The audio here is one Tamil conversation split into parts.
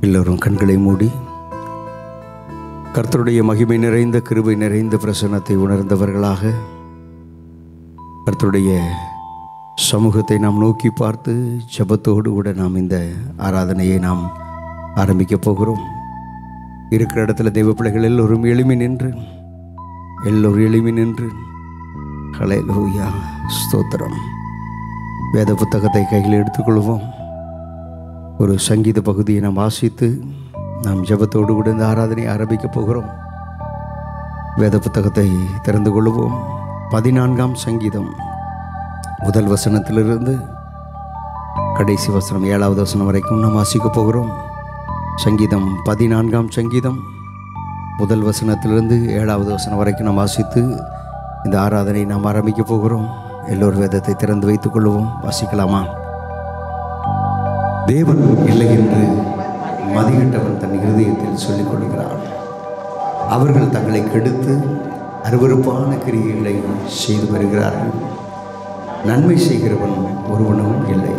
எல்லோரும் கண்களை மூடி கர்த்தருடைய மகிமை நிறைந்த கிருபை நிறைந்த பிரசன்னத்தை உணர்ந்தவர்களாக கர்த்தருடைய சமூகத்தை நாம் நோக்கி பார்த்து ஜெபத்தோடு கூட நாம் இந்த ஆராதனையை நாம் ஆரம்பிக்கப் போகிறோம் இருக்கிற இடத்துல தெய்வ பிள்ளைகள் எல்லோரும் எளிமை நின்று எல்லோரும் எளிமை நின்று ஹalleluya ஸ்தோத்திரம் வேத புத்தகத்தை கையில் எடுத்துக்கொள்வோம் ஒரு சங்கீத பகுதியை நாம் வாசித்து நாம் ஜெபத்தோடு கூட இந்த ஆராதனை ஆரம்பிக்கப் போகிறோம் வேத புத்தகத்தை திறந்து கொள்வோம் பதினான்காம் சங்கீதம் முதல் வசனத்திலிருந்து கடைசி வசனம் ஏழாவது வசனம் வரைக்கும் நாம் வாசிக்கப் போகிறோம் சங்கீதம் பதினான்காம் சங்கீதம் முதல் வசனத்திலிருந்து ஏழாவது வசனம் வரைக்கும் நாம் வாசித்து இந்த ஆராதனை நாம் ஆரம்பிக்கப் போகிறோம் எல்லோரும் வேதத்தை திறந்து வைத்துக் கொள்வோம் வாசிக்கலாமா தேவன் இல்லை என்று மதியிட்டவன் தன் இருதயத்தில் சொல்லிக் கொள்கிறான் அவர்கள் தங்களை கெடுத்து அருவருப்பான கிரியைகளை செய்து வருகிறார்கள் நன்மை செய்கிறவன் ஒருவனும் இல்லை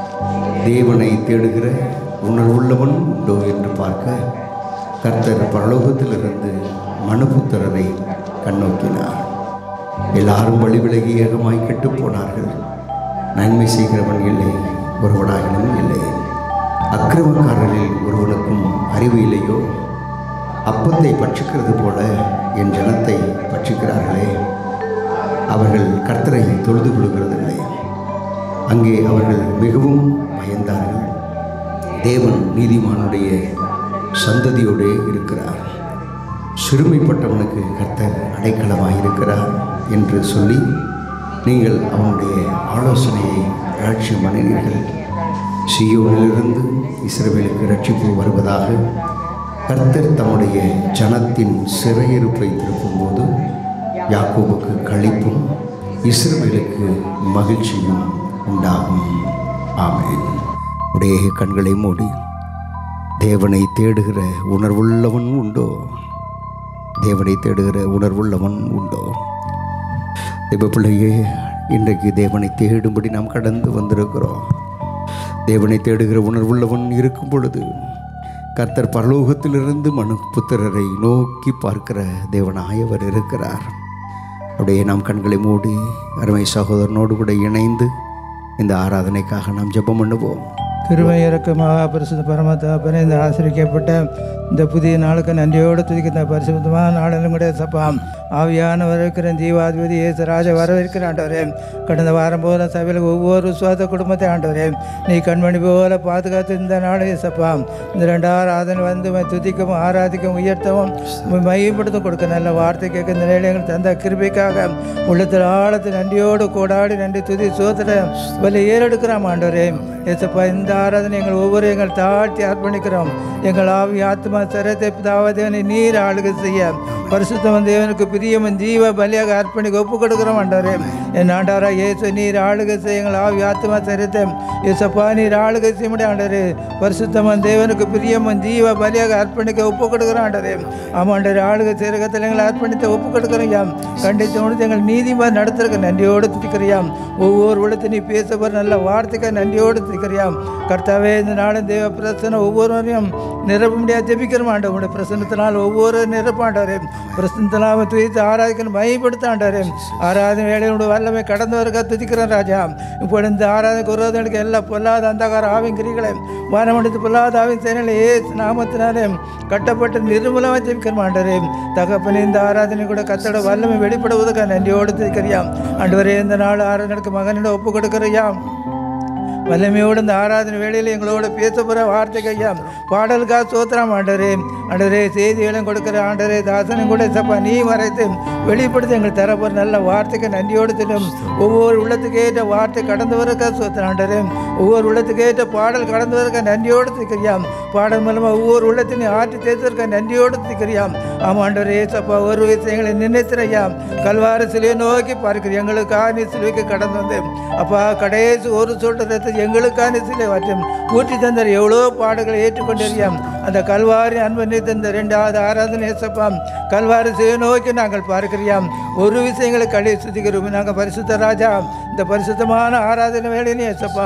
தேவனை தேடுகிற உணர்வுள்ளவன் உண்டோ என்று பார்க்க கர்த்தர் பரலோகத்திலிருந்து மனுபுத்திரரை கண்ணோக்கினார் எல்லாரும் வழி விலகி ஏகமாய் கெட்டுப் போனார்கள் நன்மை செய்கிறவன் இல்லை ஒருவனாகிலும் இல்லை அக்கிரமக்காரரில் ஒருவனுக்கும் அறிவு இல்லையோ அப்பத்தை பட்சிக்கிறது போல என் ஜனத்தை பட்சிக்கிறார்களே அவர்கள் கர்த்தரை தொழுது கொள்கிறதில்லை அங்கே அவர்கள் மிகவும் பயந்தார்கள் தேவன் நீதிமானுடைய சந்ததியோடே இருக்கிறார் சிறுமைப்பட்டவனுக்கு கர்த்தர் அடைக்கலமாக இருக்கிறார் என்று சொல்லி நீங்கள் அவனுடைய ஆலோசனையை அலட்சியம் பண்ணினீர்கள் சியோனிலிருந்து இஸ்ரவேலுக்கு ரட்சிப்பு வருவதாக கர்த்தர் தம்முடைய ஜனத்தின் சிறையிருப்பை திருப்பும்போது யாக்கோபுக்கு களிப்பும் இஸ்ரவேலுக்கு மகிழ்ச்சியும் உண்டாகும் ஆமென் உடைய கண்களை மூடி தேவனை தேடுகிற உணர்வுள்ளவன் உண்டோ தேவனை தேடுகிற உணர்வுள்ளவன் உண்டோ தெய்வ பிள்ளையே இன்றைக்கு தேவனை தேடும்படி நாம் கடந்து வந்திருக்கிறோம் தேவனை தேடுகிற உணர்வுள்ளவன் இருக்கும் பொழுது கர்த்தர் பரலோகத்திலிருந்து மனு புத்திரரை நோக்கி பார்க்கிற தேவனாயவர் இருக்கிறார் அப்படியே நாம் கண்களை மூடி அருமை சகோதரனோடு கூட இணைந்து இந்த ஆராதனைக்காக நாம் ஜெபம் பண்ணுவோம் கிருபை இறக்கமாக பரிசுத்த பரமத்தாப்பனே இந்த ஆசிரிக்கப்பட்ட இந்த புதிய நாளுக்கு நன்றியோடு துதிக்கிற பரிசுத்தமான நாளிலும் கூட சப்பாம் ஆவியான வரவேற்கிற ஜீவாதிபதி இயேசு ராஜா வரவேற்கிற ஆண்டவரே கடந்த வாரம் போல சபையில் ஒவ்வொரு சுவாத குடும்பத்தை ஆண்டவரே நீ கண்மணி போல பாதுகாத்து இந்த நாள் சப்பாம் இந்த ரெண்டாயிரம் ஆதனை வந்து உம்மை துதிக்கவும் ஆராதிக்கவும் உயர்த்தவும் உம்மை மையப்படுத்த கொடுக்க நல்ல வார்த்தை கேட்க இந்த நிலையங்கள் தந்த கிருபைக்காக உள்ளத்தில் ஆழத்தில் நன்றியோடு கோடாடி நன்றி துதி சோத்திர வலி ஏறெடுக்கிறோம் ஆண்டவரே ஏசப்பா இந்த ஆராதனை எங்கள் ஒவ்வொரு எங்கள் தாழ்த்தி அர்ப்பணிக்கிறோம் எங்கள் ஆவி ஆத்மா சரத்தை பிதாவதேவனை நீர் ஆளுகை செய்ய பரிசுத்தவன் தேவனுக்கு பிரியமன் ஜீவ பலியாக அர்ப்பணிக்க ஒப்பு கொடுக்கிறோம் ஆண்டவரே என் ஆண்டவரா இயேசு நீர் ஆளுகை செய்ய எங்கள் ஆவி ஆத்மா சரத்தை ஏசப்பா நீர் ஆளுகை செய்ய முடியும் ஆண்டவரே பரிசுத்தமன் தேவனுக்கு பிரியமன் ஜீவ பலியாக அர்ப்பணிக்க ஒப்பு கொடுக்கிறோம் ஆண்டவரே ஆமாண்டர் ஆளுகை சேரகத்தில் எங்களை அர்ப்பணித்த ஒப்பு கொடுக்குறையாம் கண்டித்து உணர்த்து எங்கள் நீதிமான் நடத்துறக்க நன்றியோடு துதிக்கிறியாம் ஒவ்வொரு உலகத்தை நீ பேசப்படுற நல்ல வார்த்தைக்கு நன்றியோடு துதிக்கிறியாம் கர்த்தாவே இந்த நாளும் தேவ பிரசனை ஒவ்வொருவரையும் நிரப்ப முடியாது ஜெபிக்கிறோம் ஆண்டவர் உடைய பிரசனத்தினால் ஒவ்வொரு நிரப்பாண்டவரே பிரசனத்தினால் துதித்து ஆராதிக்கணும் மையப்படுத்த ஆண்டவரே ஆராதனை வேலையோட வல்லமை கடந்து வருக துதிக்கிறோம் ராஜா இப்போ இந்த ஆராதனை குரோதனுக்கு எல்லா பொல்லாத அந்தகார ஆவின் கிரிகளை வானமண்டத்து பொல்லாத ஆவின் சேனலை ஏ நாமத்தினாலே கட்டப்பட்டு நிர்மூலமாக ஜெபிக்கிறோம் ஆண்டவரே தகப்பனே இந்த ஆராதனை கூட கத்தோட வல்லமை வெளிப்படுவதற்காக நன்றியோடு துதிக்கிறியாம் ஆண்டவரே இந்த நாள் ஆராதனைக்கு மகனிடம் ஒப்பு கொடுக்கிறியாம் வல்லமையோடு இந்த ஆராதனை வேளையில் எங்களோட பேச போகிற வார்த்தைக்கு ஐயா பாடலுக்காக சோத்திரம் ஆண்டரே ஆண்டரே செய்திகளும் கொடுக்குற ஆண்டரே தாசனும் கூட சப்பா நீ மறைத்து வெளிப்படுத்தி எங்களுக்கு தரப்போகிற நல்ல வார்த்தைக்கு நன்றியோடு தினம் ஒவ்வொரு உள்ளத்துக்கு ஏற்ற வார்த்தை கடந்து வரக்கா சோத்திரம் ஆண்டரே ஒவ்வொரு உள்ளத்துக்கு ஏற்ற பாடல் கடந்து வரக்க நன்றியோடு திக்கிறியாம் பாடல் மூலமாக ஒவ்வொரு உள்ளத்தினையும் ஆற்றி தேர்த்திருக்க நன்றியோடு திக்கிறியாம் ஆமாம் ஆண்டரே சப்பா ஒரு விஷயங்களை நினைத்துறையாம் கல்வார சிலையை நோக்கி பார்க்கிறேன் எங்களுக்காக நீ சிலுவைக்கு கடந்து வந்து அப்பா கடைசி ஒரு சொல்றதை எங்களுக்கான சிலை மற்றும் ஊற்றி தந்தார் எவ்வளோ பாடுகளை ஏற்றுக்கொண்டிருக்கியாம் அந்த கல்வாரி அன்பு நீ தந்த ரெண்டாவது ஆராதனை ஏசப்பாம் கல்வாரி சிலை நோக்கி நாங்கள் பார்க்கிறியாம் ஒரு விஷயங்களை கழி சுத்திக்கிறோம் நாங்கள் பரிசுத்த ராஜா இந்த பரிசுத்தமான ஆராதனை வேலையிலே ஏசப்பாம்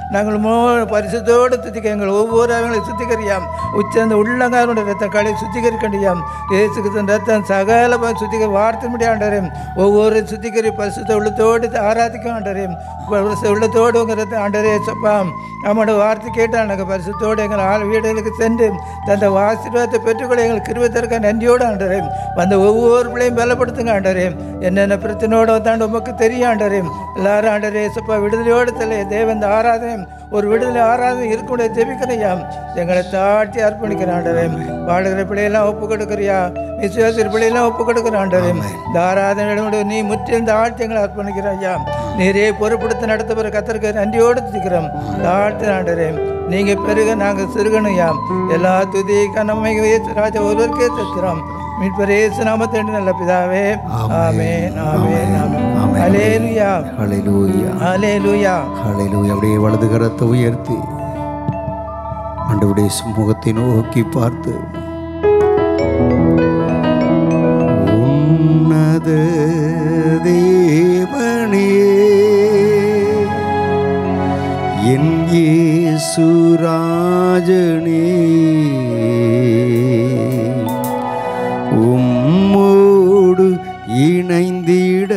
நாங்கள் மோ பரிசுத்தோடு துதிக்க எங்கள் ஒவ்வொரு அவங்களை சுத்திகரியாம் உச்சந்த உள்ளங்காரோட ரத்தம் களை சுத்திகரிக்கண்டியாம் இயேசுக்கு ரத்தம் சகல ப- சுத்திகரி வார்த்தை முடியாண்டரையும் ஒவ்வொரு சுத்திகரி பரிசுத்த உள்ளத்தோடு ஆராதிக்க ஆண்டரையும் பரிசுத்த உள்ளத்தோடு உங்கள் ரத்தம் ஆண்டரே சப்பாம் நம்மளோட வார்த்தை கேட்டால் நாங்கள் பரிசுத்தோடு எங்கள் ஆள் வீடுகளுக்கு சென்று தந்த ஆசீர்வாதத்தை பெற்றுக்கொள்ள எங்களுக்கு கிருபத்திற்க நன்றியோடு ஆண்டரே வந்த ஒவ்வொரு பிள்ளையும் பலப்படுத்துங்க ஆண்டரே என்னென்ன பிரச்சனையோட வந்தாண்டு உமக்கு தெரியும் ஆண்டரே எல்லாரும் ஆண்டரே சப்பா விடுதலையோடு தலை தேவன் இந்த ஆராதனை ஒரு விடுதலை ஆராதனை இருக்கக்கூடிய ஜெபிக்கிறையாம் எங்களை தாழ்த்தி அர்ப்பணிக்கிற ஆண்டரே பாடுகிற பிள்ளையெல்லாம் ஒப்பு கொடுக்குறியா விசுவாசிற பிள்ளையெல்லாம் ஒப்பு கொடுக்குற ஆண்டரே இந்த ஆராதனை நீ முற்றிலும் தாழ்த்தி எங்களை அர்ப்பணிக்கிறாயா நீரே பொறுப்படுத்த நடத்த பிற கத்தருக்கு நன்றியோடு துதிக்கிறோம் தாழ்த்து ஆண்டரே நீங்க பெருக நாங்க சிறுகணையாம் எல்லா துதி கனமை ராஜா ஒருவருக்கே தத்துறோம் மீட்பர் இயேசு நாமத்தை நல்ல பிதாவே ஆமென் ஆமென் ஆமென் ஹalleluya ஹalleluya ஹalleluya ஹalleluya அப்படியே வலது கரத்தை உயர்த்தி ஆண்டவருடைய முகத்தை நோக்கி பார்த்து உன்னத தேவனே என் இயேசுராஜனே உம்மோடு இணைந்திட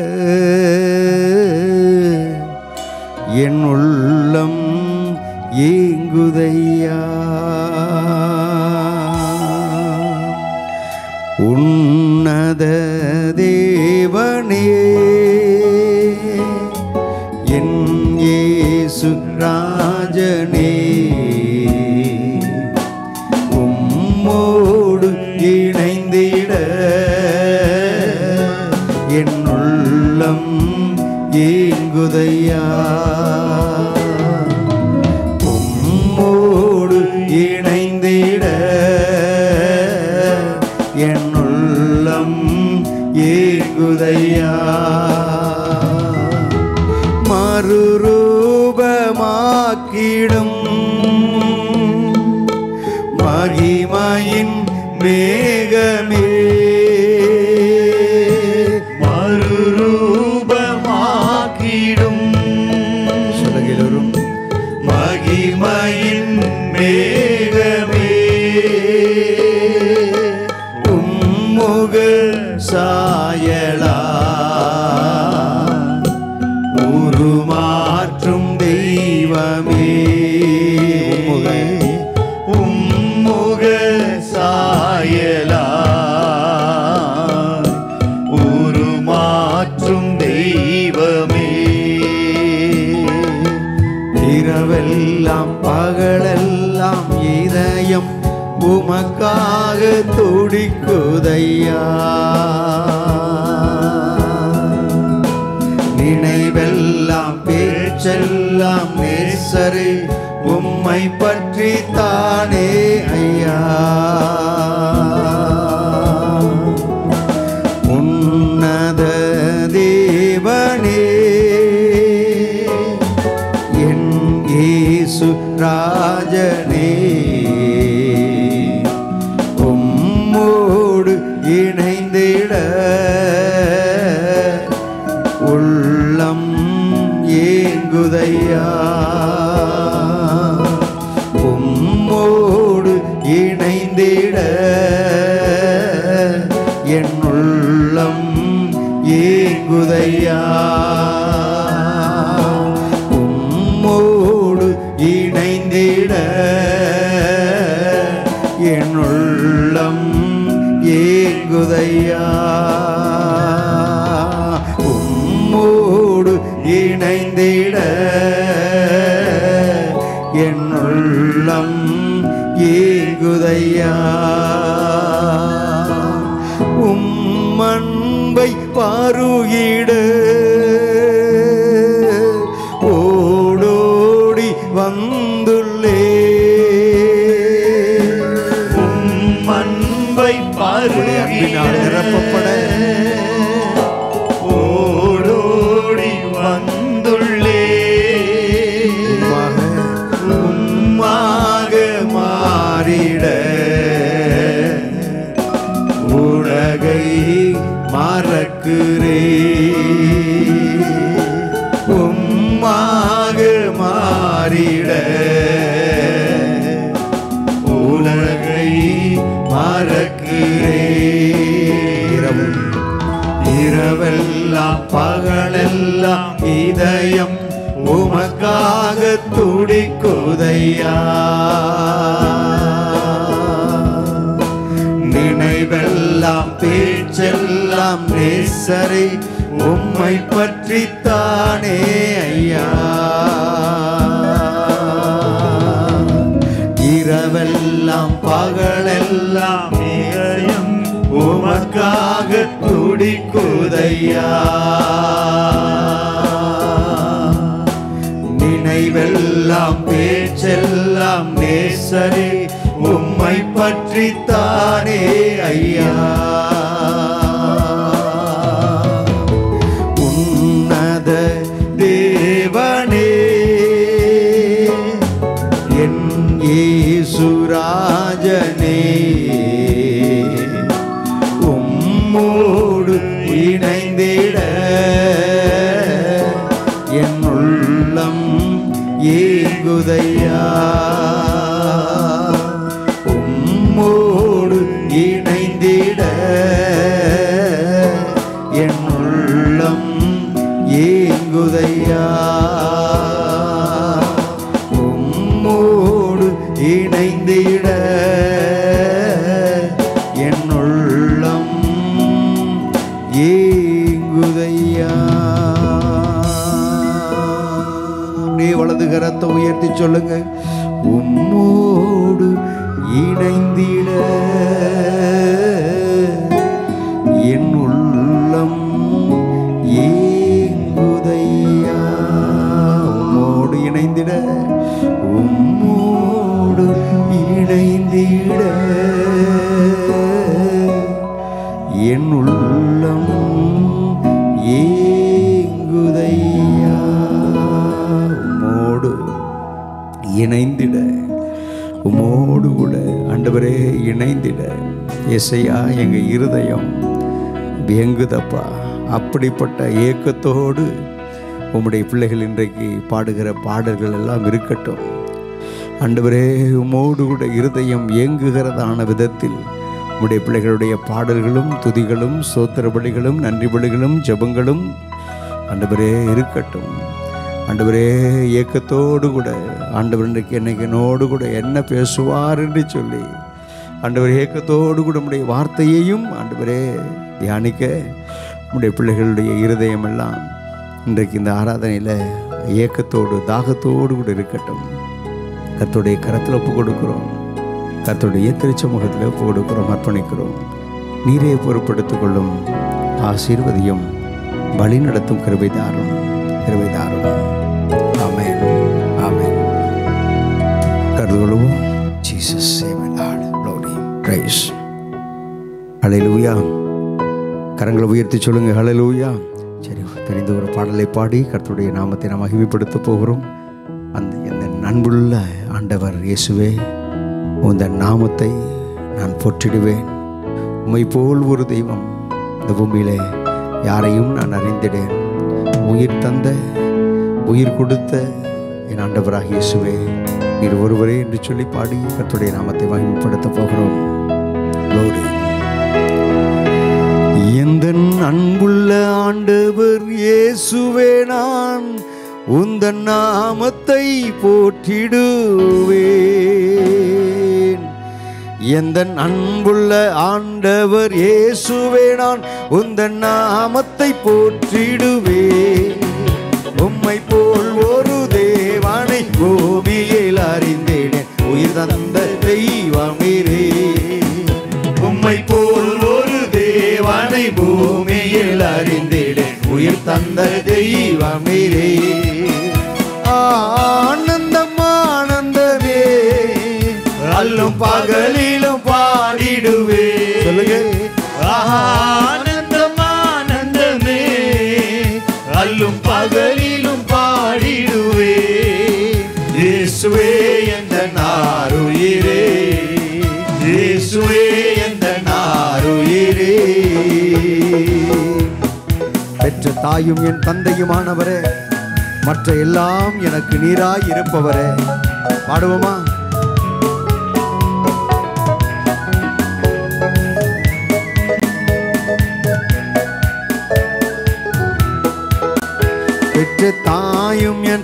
என் உள்ளம் ஏங்குதையா உன்னத தேவனே என் இயேசு ராஜனே உம்மோடு இணைந்திட என் உள்ளம் ஏங்குதையா உம்மோடு இணைந்திட என் உள்ளம் ஏங்குதையா மறுரூபமாக்கிடும் மகிமையின் மேகமே மறுரூபமாக்கிடும் சொல்லுகிறோம் மகிமையின் மேகமே உம்முக சாயலா உருமாற்றும் தெய்வமே உம்முக சாயலா உருமாற்றும் தெய்வமே இரவெல்லாம் பகலெல்லாம் இதயம் உமக்காக துடிக்குதையா நினைவெல்லாம் பேச்செல்லாம் நேசரே உம்மை பற்றி தானே ஐயா உன்னத தேவனே என் இயேசு ராஜனே உம்மோடு இணைந்திட உள்ளம் ஏங்குதையா உம்மோடு இணைந்திட என் உள்ளம் ஏங்குதையா உம்மோடு இணைந்திட என் உள்ளம் ஏங்குதையா உம்மோடு இணைந்திட என் உள்ளம் ஏங்குதையா உம்மன்பை பாருகிட ஓடோடி வந்துள்ளே அன்பை உம்முடைய அன்பினால் நிரப்பப்பட ஓடோடி வந்துள்ளே உம்மாக மாறிட உலகை மறக்கிறே உம்மாக மாறிட மறக்கிறேன் இரவெல்லாம் பகலெல்லாம் இதயம் உமக்காக துடிக்குதையா நினைவெல்லாம் பேச்செல்லாம் நேசரை உம்மை பற்றித்தானே ஐயா இரவெல்லாம் பகலெல்லாம் இதயம் உமக்காக துடிக்குதையா நினைவெல்லாம் பேச்செல்லாம் நேசரே உம்மை பற்றித்தானே ஐயா உன்னத தேவனே என் ஈசுராஜனே உம்மோடு இணைந்திட என் உள்ளம் ஏங்குதையா உம்மோடு இணைந்திட என் உள்ளம் ஏங்குதையா உம்மோடு இணைந்திட என் உள்ளம் ஏங்குதையா அப்படியே வலது கரத்தை உயர்த்தி சொல்லுங்க உம்மோடு இணைந்திட என் உள்ளம் ஏங்குதையா உம்மோடு இணைந்திட உம்மோடு இணைந்திட என் உள்ளம் ஏங்குதையா உம்மோடு இணைந்திட உமோடு கூட ஆண்டவரே இணைந்திட இசையா எங்க இருதயம் வியங்குதப்பா அப்படிப்பட்ட ஏக்கத்தோடு உம்முடைய பிள்ளைகள் இன்றைக்கு பாடுகிற பாடல்கள் எல்லாம் இருக்கட்டும் ஆண்டவரே உமோடு கூட இருதயம் இயங்குகிறதான விதத்தில் உம்முடைய பிள்ளைகளுடைய பாடல்களும் துதிகளும் சோத்திர பலிகளும் நன்றி பலிகளும் ஜெபங்களும் ஆண்டவரே இருக்கட்டும் ஆண்டவரே ஏக்கத்தோடு கூட ஆண்டவர் இன்றைக்கு என்னைக்கு என்னோடு கூட என்ன பேசுவார் என்று சொல்லி ஆண்டவர் ஏக்கத்தோடு கூட உம்முடைய வார்த்தையையும் ஆண்டவரே தியானிக்க உம்முடைய பிள்ளைகளுடைய இருதயம் எல்லாம் இன்றைக்கு இந்த ஆராதனையில் ஏக்கத்தோடு தாகத்தோடு கூட இருக்கட்டும் கர்த்தருடைய கரத்தில் ஒப்பு கொடுக்கிறோம் கர்த்தருடைய திருச்சமூகத்தில் ஒப்பு கொடுக்கிறோம் அர்ப்பணிக்கிறோம் நீரே பொறுப்படுத்திக் கொள்ளும் ஆசீர்வதியும் வழி நடத்தும் கிருபைதாரும் கிருபைதாரும் ஆமென் ஆமென் கருதுகொள்வோம் ஜீசஸ் லார்ட் க்ளோரி பிரைஸ் ஹalleluya கரங்களை உயர்த்தி சொல்லுங்க ஹalleluya சரி தெரிந்த ஒரு பாடலை பாடி கர்த்தருடைய நாமத்தை நாம் மகிமைப்படுத்த போகிறோம் அந்த இந்த அன்புள்ள ஆண்டவர் இயேசுவே உந்த நாமத்தை நான் போற்றிடுவேன் உம்மை போல் ஒரு தெய்வம் இந்த பூமியிலே யாரையும் நான் அறிந்திடேன் உயிர் தந்த உயிர் கொடுத்த என் ஆண்டவராக இயேசுவே நீர் ஒருவரே என்று சொல்லி பாடி கர்த்தருடைய நாமத்தை மகிமைப்படுத்த போகிறோம் Glory. எந்த அன்புள்ள ஆண்டவர் இயேசுவே நான் உந்தன் நாமத்தை போற்றிடுவேன் எந்த அன்புள்ள ஆண்டவர் இயேசுவே நான் உந்தன் நாமத்தை போற்றிடுவேன் உம்மை போல் ஒரு தேவனை பூமியில் அறிந்தேன் உயிர் தந்த தெய்வமிரே உம்மை போல் ஒரு தேவனை பூமியில் அறிந்திடேன் உயிர் தந்த தெய்வமிரே ஆனந்தம் ஆனந்தமே அல்லும் பகலிலும் பாடிடுவே சொல்லுங்க ஆனந்தம் ஆனந்தமே அல்லும் பகலிலும் பாடிடுவே இயேசுவே என்ற நாருயிரே இயேசுவே என்ற நாருயிரே பெற்ற தாயும் என் தந்தையுமானவரே மற்ற எல்லாம் எனக்கு நீராய் இருப்பவரே பாடுவோமா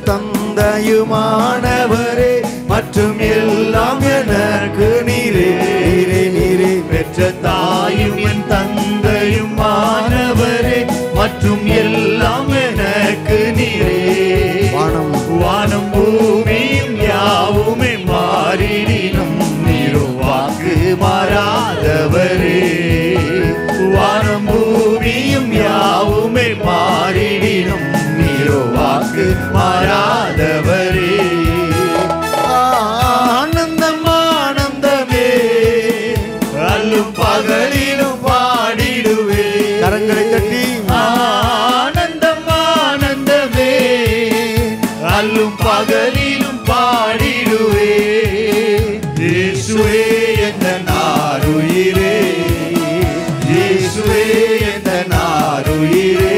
தந்தையுமானவரே மற்றும் எல்லாம் எனக்கு நீரே நீரே நீரே பெற்ற தாயும் என் தந்தையும் மாணவரே மற்றும் எல்லாம் எனக்கு நீரே வானம் வானம் பூமியும் யாவுமே மாறிடினும் நீரோ வாக்கு மாறாதவரே வானம் பூமியும் யாவுமே மாறிடினும் நீரோ வாக்கு மாறாதவரே ஆனந்தம் ஆனந்தமே அல்லும் பகலிலும் பாடிடுவே கரங்களை தட்டி ஆனந்தம் ஆனந்தமே அல்லும் பகலிலும் பாடிடுவே இயேசுவே என்ற நாருயிரே இயேசுவே என்ற நாருயிரே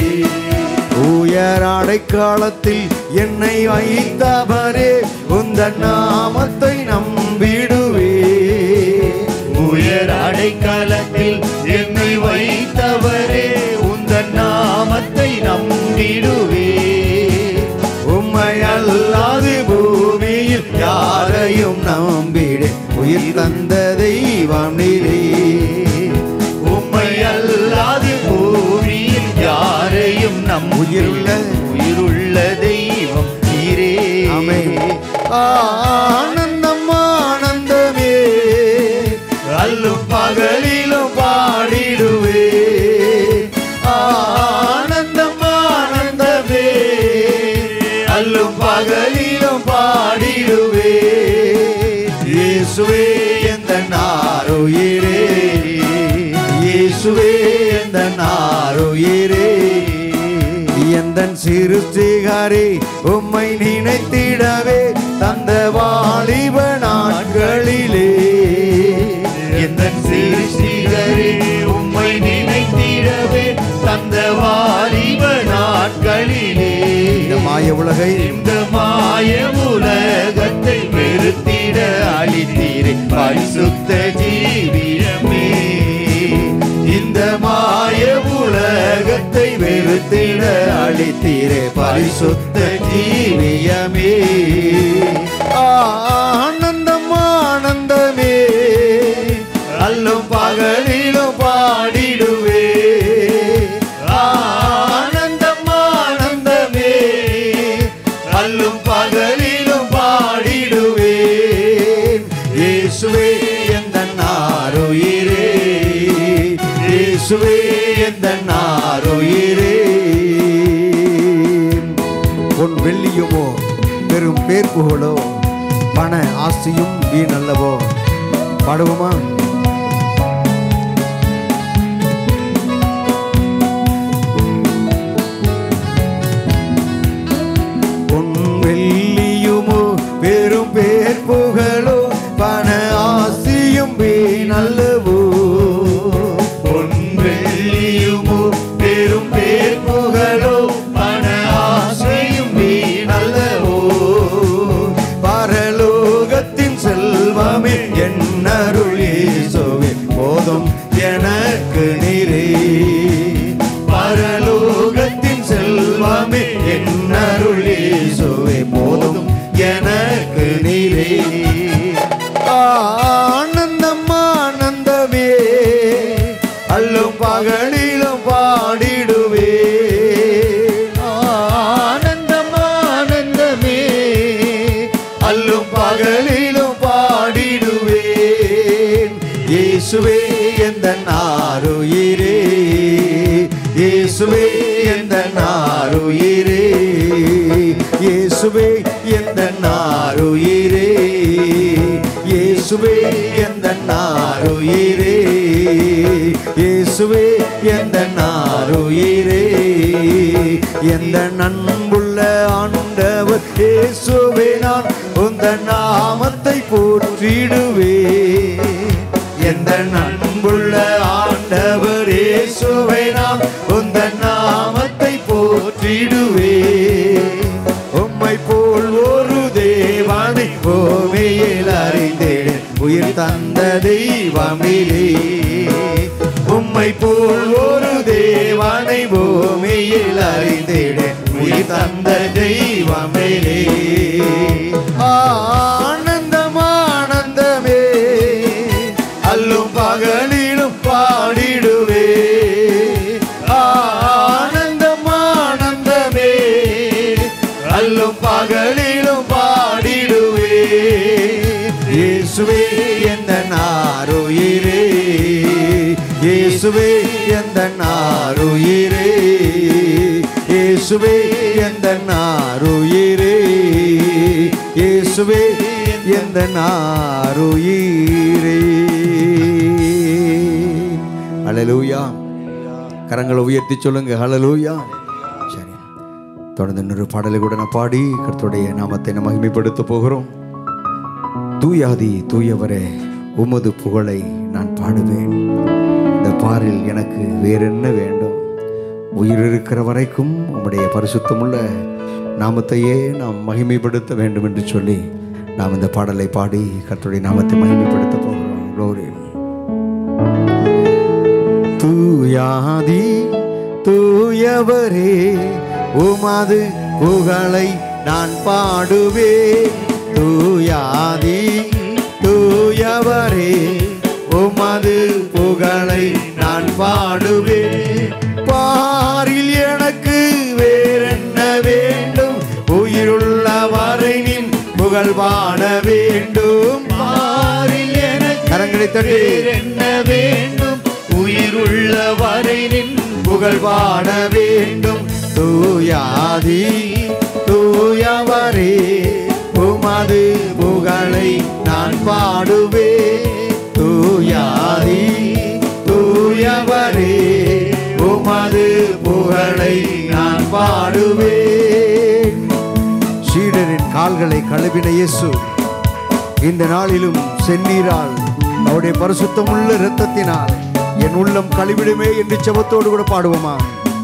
உயர் அடைக்காலத்தில் என்னை வைத்தவரே உந்த நாமத்தை நம்பிடுவே உயர் அடைக்கலத்தில் என்னை வைத்தவரே உந்தன் நாமத்தை நம்பிடுவே உம்மை அல்லாது பூமியில் யாரையும் நம்பிடு உயிர் தந்த தெய்வம் நீரே உம்மை அல்லாது பூமியில் யாரையும் நம் உயிருள்ள உயிருள்ள தெய்வம் நீரே ஆமென். ஆனந்தம் ஆனந்தமே அல்லும் பகலிலும் பாடிடுவே ஆனந்தம் ஆனந்தமே அல்லும் பகலிலும் பாடிடுவே இயேசுவே எந்த நாருயிரே இயேசுவே எந்த நாருயிரே எந்தன் சிறுஸ்திகாரே உம்மை நினைத்திடவே தந்த வாலிப நாட்களிலே எந்த சிறுசிகரே உம்மை நினைத்திடவே தந்த வாலிப நாட்களிலே இந்த மாய உலகை இந்த மாய உலகத்தை வெறுத்திட அழித்தீரே பரிசுத்த ஜீவியமே இந்த மாய உலகத்தை வெறுத்திட அழித்தீரே பரிசுத்த ஜீவியமே ஆனந்தம் ஆனந்தமே அல்லும் பகலிலும் பாடிடுவே ஆனந்தம் ஆனந்தமே அல்லும் பகலிலும் பாடிடுவே இயேசுவே எந்த நாருயிரே இயேசுவே எந்த நாருயிரே உன் வெள்ளியுமோ பெரும் பேர் புகழோ பண ஆசையும் வீணல்லவோ பாடுவோமா உன் வெள்ளியுமோ பெரும் பேர் புகழோ பண ஆசையும் வீணல்லவோ பொன் வெள்ளியுமோ பெரும் பேர் புகழோ பண ஆசையும் வீணல்லவோ பரலோகத்தின் செல்வமே என்னருளீசோவே போதும் எனக்கு நீரே பரலோகத்தின் செல்வமே என்னருளீசோவே போதும் எனக்கு நீரே ஆனந்தம் ஆனந்தமே அல்லும் பகலிலும் பாடிடுவே ஆனந்தம் ஆனந்தமே அல்லும் பகலிலும் பாடிடுவேன் இயேசுவே எந்த நாருயிரே இயேசுவே எந்த நாருயிரே இயேசுவே எந்த நாருயிரே இயேசுவே எந்த நாருயிரே இயேசுவே எந்த நாருயிரே எந்த நண்புள்ள ஆண்டவர் இயேசுவே நான் உந்த நாமத்தை போற்றிடுவே எந்த நண்புள்ள ஆண்டவர் இயேசுவே நான் உந்த நாமத்தை போற்றிடுவே உம்மை போல் ஒரு தேவானை பூமியில் அறிந்தேன் உயிர் தந்த தெய்வமிலே உம்மை போல் ஒரு தேவானை பூமியில் அறிந்தேன் உயிர் தந்த தெய்வமே ஆனந்தம் ஆனந்தமே அல்லும் பகலிலும் பாடிடுவே ஆனந்தம் ஆனந்தமே அல்லும் பகலிலும் பாடிடுவே இயேசுவே எந்த நாருயிரே இயேசுவே எந்த நாருயிரே இயேசுவே எந்த நாருயிரே இயேசுவே எந்த நாருயிரே ஹalleluya கரங்களை உயர்த்தி சொல்லுங்க ஹalleluya சரி தொடர்ந்து இன்னொரு பாடலை கூட நான் பாடி கர்த்தருடைய நாமத்தை நான் மகிமைப்படுத்த போகிறோம் தூயாதி தூயவரே உமது புகழை நான் பாடுவேன் இந்த பாரில் எனக்கு வேறென்ன வேண்டும் உயிர் இருக்கிற வரைக்கும் உம்முடைய பரிசுத்தமுள்ள நாமத்தையே நாம் மகிமைப்படுத்த வேண்டும் என்று சொல்லி நாம் இந்த பாடலை பாடி கர்த்தருடைய நாமத்தை மகிமைப்படுத்த போகிறோம் Glory. தூயாதி தூயவரே உமது புகழை நான் பாடுவேன் தூயாதி தூயவரே உமது புகழை நான் பாடுவேன் பாரில் எனக்கு வேறென்ன வேண்டும் உயிருள்ள வரை நின் புகழ் பாட வேண்டும் பாரில் எனக்கு கரங்களை தட்டி என்ன வேண்டும் உயிருள்ள வரை நின் புகழ் பாட வேண்டும் தூயாதி தூயவரே உமது புகழை நான் பாடுவேன் தூயாதி தூயவரே உமது புகழை நான் பாடுவேன் சீடரின் கால்களை கழுவின இயேசு இந்த நாளிலும் செந்நீரால் அவருடைய பரிசுத்தமுள்ள இரத்தத்தினால் என் உள்ளம் கழுவிடுமே என்று செபத்தோடு கூட பாடுவோமா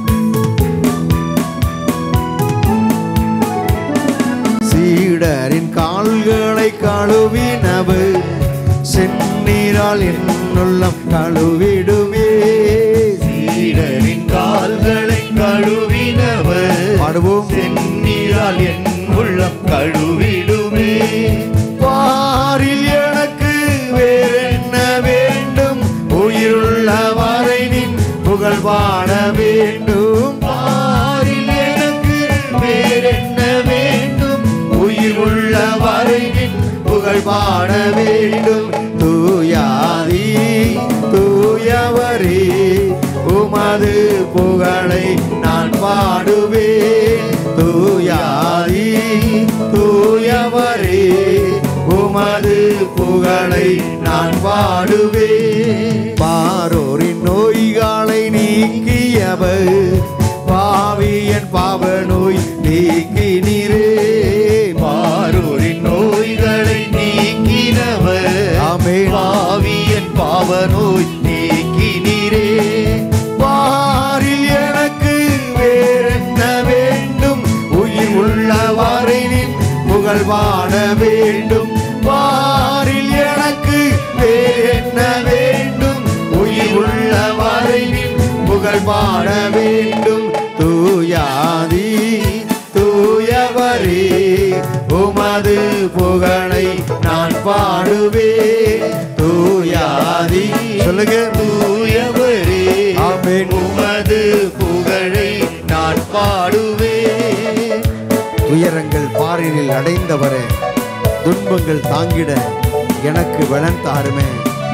சீடரின் கால்களை கழுவினவர் செந்நீரால் என் உள்ளம் கழுவிடுமே சீடரின் கால்களை கழுவினவர் பாடுவோம் செந்நீரால் என் உள்ளம் கழுவிடுமே பாரில் எனக்கு வேறென்ன வேண்டும் உயிருள்ள வரை நின் புகழ் பாட வேண்டும் பாரில் எனக்கு வேறென்ன வேண்டும் உயிருள்ள வரை நின் புகழ் பாட வேண்டும் தூயாதி தூயவரே உமது புகழை நான் பாடுவேன் தூயாதி தூயவரே உமது புகழை நான் பாடுவேன் பாரோரின் நோய்களை நீக்கியவர் பாவியன் பாவ நோய் நீக்கினீரே பாரோரின் நோய்களை நீக்கினவர் ஆமென். பாவியன் பாவ நோய் நீக்கினீரே பாரில் எனக்கு வேறென்ன வேண்டும் உயிர் உள்ள வரை நின் புகழ் பாட வேண்டும் பாரில் எனக்கு வேறென்ன வேண்டும் உயிர் உள்ள வரை நின் புகழ் பாட வேண்டும் தூயாதி தூயவரே உமது புகழை நான் பாடுவேன் தூயாதி சொல்லுங்க. தூயவரே ஆமென். உமது புகழை நான் பாடுவேன் துயரங்கள் பாரினில் அடைந்தவரே துன்பங்கள் தாங்கிட எனக்கு பலன் தாருமே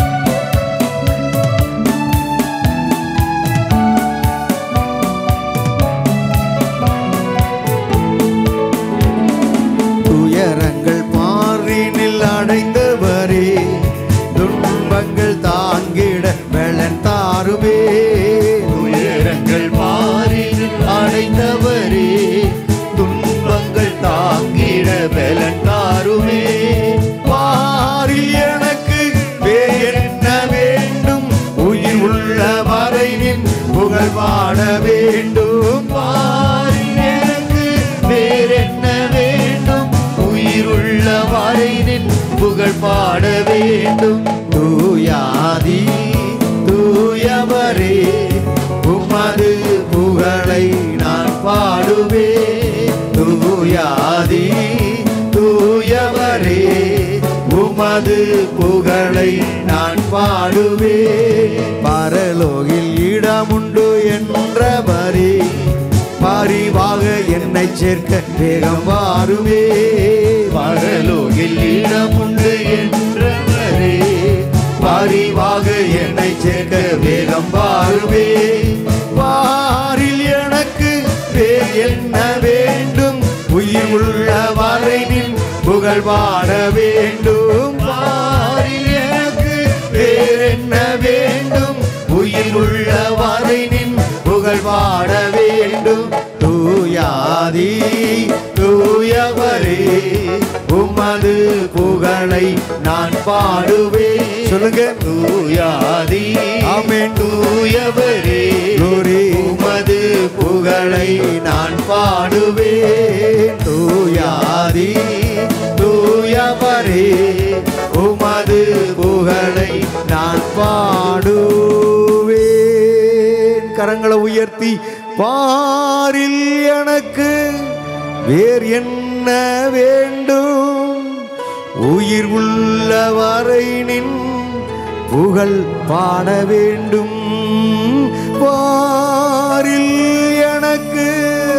துயரங்கள் பாரினில் அடைந்தவரே துன்பங்கள் தாங்கிட வெள்ளன் தாருமே துயரங்கள் பாரினில் அடைந்தவரே துன்பங்கள் தாங்கிட வெள்ளன் தாருமே பாரில் எனக்கு வேறென்ன வேண்டும் உயிர் உள்ள வரை நின் புகழ் பாட வேண்டும் பாரில் எனக்கு வேறென்ன வேண்டும் உயிருள்ள வரை நின் புகழ் பாட வேண்டும் தூயாதி தூயவரே உமது புகழை நான் பாடுவேன் புகழை நான் பாடுவே பரலோகில் இடமுண்டு என்றவரே பரிவாக என்னை சேர்க்க வேகம் வாருவே பரலோகில் இடமுண்டு என்றவரே பரிவாக என்னை சேர்க்க வேகம் வாருவே பாரில் எனக்கு வேறு என்ன வேண்டும் உயிர் உள்ள வரை நின் புகழ் பாட வேண்டும் பாரில் எனக்கு வேறு என்ன வேண்டும் உயிர் உள்ள வரை நின் புகழ் பாட வேண்டும் தூயாதி தூயவரே உமது புகழை நான் பாடுவேன் சொல்லுங்க தூயாதி ஆமென் தூயவரே உமது புகழை நான் பாடுவேன் தூயாதி தூயவரே உமது புகழை நான் பாடுவேன் கரங்களை உயர்த்தி பாரில் எனக்கு வேர் என்ன வேண்டும் உயிர் உள்ள வரை நின் புகழ் பாட வேண்டும் பாரில் எனக்கு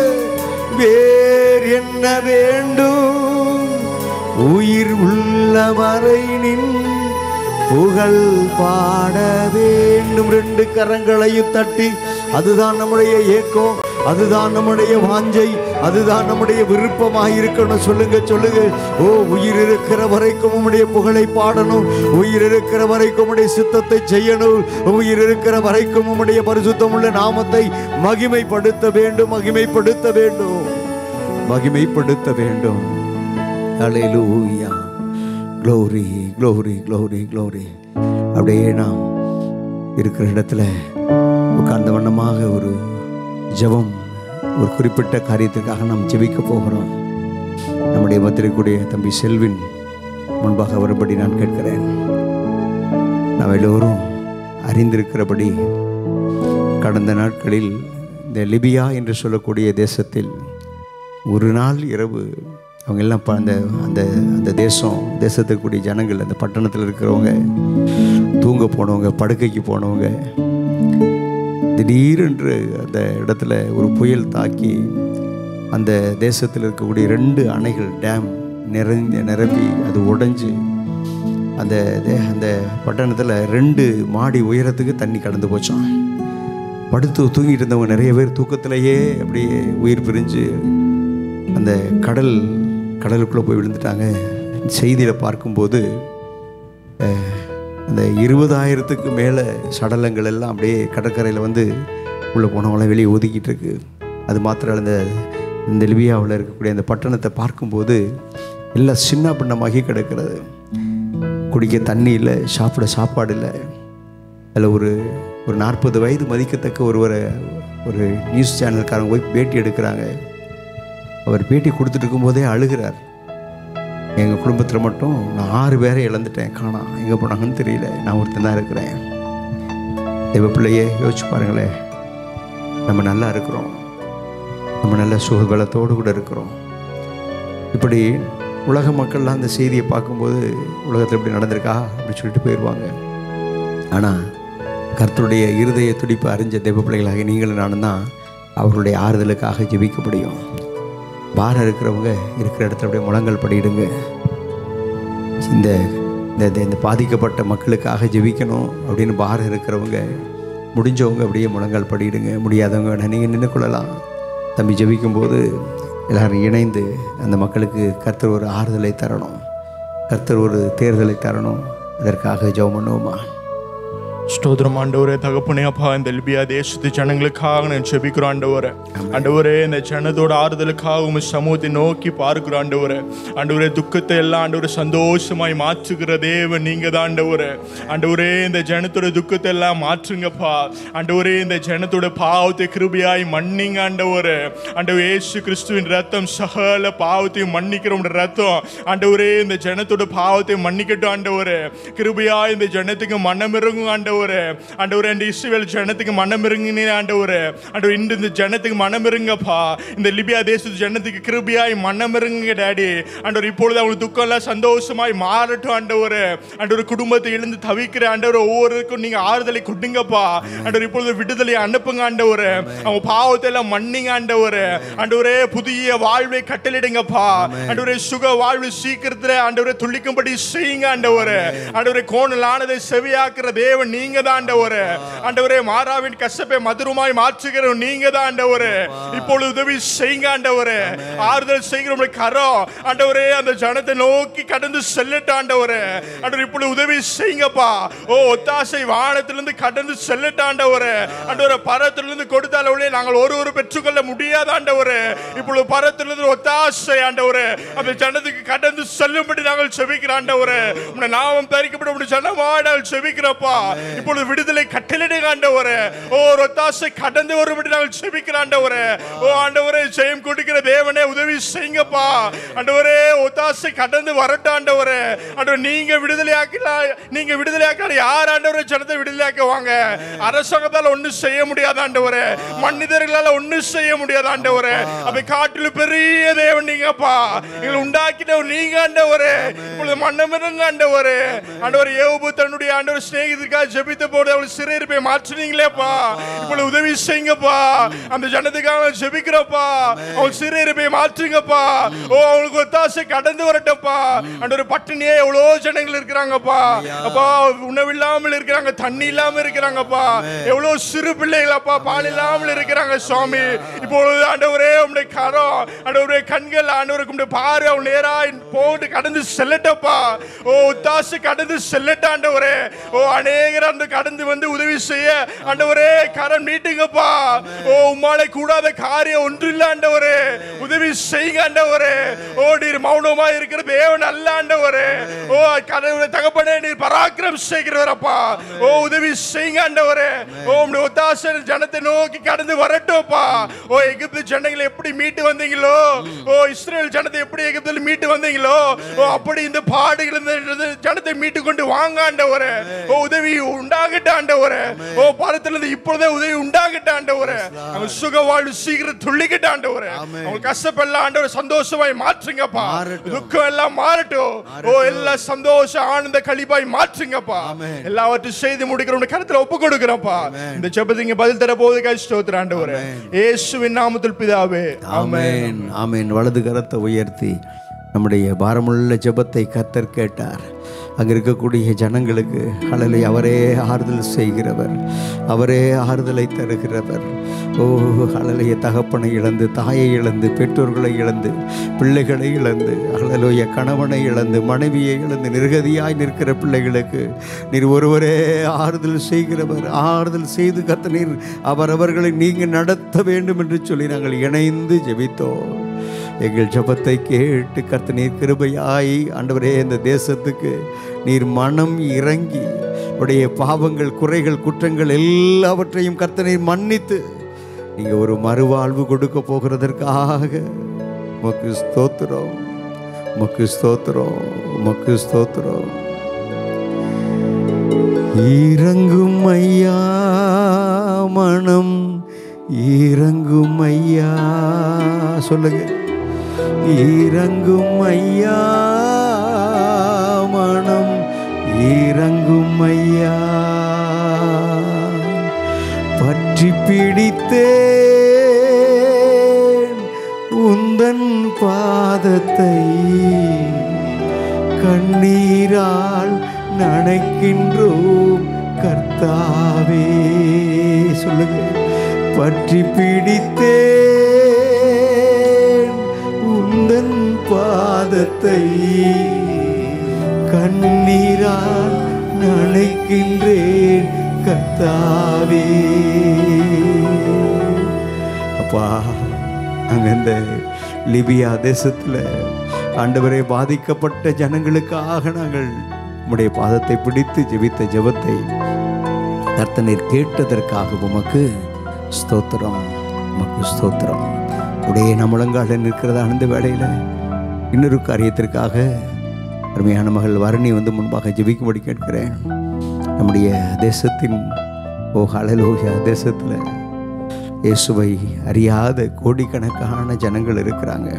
வேர் என்ன வேண்டும் உயிர் உள்ள வரை நின் புகழ் பாட வேண்டும் ரெண்டு கரங்களையும் தட்டி அதுதான் நம்முடைய ஏக்கம் அதுதான் நம்முடைய வாஞ்சை அதுதான் நம்முடைய விருப்பமாக இருக்கணும் சொல்லுங்க சொல்லுங்க ஓ உயிர் இருக்கிற வரைக்கும் உம்முடைய புகழை பாடணும் உயிர் இருக்கிற வரைக்கும் உம்முடைய சித்தத்தை செய்யணும் உயிர் இருக்கிற வரைக்கும் உம்முடைய பரிசுத்தம் உள்ள நாமத்தை மகிமைப்படுத்த வேண்டும் மகிமைப்படுத்த வேண்டும் மகிமைப்படுத்த வேண்டும் hallelujah glory glory glory glory அப்படியே நாம் இருக்கிற இடத்துல உட்கார்ந்த வண்ணமாக ஒரு ஜெபம் ஒரு குறிப்பிட்ட காரியத்திற்காக நாம் ஜெபிக்க போகிறோம் நம்முடைய மத்திரைக்கூடிய தம்பி செல்வின் முன்பாக வரும்படி நான் கேட்கிறேன் நாம் எல்லோரும் அறிந்திருக்கிறபடி கடந்த நாட்களில் இந்த லிபியா என்று சொல்லக்கூடிய தேசத்தில் ஒரு நாள் இரவு அவங்க எல்லாம் ப- அந்த அந்த அந்த தேசம் தேசத்துக்கு கூடிய ஜனங்கள் அந்த பட்டணத்தில் இருக்கிறவங்க தூங்க போனவங்க படுக்கைக்கு போனவங்க திடீரென்று அந்த இடத்துல ஒரு புயல் தாக்கி அந்த தேசத்தில் இருக்கக்கூடிய ரெண்டு அணைகள் டேம் நிறைஞ்ச நிரம்பி அது உடைஞ்சு அந்த தே- அந்த பட்டணத்தில் ரெண்டு மாடி உயரத்துக்கு தண்ணி கடந்து போச்சான் படுத்து தூங்கிட்டு இருந்தவங்க நிறைய பேர் தூக்கத்திலேயே அப்படியே உயிர் பிரிஞ்சு அந்த கடல் கடலுக்குள்ளே போய் விழுந்துட்டாங்க செய்தியில் பார்க்கும்போது அஹ், அந்த இருபதாயிரத்துக்கு மேலே சடலங்கள் எல்லாம் அப்படியே கடற்கரையில் வந்து உள்ளே போனவங்களாம் வெளியே ஒதுக்கிட்டு இருக்கு அது மாத்திரம் இல்ல, இந்த இந்த லிபியாவில் இருக்கக்கூடிய அந்த பட்டணத்தை பார்க்கும்போது எல்லாம் சின்ன பின்னமாகி கிடக்கிறது குடிக்க தண்ணி இல்லை சாப்பிட சாப்பாடு இல்லை அதில் ஒரு ஒரு நாற்பது வயது மதிக்கத்தக்க ஒருவரை ஒரு நியூஸ் சேனல்காரங்க போய் பேட்டி எடுக்கிறாங்க அவர் பேட்டி கொடுத்துட்டு இருக்கும்போதே அழுகிறார் எங்கள் குடும்பத்தில் மட்டும் நான் ஆறு பேரை இழந்துட்டேன் காணாம் எங்கே போனாங்கன்னு தெரியல நான் ஒருத்தன் தான் இருக்கிறேன் தெய்வ பிள்ளையே யோசிச்சு பாருங்களேன் நம்ம நல்லா இருக்கிறோம் நம்ம நல்ல சுகபலத்தோடு கூட இருக்கிறோம் இப்படி உலக மக்கள்லாம் அந்த செய்தியை பார்க்கும்போது உலகத்தில் இப்படி நடந்திருக்கா அப்படின்னு சொல்லிட்டு போயிடுவாங்க ஆனால் கர்த்தருடைய இருதய துடிப்பு அறிஞ்ச தெய்வ பிள்ளைகளாக நீங்களும் நானும் தான் அவர்களுடைய ஆறுதலுக்காக ஜெபிக்க முடியும் பாரம் இருக்கிறவங்க இருக்கிற இடத்துல அப்படியே முழங்கல் படியிடுங்க இந்த இந்த இந்த- இந்த பாதிக்கப்பட்ட மக்களுக்காக ஜெபிக்கணும் அப்படின்னு பாரம் இருக்கிறவங்க முடிஞ்சவங்க அப்படியே முழங்கால் படியிடுங்க முடியாதவங்க வேணா நீங்கள் நின்று கொள்ளலாம் தம்பி ஜெபிக்கும்போது எல்லாரும் இணைந்து அந்த மக்களுக்கு கர்த்தர் ஒரு ஆறுதலை தரணும் கர்த்தர் ஒரு தேர்தலை தரணும் அதற்காக ஜெபம் பண்ணுவோமா ஸ்தோத்திரம் ஆண்டவரே தகப்பனே அப்பா இந்த லிபியா தேசத்து ஜனங்களுக்காக நான் செபிக்கிறோம் ஆண்டவரே ஆண்டவரே இந்த ஜனத்தோட ஆறுதலுக்காக உங்க சமூகத்தை நோக்கி பார்க்கிறோம் ஆண்டவரே ஆண்டவரே துக்கத்தை எல்லாம் ஆண்டவரே சந்தோஷமாய் மாற்றுகிற தேவன் நீங்க தான் ஆண்டவரே ஆண்டவரே இந்த ஜனத்தோட துக்கத்தை எல்லாம் மாற்றுங்கப்பா ஆண்டவரே இந்த ஜனத்தோட பாவத்தை கிருபியாய் மன்னிங்க ஆண்டவரே ஆண்டவர் இயேசு கிறிஸ்துவின் ரத்தம் சகல பாவத்தையும் மன்னிக்கிற உடைய ரத்தம் ஆண்டவரே இந்த ஜனத்தோட பாவத்தை மன்னிக்கட்டும் ஆண்டவரே கிருபையா இந்த ஜனத்துக்கு மனமிறங்கும் ஆண்டவரே ஆண்டவரே ஆண்டவரே இந்த இஸ்ரேல் ஜனத்துக்கு மனம் இருங்கினே ஆண்டவரே ஆண்டவர் இந்த இந்த ஜனத்துக்கு மனம் இருங்கப்பா இந்த லிபியா தேசத்து ஜனத்துக்கு கிருபியாய் மனம் இருங்க டாடி ஆண்டவர் இப்பொழுது அவங்களுக்கு துக்கம் எல்லாம் சந்தோஷமாய் மாறட்டும் ஆண்டவர் ஆண்டவர் குடும்பத்தை இழந்து தவிக்கிற ஆண்டவர் ஒவ்வொருக்கும் நீங்க ஆறுதலை கொடுங்கப்பா ஆண்டவர் இப்பொழுது விடுதலை அனுப்புங்க ஆண்டவர் அவங்க பாவத்தை எல்லாம் மன்னிங்க ஆண்டவர் ஆண்டவரே புதிய வாழ்வை கட்டளிடுங்கப்பா ஆண்டவரே சுக வாழ்வு சீக்கிரத்துல ஆண்டவரே துள்ளிக்கும்படி செய்யுங்க ஆண்டவர் ஆண்டவரே கோணலானதை செவியாக்குற தேவன் நீங்க தான் ஆண்டவர் ஆண்டவரே மாறாவின் கசப்பை மதுரமாய் மாற்றுகிற நீங்க தான் ஆண்டவர் இப்பொழுது உதவி செய்யுங்க ஆண்டவர் ஆறுதல் செய்கிற உங்களுடைய கரம் ஆண்டவரே அந்த ஜனத்தை நோக்கி கடந்து செல்லட்டும் ஆண்டவர் ஆண்டவர் இப்பொழுது உதவி செய்யுங்கப்பா ஓ ஒத்தாசை வானத்திலிருந்து கடந்து செல்லட்டும் ஆண்டவர் ஆண்டவர் பரத்திலிருந்து கொடுத்தால ஒழிய நாங்கள் ஒரு ஒரு பெற்றுக்கொள்ள முடியாத ஆண்டவர் இப்பொழுது பரத்திலிருந்து ஒத்தாசை ஆண்டவர் அந்த ஜனத்துக்கு கடந்து செல்லும்படி நாங்கள் செபிக்கிற ஆண்டவர் உடைய நாமம் தரிக்கப்பட உடைய ஜனமாய் நாங்கள் செபிக்கிறப்பா இப்பொழுது விடுதலை கட்டளிடுங்க ஆண்டவர் ஓ ஒரு ஒத்தாசை கடந்து வரும்படி நாங்கள் செபிக்கிற ஆண்டவர் ஓ ஆண்டவரே ஜெயம் கொடுக்கிற தேவனே உதவி செய்யுங்கப்பா ஆண்டவரே ஒத்தாசை கடந்து வரட்டும் ஆண்டவரே ஆண்டவர் நீங்க விடுதலையாக்கலாம் நீங்க விடுதலையாக்கலாம் யார் ஆண்டவரே ஜனத்தை விடுதலையாக்குவாங்க அரசாங்கத்தால் ஒண்ணும் செய்ய முடியாத ஆண்டவரே மனிதர்களால ஒண்ணும் செய்ய முடியாத ஆண்டவரே அப்ப காட்டில் பெரிய தேவன் நீங்கப்பா எங்களை உண்டாக்கிட்டவர் நீங்க ஆண்டவரே இப்பொழுது மன்னமிருங்க ஆண்டவரே ஆண்டவர் ஏவுபு தன்னுடைய ஆண்டவர் சிநேகிதற்காக ஜெபித்த போது அவள் சிறையிருப்பை மாற்றினீங்களேப்பா இப்பொழுது உதவி செய்யுங்கப்பா அந்த ஜனத்துக்காக ஜெபிக்கிறப்பா அவள் சிறையிருப்பை மாற்றுங்கப்பா ஓ அவங்களுக்கு ஒத்தாசை கடந்து வரட்டப்பா ஆண்டவர் பட்டினியே எவ்வளோ ஜனங்கள் இருக்கிறாங்கப்பா அப்பா உணவில்லாமல் இருக்கிறாங்க தண்ணி இல்லாம இருக்கிறாங்கப்பா எவ்வளவு சிறு பிள்ளைகளப்பா பால் இல்லாமல் இருக்கிறாங்க சுவாமி இப்பொழுது ஆண்டவரே உங்களுடைய கரம் ஆண்டவரே கண்கள் ஆண்டவருக்கு உங்களுடைய பாரு அவன் நேரா போட்டு கடந்து செல்லட்டப்பா ஓ உத்தாசு கடந்து செல்லட்ட ஆண்டவரே ஓ அநேகர் அந்த கடந்து வந்து உதவி செய்ய ஆண்டவரே கரம் நீட்டுங்கப்பா ஓ உம்மாலே கூடாத காரியம் ஒன்று இல்ல ஆண்டவரே உதவி செய்யுங்க ஆண்டவரே ஓ நீர் மௌனமா இருக்கிற தேவன் அல்ல ஆண்டவரே ஓ கடவுளை தகப்பனே நீர் பராக்கிரம் செய்கிறவரப்பா ஓ உதவி செய்யுங்க ஆண்டவரே ஓ உம்முடைய ஒத்தாசை ஜனத்தை நோக்கி கடந்து வரட்டும்ப்பா ஓ எகிப்து ஜனங்களை எப்படி மீட்டு வந்தீங்களோ ஓ இஸ்ரேல் ஜனத்தை எப்படி எகிப்தில் மீட்டு வந்தீங்களோ ஓ அப்படி இந்த பாடுகள் இந்த ஜனத்தை மீட்டு கொண்டு வாங்க ஆண்டவரே ஓ உதவி உண்டாகட்ட ஆண்டவரே ஓ பரத்திலிருந்து இப்பொழுதே உதவி உண்டாகட்ட ஆண்டவரே அவங்க சுக வாழ்வு சீக்கிரம் துள்ளிக்கிட்ட ஆண்டவரே அவங்க கஷ்டப்பெல்லாம் ஆண்டவர் சந்தோஷமாய் மாற்றுங்கப்பா துக்கம் எல்லாம் மாறட்டும் ஓ எல்லாம் சந்தோஷ ஆனந்த கழிப்பாய் மாற்றுங்கப்பா எல்லாவற்றையும் செய்து முடிக்கிற உங்க கருத்துல ஒப்பு கொடுக்கிறப்பா இந்த ஜெபத்துக்கு பதில் தர போவதுக்காக ஸ்தோத்திர ஆண்டவரே இயேசுவின் நாமத்தில் பிதாவே ஆமென் ஆமென் வலது கரத்தை உயர்த்தி நம்முடைய பாரமுள்ள ஜெபத்தை கத்தர் கேட்டார் அங்கே இருக்கக்கூடிய ஜனங்களுக்கு அழலை அவரே ஆறுதல் செய்கிறவர் அவரே ஆறுதலை தருகிறவர் ஓ அழலைய தகப்பனை இழந்து தாயை இழந்து பெற்றோர்களை இழந்து பிள்ளைகளை இழந்து அழலைய கணவனை இழந்து மனைவியை இழந்து நிர்கதியாய் நிற்கிற பிள்ளைகளுக்கு நீர் ஒருவரே ஆறுதல் செய்கிறவர் ஆறுதல் செய்து கத்த நீர் அவரவர்களை நீங்கள் நடத்த வேண்டும் என்று சொல்லி நாங்கள் இணைந்து ஜெபித்தோம் எங்கள் ஜெபத்தை கேட்டு கர்த்த நீர் கிருபையாய் ஆண்டவரே இந்த தேசத்துக்கு நீர் மனம் இறங்கி உடைய பாவங்கள் குறைகள் குற்றங்கள் எல்லாவற்றையும் கர்த்த நீர் மன்னித்து நீங்க ஒரு மறுவாழ்வு கொடுக்க போகிறதற்காக உமக்கு ஸ்தோத்திரம் உமக்கு ஸ்தோத்திரம் உமக்கு ஸ்தோத்திரம் இறங்கும் ஐயா மனம் இறங்கும் ஐயா சொல்லுங்க இறங்கும் ஐயா மனம் இறங்கும் ஐயா பற்றி பிடித்தேன் உந்தன் பாதத்தை கண்ணீரால் நனைக்கின்றோம் கர்த்தாவே சொல்லுங்க பற்றி பிடித்தேன் உந்தன் பாதத்தை கண்ணீரால் நனைக்கின்றேன் கர்த்தாவே அப்பா அங்க இந்த லிபியா தேசத்தில் ஆண்டவரை பாதிக்கப்பட்ட ஜனங்களுக்காக நாங்கள் உம்முடைய பாதத்தை பிடித்து ஜெபித்த ஜெபத்தை கர்த்தனீர் கேட்டதற்காக உமக்கு ஸ்தோத்திரம் உமக்கு ஸ்தோத்திரம் உடைய நம்மளங்கால நிற்கிறதா அந்த வேளையில் இன்னொரு காரியத்திற்காக அருமையான மகள் வரணி வந்து முன்பாக ஜெபிக்கும்படி கேட்கிறேன் நம்ம நம்முடைய தேசத்தின் ஓ ஹalleluya தேசத்தில் இயேசுவை அறியாத கோடிக்கணக்கான ஜனங்கள் இருக்கிறாங்க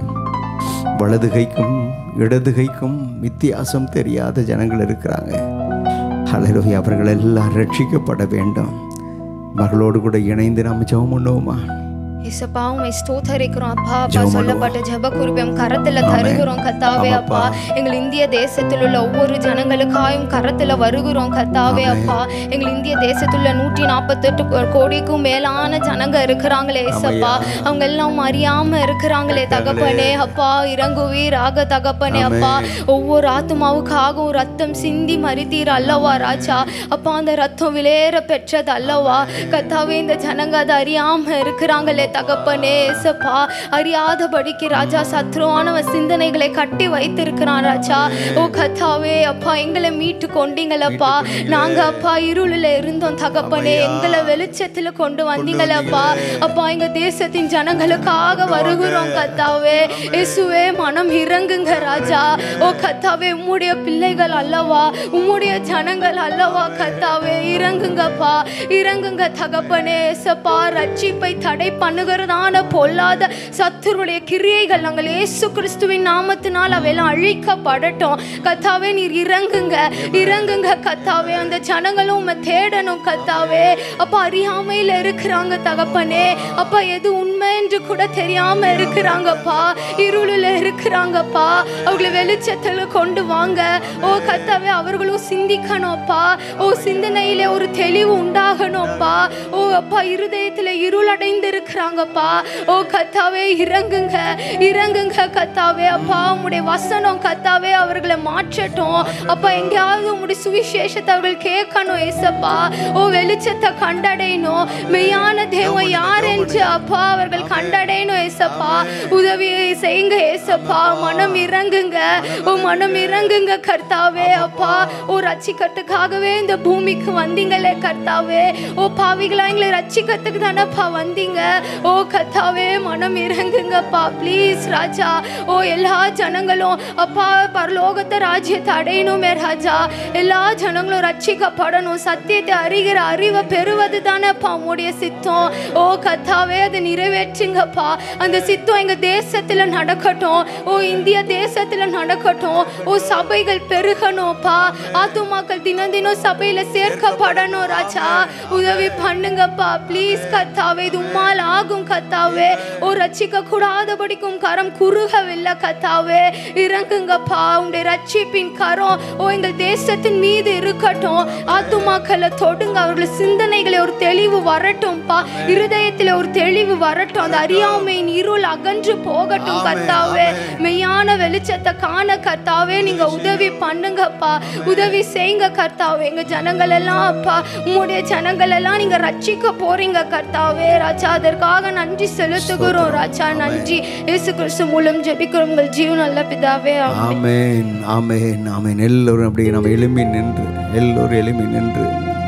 வலது கைக்கும் இடது கைக்கும் வித்தியாசம் தெரியாத ஜனங்கள் இருக்கிறாங்க ஹalleluya அவர்கள் எல்லாம் ரட்சிக்கப்பட வேண்டும் மகளோடு கூட இணைந்து நாம் ஜெபம் பண்ணுவோமா இசப்பா உமை ஸ்தோத்தரிக்கிறோம் அப்பா அப்பா ஜெபம் சொல்லப்பட்ட ஜெப குறிப்பம் கரத்துல தருகிறோம் கத்தாவே அப்பா எங்கள் இந்திய தேசத்தில் உள்ள ஒவ்வொரு ஜனங்களுக்காயும் கரத்துல வருகிறோம் கத்தாவே அப்பா எங்கள் இந்திய தேசத்தில் உள்ள நூற்றி நாற்பத்தெட்டு கோடிக்கும் மேலான ஜனங்க இருக்கிறாங்களே இசப்பா அவங்க எல்லாம் அறியாம இருக்கிறாங்களே தகப்பனே அப்பா இறங்குவீராக தகப்பனே அப்பா ஒவ்வொரு ஆத்மாவுக்காகவும் ரத்தம் சிந்தி மறித்தீர் அல்லவா ராஜா அப்பா அந்த ரத்தம் விளையேற பெற்றது அல்லவா கத்தாவே இந்த ஜனங்க அதை அறியாம இருக்கிறாங்களே தகப்பனே ஏசப்பா அறியாதபடிக்கு ராஜா சத்ருவானவன் சிந்தனைகளை கட்டி வைத்திருக்கிறான் ராஜா ஓ கத்தாவே அப்பா எங்களை மீட்டு கொண்டீங்களப்பா நாங்க அப்பா இருளில் இருந்தோம் தகப்பனே எங்களை வெளிச்சத்துல கொண்டு வந்தீங்களப்பா அப்பா எங்க தேசத்தின் ஜனங்களுக்காக வருகிறோம் கத்தாவே இயேசுவே மனம் இறங்குங்க ராஜா ஓ கத்தாவே உம்முடைய பிள்ளைகள் அல்லவா உம்முடைய ஜனங்கள் அல்லவா கத்தாவே இறங்குங்கப்பா இறங்குங்க தகப்பனே ஏசப்பா ரட்சிப்பை தடை பண்ணுகிறதான பொல்லாத சத்துருடைய கிரியைகள் நாங்கள் இயேசு கிறிஸ்துவின் நாமத்தினால் அவையெல்லாம் அழிக்கப்படட்டும் கத்தாவே நீர் இறங்குங்க இறங்குங்க கத்தாவே அந்த ஜனங்களும் உம்மை தேடணும் கத்தாவே அப்பா அறியாமையில் இருக்கிறாங்க தகப்பனே அப்பா எது உண்மை என்று கூட தெரியாம இருக்கிறாங்கப்பா இருளில் இருக்கிறாங்கப்பா அவங்களை வெளிச்சத்தில் கொண்டு வாங்க ஓ கத்தாவே அவர்களும் சிந்திக்கணும்ப்பா ஓ சிந்தனையிலே ஒரு தெளிவு உண்டாகணும்ப்பா ஓ அப்பா இருதயத்தில் இருளடைந்து இருக்கிறாங்கப்பா ஓ கத்தாவே இறங்குங்க இறங்குங்க கத்தாவே அப்பா உம்முடைய வசனம் கத்தாவே அவர்களை மாற்றட்டும் அப்பா எங்கேயாவது உம்முடைய சுவிசேஷத்தை அவர்கள் கேட்கணும் ஏசப்பா ஓ வெளிச்சத்தை கண்டடையணும் மெய்யான தேவன் யார் என்று அப்பா அவர்கள் கண்டடையணும் ஏசப்பா உதவியை செய்யுங்க ஏசப்பா மனம் இறங்குங்க ஓ மனம் இறங்குங்க கர்த்தாவே அப்பா ஓ ரட்சிக்கத்துக்காகவே இந்த பூமிக்கு வந்தீங்களே கர்த்தாவே ஓ பாவிகளா எங்களை ரட்சிக்கிறதுக்கு தானப்பா வந்தீங்க ஓ கர்த்தாவே மனம் இறங்குங்கப்பா ப்ளீஸ் ராஜா ஓ எல்லா ஜனங்களும் அப்பா பரலோகத்தை ராஜ்யத்தை அடையணுமே ராஜா எல்லா ஜனங்களும் ரட்சிக்கப்படணும் சத்தியத்தை அறிகிற அறிவை பெறுவது தானேப்பா உம்முடைய சித்தம் ஓ கத்தாவே அதை நிறைவேற்றுங்கப்பா அந்த சித்தம் எங்க தேசத்துல நடக்கட்டும் ஓ இந்திய தேசத்துல நடக்கட்டும் ஓ சபைகள் பெருகணும்ப்பா ஆத்துமாக்கள் தினம் தினம் சபையில சேர்க்கப்படணும் ராஜா உதவி பண்ணுங்கப்பா ப்ளீஸ் கத்தாவே இது உம்மால் ஆகும் கத்தாவே ஓ ரட்சிக்க கூடாதபடிக்கும் கரம் குறுகவில்லை கத்தாவே இறங்குங்கப்பா உங்களுடைய ரட்சிப்பின் கரம் ஓ எங்கள் தேசத்தின் மீது இருக்கட்டும் ஆத்துமாக்களை தொடுங்க அவர்கள் சிந்தனைகளை ஒரு தெளிவு வரட்டும்ப்பா இருதயத்தில் ஒரு தெளிவு வரட்டும் அந்த அறியாமையின் இருள் அகன்று போகட்டும் கர்த்தாவே மெய்யான வெளிச்சத்தை காண கர்த்தாவே நீங்க உதவி பண்ணுங்கப்பா உதவி செய்யுங்க கர்த்தாவே எங்க ஜனங்கள் எல்லாம் அப்பா உம்முடைய ஜனங்கள் எல்லாம் நீங்க ரட்சிக்க போறீங்க கர்த்தாவே ராஜா அதற்காக நன்றி செலுத்துகிறோம் ராஜா நன்றி இயேசு கிறிஸ்து மூலம் ஜெபிக்கிறோம் உங்கள் ஜீவன் நல்ல பிதாவே ஆமென். ஆமென் ஆமென் ஆமென் எல்லோரும் அப்படியே நம்ம எளிமை நின்று எல்லோரும் எளிமை நின்று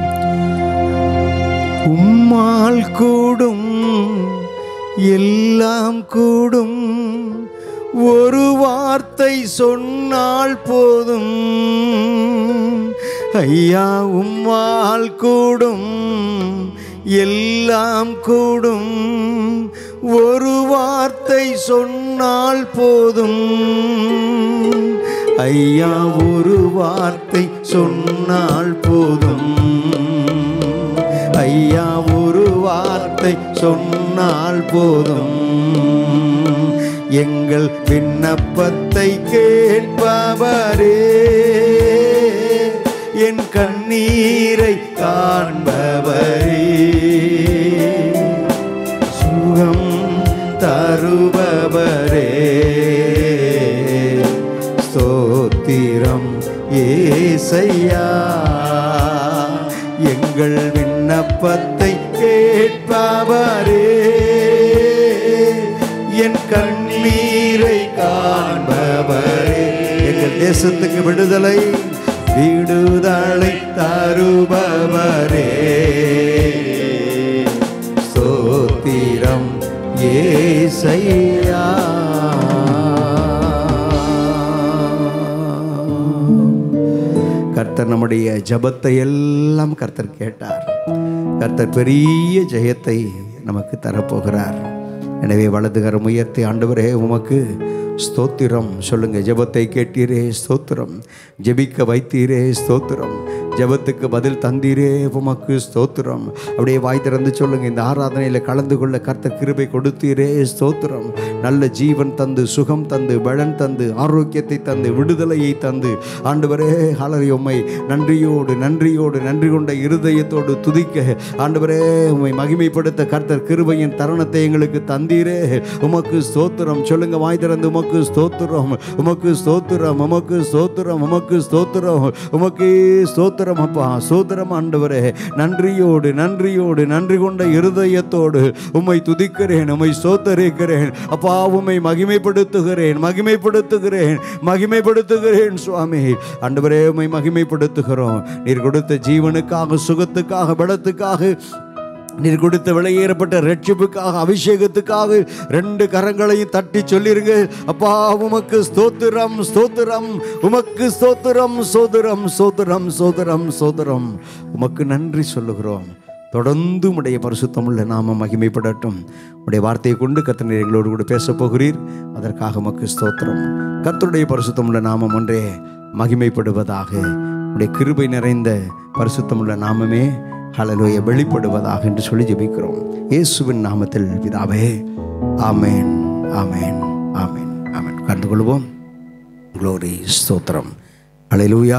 உம்மால் கூடும் எல்லாம் கூடும் ஒரு வார்த்தை சொன்னால் போதும் ஐயா உம்மால் கூடும் எல்லாம் கூடும் ஒரு வார்த்தை சொன்னால் போதும் ஐயா ஒரு வார்த்தை சொன்னால் போதும் ஐயா ஒரு வார்த்தை சொன்னால் போதும் எங்கள் விண்ணப்பத்தை கேட்பவரே என் கண்ணீரை காண்பவரே சுகம் தருபவரே ஸ்தோத்திரம் ஏசையா எங்கள் விண்ணப்பத்தை கேட்பவரே என் கண்ணீரை காண்பவரே எங்கள் தேசத்துக்கு விடுதலை விடுதலை தருபவரே ஸ்தோத்திரம் ஏசையா கர்த்தர் நம்முடைய ஜபத்தை எல்லாம் கர்த்தர் கேட்டார் கர்த்தர் பெரிய ஜெயத்தை நமக்கு தரப்போகிறார் எனவே வலதுகரம் உயர்த்தி ஆண்டவரே உமக்கு ஸ்தோத்திரம் சொல்லுங்க ஜெபத்தை கேட்டீரே ஸ்தோத்திரம் ஜெபிக்க வைத்தீரே ஸ்தோத்திரம் ஜெபத்துக்கு பதில் தந்தீரே உமக்கு ஸ்தோத்திரம் அப்படியே வாய் திறந்து சொல்லுங்க இந்த ஆராதனையில் கலந்து கொள்ள கர்த்தர் கிருபை கொடுத்தீரே ஸ்தோத்திரம் நல்ல ஜீவன் தந்து சுகம் தந்து பலன் தந்து ஆரோக்கியத்தை தந்து விடுதலையை தந்து ஆண்டவரே ஹலரி உம்மை நன்றியோடு நன்றியோடு நன்றி கொண்ட இருதயத்தோடு துதிக்க ஆண்டவரே உம்மை மகிமைப்படுத்த கர்த்தர் கிருபையின் தருணத்தை எங்களுக்கு தந்தீரே உமக்கு ஸ்தோத்திரம் சொல்லுங்க வாய் திறந்து உமக்கு ஸ்தோத்திரம் உமக்கு ஸ்தோத்திரம் உமக்கு ஸ்தோத்திரம் உமக்கு ஸ்தோத்திரம் உமக்கு ஸ்தோத்திரம் அப்பா ஸ்தோத்திரம் ஆண்டவரே நன்றியோடு நன்றியோடு நன்றி கொண்ட இருதயத்தோடு உம்மை துதிக்கிறேன் உம்மை ஸ்தோத்தரிக்கிறேன் அப்பா உம்மை மகிமைப்படுத்துகிறேன் மகிமைப்படுத்துகிறேன் மகிமைப்படுத்துகிறேன் சுவாமி ஆண்டவரே உம்மை மகிமைப்படுத்துகிறோம் நீர் கொடுத்த ஜீவனுக்காக சுகத்துக்காக பலத்துக்காக நீர் கொடுத்த விலையேறப்பட்ட ரட்சிப்புக்காக அபிஷேகத்துக்காக ரெண்டு கரங்களையும் தட்டி சொல்லிருங்க அப்பா உமக்கு ஸ்தோத்திரம் ஸ்தோத்திரம் உமக்கு ஸ்தோத்திரம் சோதரம் சோதரம் சோதரம் சோதரம் உமக்கு நன்றி சொல்லுகிறோம் தொடர்ந்து உடைய பரிசுத்தமுள்ள நாம மகிமைப்படட்டும் உடைய வார்த்தையை கொண்டு கர்த்தர் எங்களோடு கூட பேசப் போகிறீர் அதற்காக உமக்கு ஸ்தோத்திரம் கர்த்தருடைய பரிசுத்தமுள்ள நாமம் ஒன்றே மகிமைப்படுவதாக உடைய கிருபை நிறைந்த பரிசுத்தமுள்ள நாமமே ஹலலோய வெளிப்படுவதாக என்று சொல்லி ஜெபிக்கிறோம் இயேசுவின் நாமத்தில் பிதாவே ஆமேன் ஆமேன் ஆமேன் ஆமேன் கண்டு கொள்வோம் க்ளோரி ஸ்தோத்திரம் ஹalleluya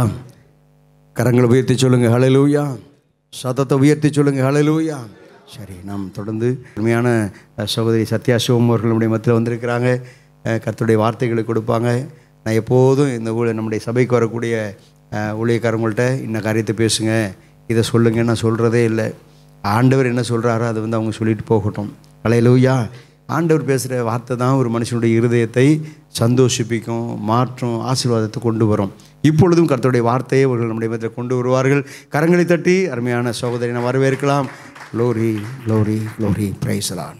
கரங்களை உயர்த்தி சொல்லுங்க ஹalleluya சத்தத்தை உயர்த்தி சொல்லுங்க ஹalleluya சரி நாம் தொடர்ந்து உண்மையான அஹ், சகோதரி சத்யா சிவம் அவர்கள் நம்முடைய மத்தியில் வந்திருக்கிறாங்க அஹ், கர்த்தருடைய வார்த்தைகளை கொடுப்பாங்க நான் எப்போதும் இந்த ஊழல் நம்முடைய சபைக்கு வரக்கூடிய அஹ், ஊழியக்காரங்கள்ட்ட இந்த காரியத்தை பேசுங்க இதை சொல்லுங்க நான் சொல்கிறதே இல்லை ஆண்டவர் என்ன சொல்கிறாரோ அதை வந்து அவங்க சொல்லிட்டு போகட்டும் ஹalleluya ஆண்டவர் பேசுகிற வார்த்தை தான் ஒரு மனுஷனுடைய இருதயத்தை சந்தோஷிப்பிக்கும் மாற்றும் ஆசீர்வாதத்தை கொண்டு வரும் இப்பொழுதும் கர்த்தருடைய வார்த்தையை அவர்கள் நம்முடைய மத்தியில் கொண்டு வருவார்கள் கரங்களை தட்டி அருமையான சகோதரினை வரவேற்கலாம் க்ளோரி க்ளோரி க்ளோரி பிரைசலான்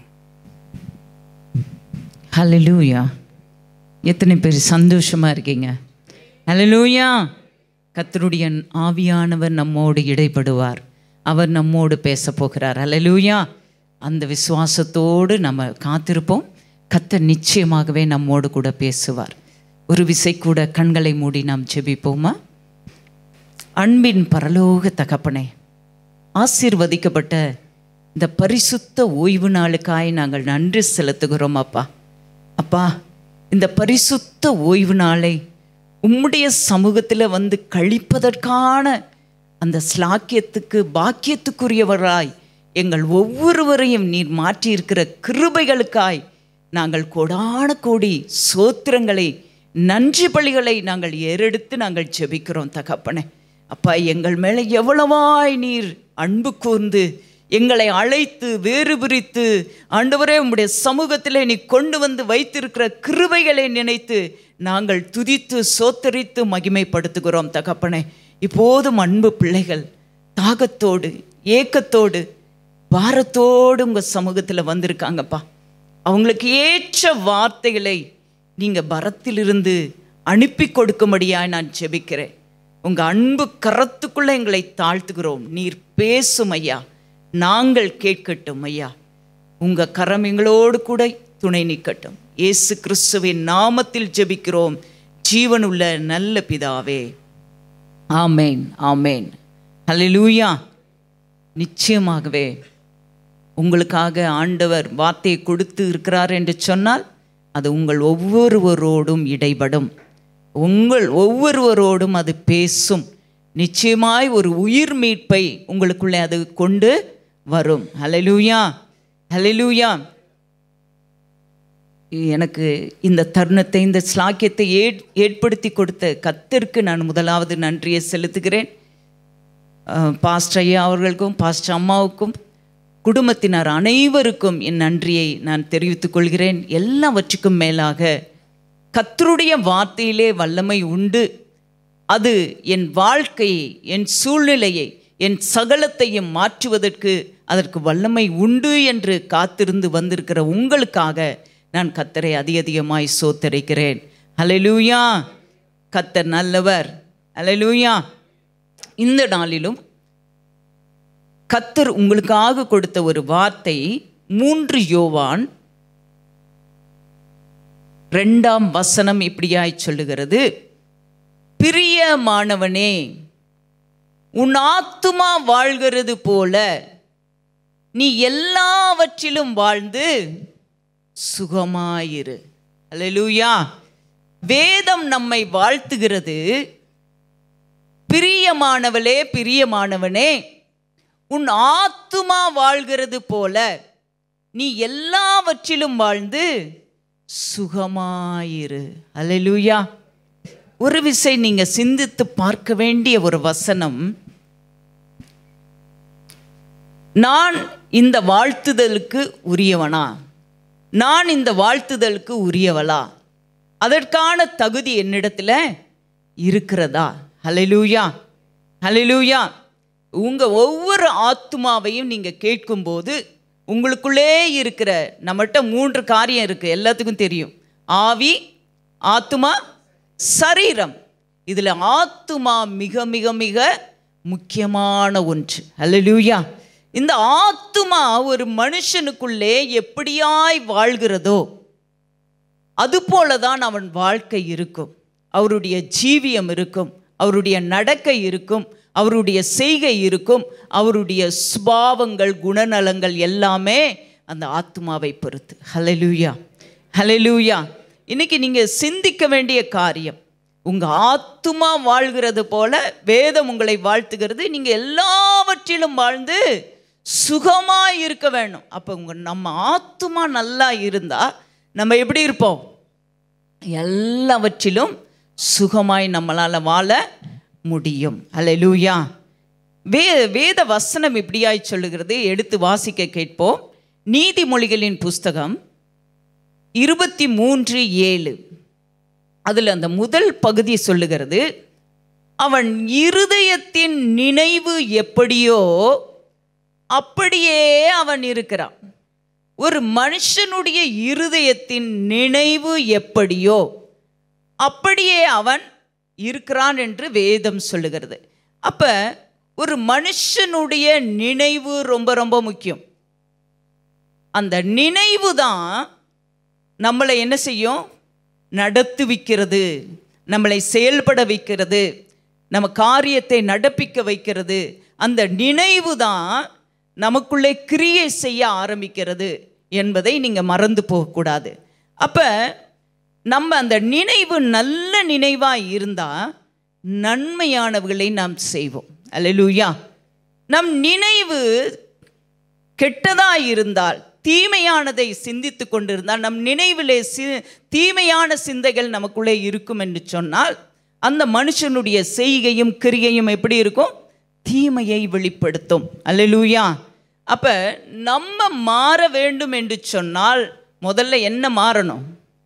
ஹalleluya எத்தனை பேர் சந்தோஷமா இருக்கீங்க ஹalleluya கர்த்தருடைய ஆவியானவர் நம்மோடு இடைப்படுவார் அவர் நம்மோடு பேச போகிறார் ஹalleluya அந்த விசுவாசத்தோடு நம்ம காத்திருப்போம் கர்த்தர் நிச்சயமாகவே நம்மோடு கூட பேசுவார் ஒரு விசை கூட கண்களை மூடி நாம் ஜெபிப்போமா அன்பின் பரலோக தகப்பனே ஆசீர்வதிக்கப்பட்ட இந்த பரிசுத்த ஓய்வு நாளுக்காய் நாங்கள் நன்றி செலுத்துகிறோம் அப்பா அப்பா இந்த பரிசுத்த ஓய்வு நாளை உம்முடைய சமூகத்தில் வந்து கழிப்பதற்கான அந்த ஸ்லாக்கியத்துக்கு பாக்கியத்துக்குரியவராய் எங்கள் ஒவ்வொருவரையும் நீர் மாற்றியிருக்கிற கிருபைகளுக்காய் நாங்கள் கோடான கோடி சோத்திரங்களை நன்றி பலிகளை நாங்கள் ஏறெடுத்து நாங்கள் ஜெபிக்கிறோம் தகப்பனே அப்பா எங்கள் மேலே எவ்வளவாய் நீர் அன்பு கூர்ந்து எங்களை அழைத்து வேறு பிரித்து ஆண்டவரே உம்முடைய சமூகத்திலே நீ கொண்டு வந்து வைத்திருக்கிற கிருபைகளை நினைத்து நாங்கள் துதித்து சோத்தரித்து மகிமைப்படுத்துகிறோம் தகப்பனே இப்போதும் அன்பு பிள்ளைகள் தாகத்தோடு ஏக்கத்தோடு பாரத்தோடு உங்கள் சமூகத்தில் வந்திருக்காங்கப்பா அவங்களுக்கு ஏற்ற வார்த்தைகளை நீங்கள் பரத்திலிருந்து அனுப்பி கொடுக்கும்படியாய் நான் ஜெபிக்கிறேன் உங்கள் அன்பு கரத்துக்குள்ளே எங்களை தாழ்த்துகிறோம் நீர் பேசும் ஐயா நாங்கள் கேட்கட்டும் ஐயா உங்கள் கரம் எங்களோடு கூட துணை நிற்கட்டும் இயேசு கிறிஸ்துவின் நாமத்தில் ஜெபிக்கிறோம் ஜீவனுள்ள நல்ல பிதாவே ஆமேன் ஆமேன் ஹalleluya நிச்சயமாகவே உங்களுக்காக ஆண்டவர் வார்த்தையை கொடுத்து இருக்கிறார் என்று சொன்னால் அது உங்கள் ஒவ்வொருவரோடும் இடைபடும் உங்கள் ஒவ்வொருவரோடும் அது பேசும் நிச்சயமாய் ஒரு உயிர் மீட்பை உங்களுக்குள்ளே அது கொண்டு வரும் ஹalleluya ஹalleluya எனக்கு இந்த தருணத்தை இந்த ஸ்லாக்கியத்தை ஏற் ஏற்படுத்தி கொடுத்த கத்திற்கு நான் முதலாவது நன்றியை செலுத்துகிறேன் அஹ், பாஸ்டர் ஐயா அவர்களுக்கும் பாஸ்டர் அம்மாவுக்கும் குடும்பத்தினர் அனைவருக்கும் என் நன்றியை நான் தெரிவித்துக் கொள்கிறேன் எல்லாவற்றுக்கும் மேலாக கத்தருடைய வார்த்தையிலே வல்லமை உண்டு அது என் வாழ்க்கையை என் சூழ்நிலையை என் சகலத்தையும் மாற்றுவதற்கு அதற்கு வல்லமை உண்டு என்று காத்திருந்து வந்திருக்கிற உங்களுக்காக நான் கத்தரை அதிக அதிகமாய் சோத்தரிக்கிறேன் ஹalleluya கத்தர் நல்லவர் ஹalleluya இந்த நாளிலும் கத்தர் உங்களுக்காக கொடுத்த ஒரு வார்த்தை மூன்று யோவான் ரெண்டாம் வசனம் இப்படியாய் சொல்லுகிறது பிரியமானவனே உன் ஆத்துமா வாழ்கிறது போல நீ எல்லாவற்றிலும் வாழ்ந்து சுகமாயிரு அல்லேலூயா வேதம் நம்மை வாழ்த்துகிறது பிரியமானவளே பிரியமானவனே உன் ஆத்துமா வாழ்கிறது போல நீ எல்லாவற்றிலும் வாழ்ந்து சுகமாயிரு அல்லேலூயா ஒரு விசை நீங்க சிந்தித்து பார்க்க வேண்டிய ஒரு வசனம் நான் இந்த வாழ்த்துதலுக்கு உரியவனா நான் இந்த வாழ்த்துதலுக்கு உரியவளா அதற்கான தகுதி என்னிடத்துல இருக்கிறதா ஹalleluya ஹalleluya உங்க ஒவ்வொரு ஆத்துமாவையும் நீங்க கேட்கும்போது உங்களுக்குள்ளே இருக்கிற நம்மகிட்ட மூன்று காரியம் இருக்கு எல்லாத்துக்கும் தெரியும் ஆவி ஆத்துமா சரீரம் இதுல ஆத்துமா மிக மிக மிக முக்கியமான ஒன்று ஹalleluya இந்த ஆத்துமா ஒரு மனுஷனுக்குள்ளே எப்படியாய் வாழ்கிறதோ அதுபோல தான் அவன் வாழ்க்கை இருக்கும் அவருடைய ஜீவியம் இருக்கும் அவருடைய நடக்கை இருக்கும் அவருடைய செய்கை இருக்கும் அவருடைய சுபாவங்கள் குணநலங்கள் எல்லாமே அந்த ஆத்மாவை பொறுத்து ஹலலூயா ஹலலூயா இன்னைக்கு நீங்கள் சிந்திக்க வேண்டிய காரியம் உங்கள் ஆத்துமா வாழ்கிறது போல வேதம் உங்களை வாழ்த்துகிறது நீங்கள் எல்லாவற்றிலும் வாழ்ந்து சுகமாக இருக்க வேணும் அப்போ உங்கள் நம்ம ஆத்துமா நல்லா இருந்தால் நம்ம எப்படி இருப்போம் எல்லாவற்றிலும் சுகமாய் நம்மளால் வாழ முடியும் அல்லேலூயா வே வேத வசனம் இப்படியாய் சொல்லுகிறது எடுத்து வாசிக்க கேட்போம் நீதிமொழிகளின் புஸ்தகம் இருபத்தி மூன்று ஏழு அதில் அந்த முதல் பகுதி சொல்லுகிறது அவன் இருதயத்தின் நினைவு எப்படியோ அப்படியே அவன் இருக்கிறான் ஒரு மனுஷனுடைய இருதயத்தின் நினைவு எப்படியோ அப்படியே அவன் இருக்கிறான் என்று வேதம் சொல்லுகிறது அப்ப ஒரு மனுஷனுடைய நினைவு ரொம்ப ரொம்ப முக்கியம் அந்த நினைவு தான் நம்மளை என்ன செய்யும் நடத்துவிக்கிறது நம்மளை செயல்பட வைக்கிறது நம்ம காரியத்தை நடப்பிக்க வைக்கிறது அந்த நினைவு தான் நமக்குள்ளே கிரியை செய்ய ஆரம்பிக்கிறது என்பதை நீங்கள் மறந்து போகக்கூடாது அப்போ நம்ம அந்த நினைவு நல்ல நினைவாக இருந்தால் நன்மையானவர்களை நாம் செய்வோம் அல்லேலூயா நம் நினைவு கெட்டதாக இருந்தால் தீமையானதை சிந்தித்து கொண்டிருந்தால் நம் நினைவிலே சி தீமையான சிந்தைகள் நமக்குள்ளே இருக்கும் என்று சொன்னால் அந்த மனுஷனுடைய செய்கையும் கிரியையும் எப்படி இருக்கும் தீமையை வெளிப்படுத்தும் அல்லேலூயா அப்போ நம்ம மாற வேண்டும் என்று சொன்னால் முதல்ல என்ன மாறணும்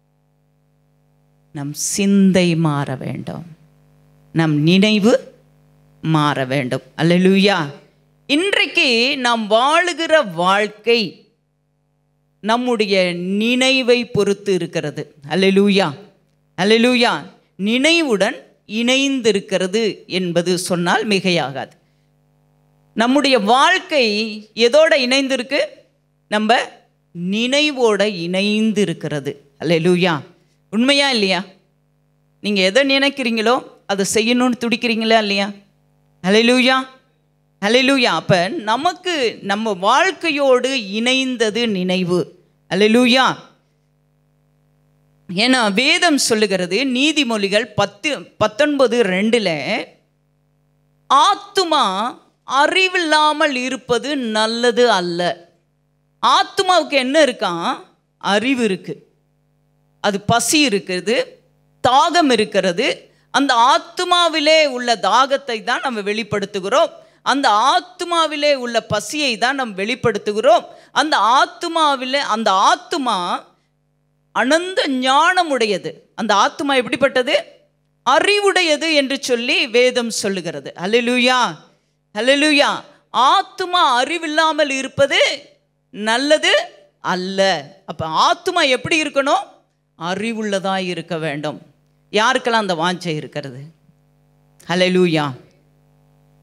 நம் சிந்தை மாற வேண்டும் நம் நினைவு மாற வேண்டும் அல்லேலூயா இன்றைக்கு நாம் வாழுகிற வாழ்க்கை நம்முடைய நினைவை பொறுத்து இருக்கிறது அல்லேலூயா அல்லேலூயா நினைவுடன் இணைந்திருக்கிறது என்பது சொன்னால் மிகையாகாது நம்முடைய வாழ்க்கை எதோட இணைந்திருக்கு நம்ம நினைவோட இணைந்து இருக்கிறது அல்லேலூயா உண்மையா இல்லையா நீங்கள் எதை நினைக்கிறீங்களோ அதை செய்யணும்னு துடிக்கிறீங்களா இல்லையா ஹalleluya ஹalleluya அப்போ நமக்கு நம்ம வாழ்க்கையோடு இணைந்தது நினைவு ஹalleluya ஏன்னா வேதம் சொல்லுகிறது நீதிமொழிகள் பத்து பத்தொன்பது ரெண்டில் ஆத்துமா அறிவில்லாமல் இருப்பது நல்லது அல்ல ஆத்துமாவுக்கு என்ன இருக்கான் அறிவு இருக்கு அது பசி இருக்குது தாகம் இருக்கிறது அந்த ஆத்துமாவிலே உள்ள தாகத்தை தான் நம்ம வெளிப்படுத்துகிறோம் அந்த ஆத்துமாவிலே உள்ள பசியை தான் நம்ம வெளிப்படுத்துகிறோம் அந்த ஆத்துமாவிலே அந்த ஆத்துமா அனந்த ஞானமுடையது அந்த ஆத்துமா எப்படிப்பட்டது அறிவுடையது என்று சொல்லி வேதம் சொல்லுகிறது ஹalleluya ஹalleluya ஆத்துமா அறிவில்லாமல் இருப்பது நல்லது அல்ல அப்ப ஆத்துமா எப்படி இருக்கணும் அறிவுள்ளதா இருக்க வேண்டும் யாருக்கெல்லாம் அந்த வாஞ்சை இருக்கிறது ஹalleluya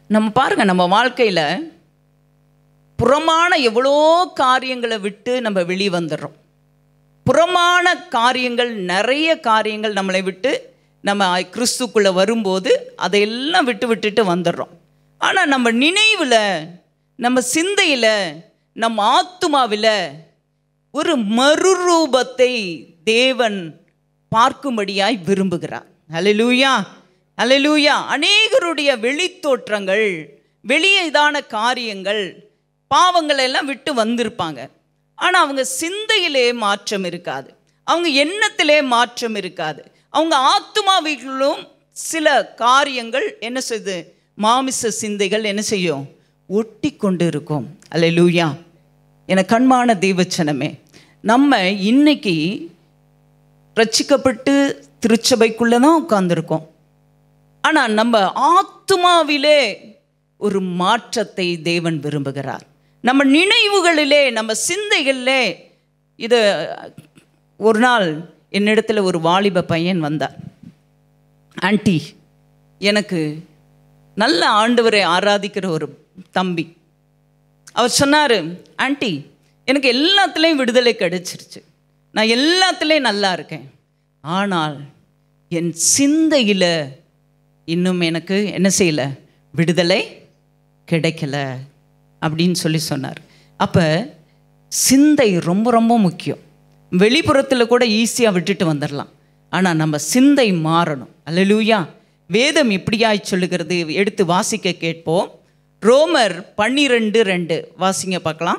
நம்ம பாருங்க நம்ம வாழ்க்கையில் புறமான எவ்வளோ காரியங்களை விட்டு நம்ம வெளியே வந்துடுறோம் புறமான காரியங்கள் நிறைய காரியங்கள் நம்மளை விட்டு நம்ம கிறிஸ்துக்குள்ளே வரும்போது அதையெல்லாம் விட்டு விட்டுட்டு வந்துடுறோம் ஆனால் நம்ம நினைவில் நம்ம சிந்தையில் நம்ம ஆத்துமாவில் ஒரு மறுரூபத்தை தேவன் பார்க்கும்படியாய் விரும்புகிறார் ஹalleluya ஹalleluya அநேகருடைய வெளித்தோற்றங்கள் வெளியே இதான காரியங்கள் பாவங்களை எல்லாம் விட்டு வந்திருப்பாங்க ஆனால் அவங்க சிந்தையிலே மாற்றம் இருக்காது அவங்க எண்ணத்திலே மாற்றம் இருக்காது அவங்க ஆத்துமாவிலும் சில காரியங்கள் என்ன செய்யுது மாமிச சிந்தைகள் என்ன செய்யும் ஒட்டி கொண்டு இருக்கும் அல்லேலூயா என கண்மான தெய்வச்சனமே நம்ம இன்னைக்கு ரட்சிக்கப்பட்டு திருச்சபைக்குள்ளே தான் உட்கார்ந்துருக்கோம் ஆனால் நம்ம ஆத்துமாவிலே ஒரு மாற்றத்தை தேவன் விரும்புகிறார் நம்ம நினைவுகளிலே நம்ம சிந்தைகளிலே இது ஒரு நாள் என்னிடத்துல ஒரு வாலிப பையன் வந்தார் ஆன்ட்டி எனக்கு நல்ல ஆண்டவரை ஆராதிக்கிற ஒரு தம்பி அவர் சொன்னார் ஆன்ட்டி எனக்கு எல்லாத்துலேயும் விடுதலை கிடைச்சிருச்சு நான் எல்லாத்துலேயும் நல்லா இருக்கேன் ஆனால் என் சிந்தையில் இன்னும் எனக்கு என்ன செய்யலை விடுதலை கிடைக்கல அப்படின்னு சொல்லி சொன்னார் அப்போ சிந்தை ரொம்ப ரொம்ப முக்கியம் வெளிப்புறத்தில் கூட ஈஸியாக விட்டுட்டு வந்துடலாம் ஆனால் நம்ம சிந்தை மாறணும் அல்லேலூயா வேதம் இப்படியாய் சொல்லுகிறது எடுத்து வாசிக்க கேட்போம் ரோமர் பன்னிரெண்டு ரெண்டு வாசிங்க பார்க்கலாம்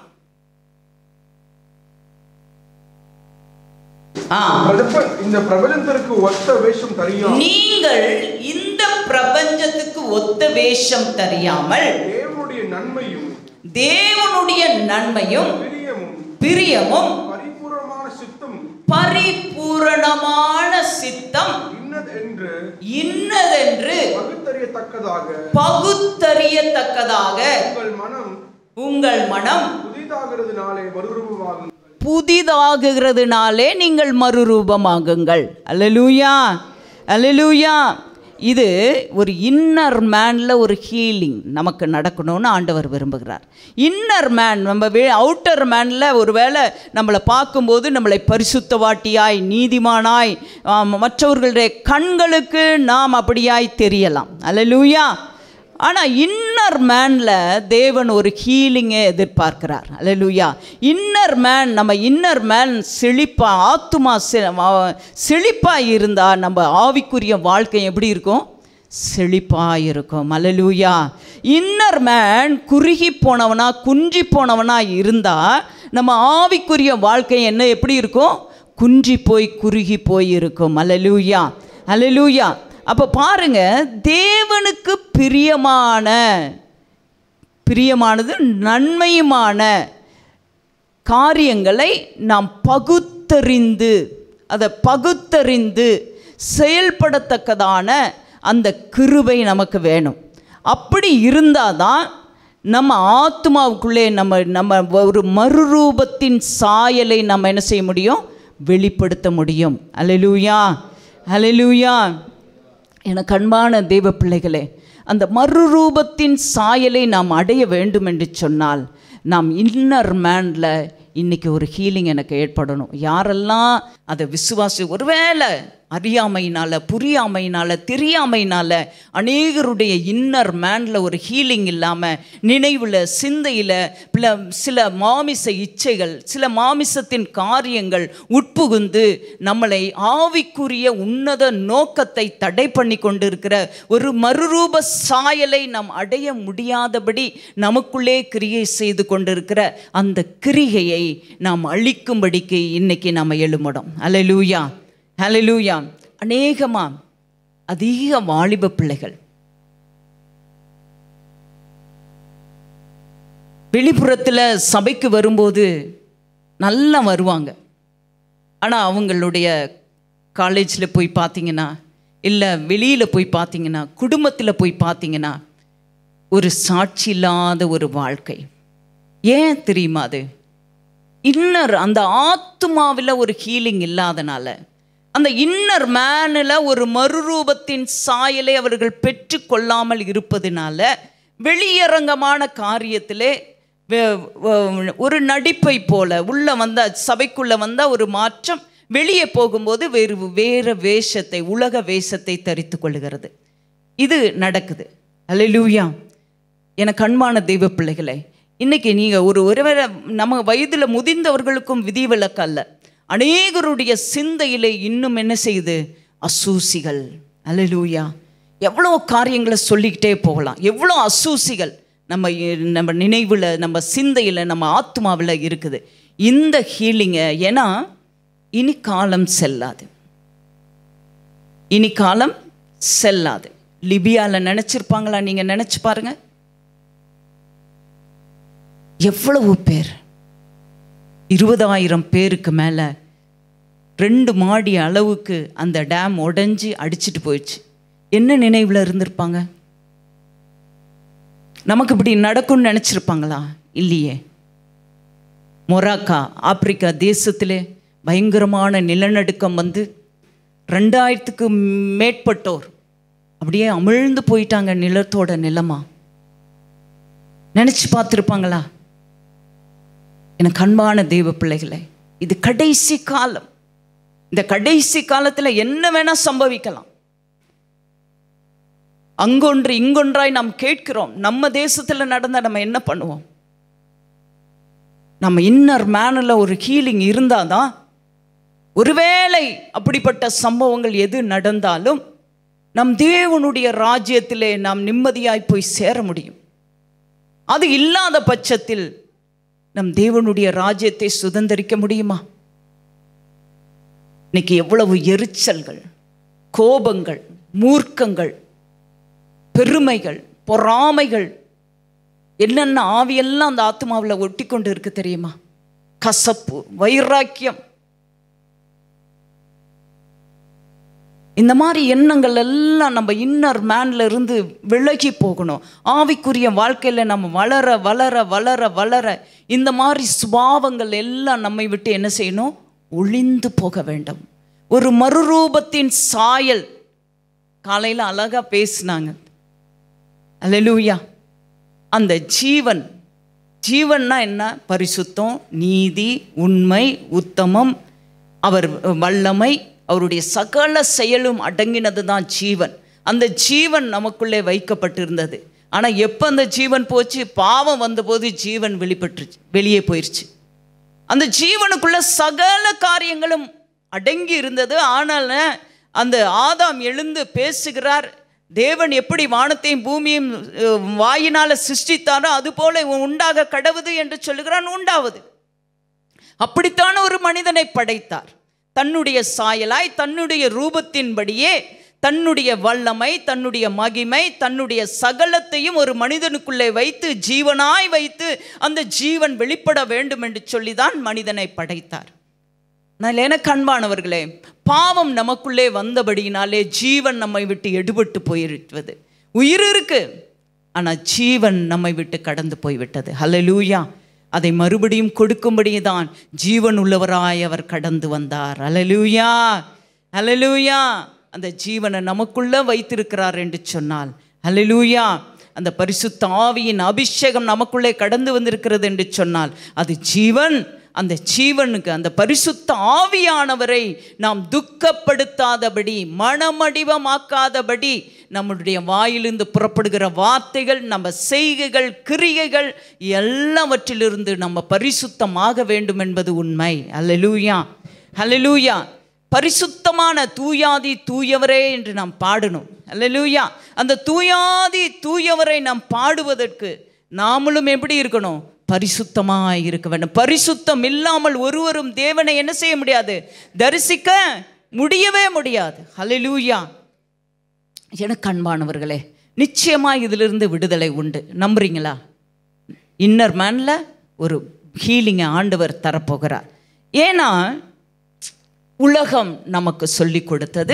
ஆ பிரப- இந்த பிரபஞ்சத்திற்கு ஒத்த வேஷம் தெரியும் நீங்கள் இந்த பிரபஞ்சத்துக்கு ஒத்த வேஷம் தெரியாமல் தேவனுடைய நன்மையும் தேவனுடைய நன்மையும் பிரியமும் பிரியமும் பரிபூர்ணமான சித்தம் பரிபூரணமான சித்தம் இன்னது என்று இன்னதென்று பகுத்தறியத்தக்கதாக பகுத்தறியத்தக்கதாக உங்கள் மனம் உங்கள் மனம் புதிதாகிறதுனாலே மறுரூபமாகும் புதிதாகுகிறதுனாலே நீங்கள் மறுரூபமாகுங்கள் அல்லேலூயா அல்லேலூயா இது ஒரு இன்னர் மேனில் ஒரு ஹீலிங் நமக்கு நடக்கணும்னு ஆண்டவர் விரும்புகிறார் இன்னர் மேன் நம்ம வே அவுட்டர் மேனில் ஒரு வேளை நம்மளை பார்க்கும்போது நம்மளை பரிசுத்தவாட்டியாய் நீதிமானாய் ஆம், மற்றவர்களுடைய கண்களுக்கு நாம் அப்படியாய் தெரியலாம் அல்லேலூயா ஆனால் இன்னர் மேனில் தேவன் ஒரு ஹீலிங்கை எதிர்பார்க்கிறார் அல்லேலூயா இன்னர் மேன் நம்ம இன்னர் மேன் செழிப்பா ஆத்துமா செழிப்பாக இருந்தால் நம்ம ஆவிக்குரிய வாழ்க்கை எப்படி இருக்கும் செழிப்பாக இருக்கும் அல்லேலூயா இன்னர் மேன் குறுகி போனவனா குன்றி போனவனா இருந்தால் நம்ம ஆவிக்குரிய வாழ்க்கை என்ன எப்படி இருக்கும் குன்றி போய் குறுகி போய் இருக்கும் அல்லேலூயா அல்லேலூயா அப்போ பாருங்க தேவனுக்கு பிரியமான பிரியமானது நன்மையுமான காரியங்களை நாம் பகுத்தறிந்து அதை பகுத்தறிந்து செயல்படத்தக்கதான அந்த கிருபை நமக்கு வேணும் அப்படி இருந்தால் தான் நம்ம ஆத்மாவுக்குள்ளே நம்ம நம்ம ஒரு மறுரூபத்தின் சாயலை நம்ம என்ன செய்ய முடியும் வெளிப்படுத்த முடியும் அல்லேலூயா அல்லேலூயா எனக்கு அன்பான தெய்வ பிள்ளைகளே அந்த மறுரூபத்தின் சாயலை நாம் அடைய வேண்டும் என்று சொன்னால் நாம் இன்னர் மேனில் இன்னைக்கு ஒரு ஹீலிங் எனக்கு ஏற்படணும் யாரெல்லாம் அதை விசுவாசி ஒருவேளை அறியாமையினால் புரியாமையினால் தெரியாமையினால் அநேகருடைய இன்னர் மேனில் ஒரு ஹீலிங் இல்லாமல் நினைவில் சிந்தையில் பில சில மாமிச இச்சைகள் சில மாமிசத்தின் காரியங்கள் உட்புகுந்து நம்மளை ஆவிக்குரிய உன்னத நோக்கத்தை தடை பண்ணி கொண்டிருக்கிற ஒரு மறுரூப சாயலை நாம் அடைய முடியாதபடி நமக்குள்ளே கிரியை செய்து கொண்டிருக்கிற அந்த கிரிகையை நாம் அழிக்கும்படிக்கு இன்னைக்கு நாம் எழும்படும் அல்லேலூயா ஹalleluya அநேகமா அதிக வாலிப பிள்ளைகள் வெளிப்புறத்தில் சபைக்கு வரும்போது நல்லா வருவாங்க ஆனால் அவங்களுடைய காலேஜில் போய் பார்த்தீங்கன்னா இல்லை வெளியில் போய் பார்த்தீங்கன்னா குடும்பத்தில் போய் பார்த்தீங்கன்னா ஒரு சாட்சி இல்லாத ஒரு வாழ்க்கை ஏன் தெரியுமா அது இன்னர் அந்த ஆத்துமாவில் ஒரு ஹீலிங் இல்லாதனால அந்த இன்னர் மேனில் ஒரு மறுரூபத்தின் சாயலை அவர்கள் பெற்றுக்கொள்ளாமல் இருப்பதினால வெளியரங்கமான காரியத்திலே வே- வ- ஒரு நடிப்பை போல உள்ள வந்த சபைக்குள்ள வந்த ஒரு மாற்றம் வெளியே போகும்போது வேறு வேற வேஷத்தை உலக வேஷத்தை தரித்து கொள்ளுகிறது இது நடக்குது அல்லேலூயா எனக்கு அன்பான தெய்வ பிள்ளைகளே இன்னைக்கு நீங்கள் ஒரு ஒருவரை நம்ம வயதில் முதிர்ந்தவர்களுக்கும் விதிவிலக்கு அல்ல அநேகருடைய சிந்தையிலே இன்னும் என்ன செய்யுது அசூசிகள் அல்லேலூயா எவ்வளோ காரியங்களை சொல்லிக்கிட்டே போகலாம் எவ்வளோ அசூசிகள் நம்ம இ- நம்ம நினைவில் நம்ம சிந்தையில் நம்ம ஆத்மாவில் இருக்குது இந்த ஹீலிங்கை ஏன்னா இனி காலம் செல்லாது இனி காலம் செல்லாது லிபியாவில் நினச்சிருப்பாங்களா நீங்கள் நினச்சி பாருங்க எவ்வளவு பேர் இருபதாயிரம் பேருக்கு மேலே ரெண்டு மாடி அளவுக்கு அந்த டேம் உடைஞ்சு அடிச்சிட்டு போயிடுச்சு என்ன நினைவில் இருந்திருப்பாங்க நமக்கு இப்படி நடக்கும்னு நினச்சிருப்பாங்களா இல்லையே மொராக்கா ஆப்பிரிக்கா தேசத்திலே பயங்கரமான நிலநடுக்கம் வந்து ரெண்டாயிரத்துக்கு மேற்பட்டோர் அப்படியே அமிழ்ந்து போயிட்டாங்க நிலத்தோட நிலமா நினச்சி பார்த்துருப்பாங்களா எனக்கு அன்பான தெய்வ பிள்ளைகளே இது கடைசி காலம் இந்த கடைசி காலத்தில் என்ன வேணா சம்பவிக்கலாம் அங்கொன்று இங்கொன்றாய் நாம் கேட்கிறோம் நம்ம தேசத்தில் நடந்த நம்ம என்ன பண்ணுவோம் நம்ம இன்னர் மேனில் ஒரு ஹீலிங் இருந்தால் தான் ஒருவேளை அப்படிப்பட்ட சம்பவங்கள் எது நடந்தாலும் நம் தேவனுடைய ராஜ்யத்திலே நாம் நிம்மதியாய் போய் சேர முடியும் அது இல்லாத பட்சத்தில் நம் தேவனுடைய ராஜ்யத்தை சுதந்திரிக்க முடியுமா இன்னைக்கு எவ்வளவு எரிச்சல்கள் கோபங்கள் மூர்க்கங்கள் பெருமைகள் பொறாமைகள் என்னென்ன ஆவியெல்லாம் அந்த ஆத்மாவில் ஒட்டி கொண்டு இருக்கு தெரியுமா கசப்பு வைராக்கியம் இந்த மாதிரி எண்ணங்கள் எல்லாம் நம்ம இன்னர் மேன்ல இருந்து விலகி போகணும் ஆவிக்குரிய வாழ்க்கையில் நம்ம வளர வளர வளர வளர இந்த மாதிரி சுபாவங்கள் எல்லாம் நம்மை விட்டு என்ன செய்யணும் ஒளிந்து போக வேண்டும் ஒரு மறுரூபத்தின் சாயல் காலையில் அழகா பேசினாங்க அல்லேலூயா அந்த ஜீவன் ஜீவன்னா என்ன பரிசுத்தம் நீதி உண்மை உத்தமம் அவர் வல்லமை அவருடைய சகல செயலும் அடங்கினது தான் ஜீவன் அந்த ஜீவன் நமக்குள்ளே வைக்கப்பட்டிருந்தது ஆனால் எப்போ அந்த ஜீவன் போச்சு பாவம் வந்தபோது ஜீவன் வெளிப்பட்டுருச்சு வெளியே போயிடுச்சு அந்த ஜீவனுக்குள்ள சகல காரியங்களும் அடங்கி இருந்தது ஆனால் அந்த ஆதாம் எழுந்து பேசுகிறார் தேவன் எப்படி வானத்தையும் பூமியும் அஹ், வாயினால சிருஷ்டித்தாரோ அதுபோல உண்டாக கடவுது என்று சொல்லுகிறான் உண்டாவது அப்படித்தான் ஒரு மனிதனை படைத்தார் தன்னுடைய சாயலாய் தன்னுடைய ரூபத்தின்படியே தன்னுடைய வல்லமை தன்னுடைய மகிமை தன்னுடைய சகலத்தையும் ஒரு மனிதனுக்குள்ளே வைத்து ஜீவனாய் வைத்து அந்த ஜீவன் வெளிப்பட வேண்டும் என்று சொல்லிதான் மனிதனை படைத்தார் நான் எனக்கு அன்பானவர்களே பாவம் நமக்குள்ளே வந்தபடியினாலே ஜீவன் நம்மை விட்டு எடுபட்டு போயிருப்பது உயிர் இருக்கு ஆனால் ஜீவன் நம்மை விட்டு கடந்து போய்விட்டது ஹalleluya அதை மறுபடியும் கொடுக்கும்படி தான் ஜீவன் உள்ளவராய் அவர் கடந்து வந்தார் ஹalleluya ஹalleluya அந்த ஜீவனை நமக்குள்ள வைத்திருக்கிறார் என்று சொன்னால் ஹalleluya அந்த பரிசுத்த ஆவியின் அபிஷேகம் நமக்குள்ளே கடந்து வந்திருக்கிறது என்று சொன்னால் அது ஜீவன் அந்த ஜீவனுக்கு அந்த பரிசுத்த ஆவியானவரை நாம் துக்கப்படுத்தாதபடி மனமடிவமாக்காதபடி நம்முடைய வாயிலிருந்து புறப்படுகிற வார்த்தைகள் நம்ம செய்கைகள் கிரியைகள் எல்லாவற்றிலிருந்து நம்ம பரிசுத்தமாக வேண்டும் என்பது உண்மை அல்லேலூயா அல்லேலூயா பரிசுத்தமான தூயாதி தூயவரே என்று நாம் பாடணும் அல்லேலூயா அந்த தூயாதி தூயவரை நாம் பாடுவதற்கு நாமளும் எப்படி இருக்கணும் பரிசுத்தமாய் இருக்க வேண்டும் பரிசுத்தம் இல்லாமல் ஒருவரும் தேவனை என்ன செய்ய முடியாது தரிசிக்க முடியவே முடியாது ஹalleluya எனக்கு அன்பானவர்களே நிச்சயமாக இதிலிருந்து விடுதலை உண்டு நம்புறீங்களா இன்னர் மேனில் ஒரு ஹீலிங்கை ஆண்டவர் தரப்போகிறார் ஏன்னா உலகம் நமக்கு சொல்லி கொடுத்தது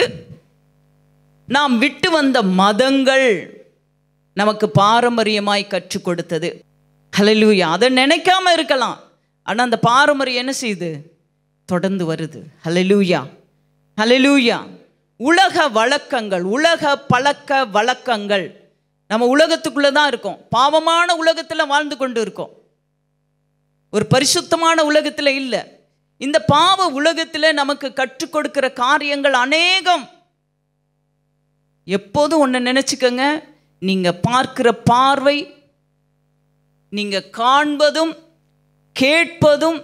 நாம் விட்டு வந்த மதங்கள் நமக்கு பாரம்பரியமாய் கற்றுக் கொடுத்தது ஹalleluya அதை நினைக்காம இருக்கலாம் ஆனால் அந்த பாரம்பரியம் என்ன செய்யுது தொடர்ந்து வருது ஹalleluya ஹalleluya உலக வழக்கங்கள் உலக பழக்க வழக்கங்கள் நம்ம உலகத்துக்குள்ளே தான் இருக்கோம் பாவமான உலகத்தில் வாழ்ந்து கொண்டு இருக்கோம் ஒரு பரிசுத்தமான உலகத்தில் இல்லை இந்த பாவ உலகத்தில் நமக்கு கற்றுக் கொடுக்கிற காரியங்கள் அநேகம் எப்போதும் ஒன்று நினச்சிக்கோங்க நீங்கள் பார்க்கிற பார்வை நீங்கள் காண்பதும் கேட்பதும்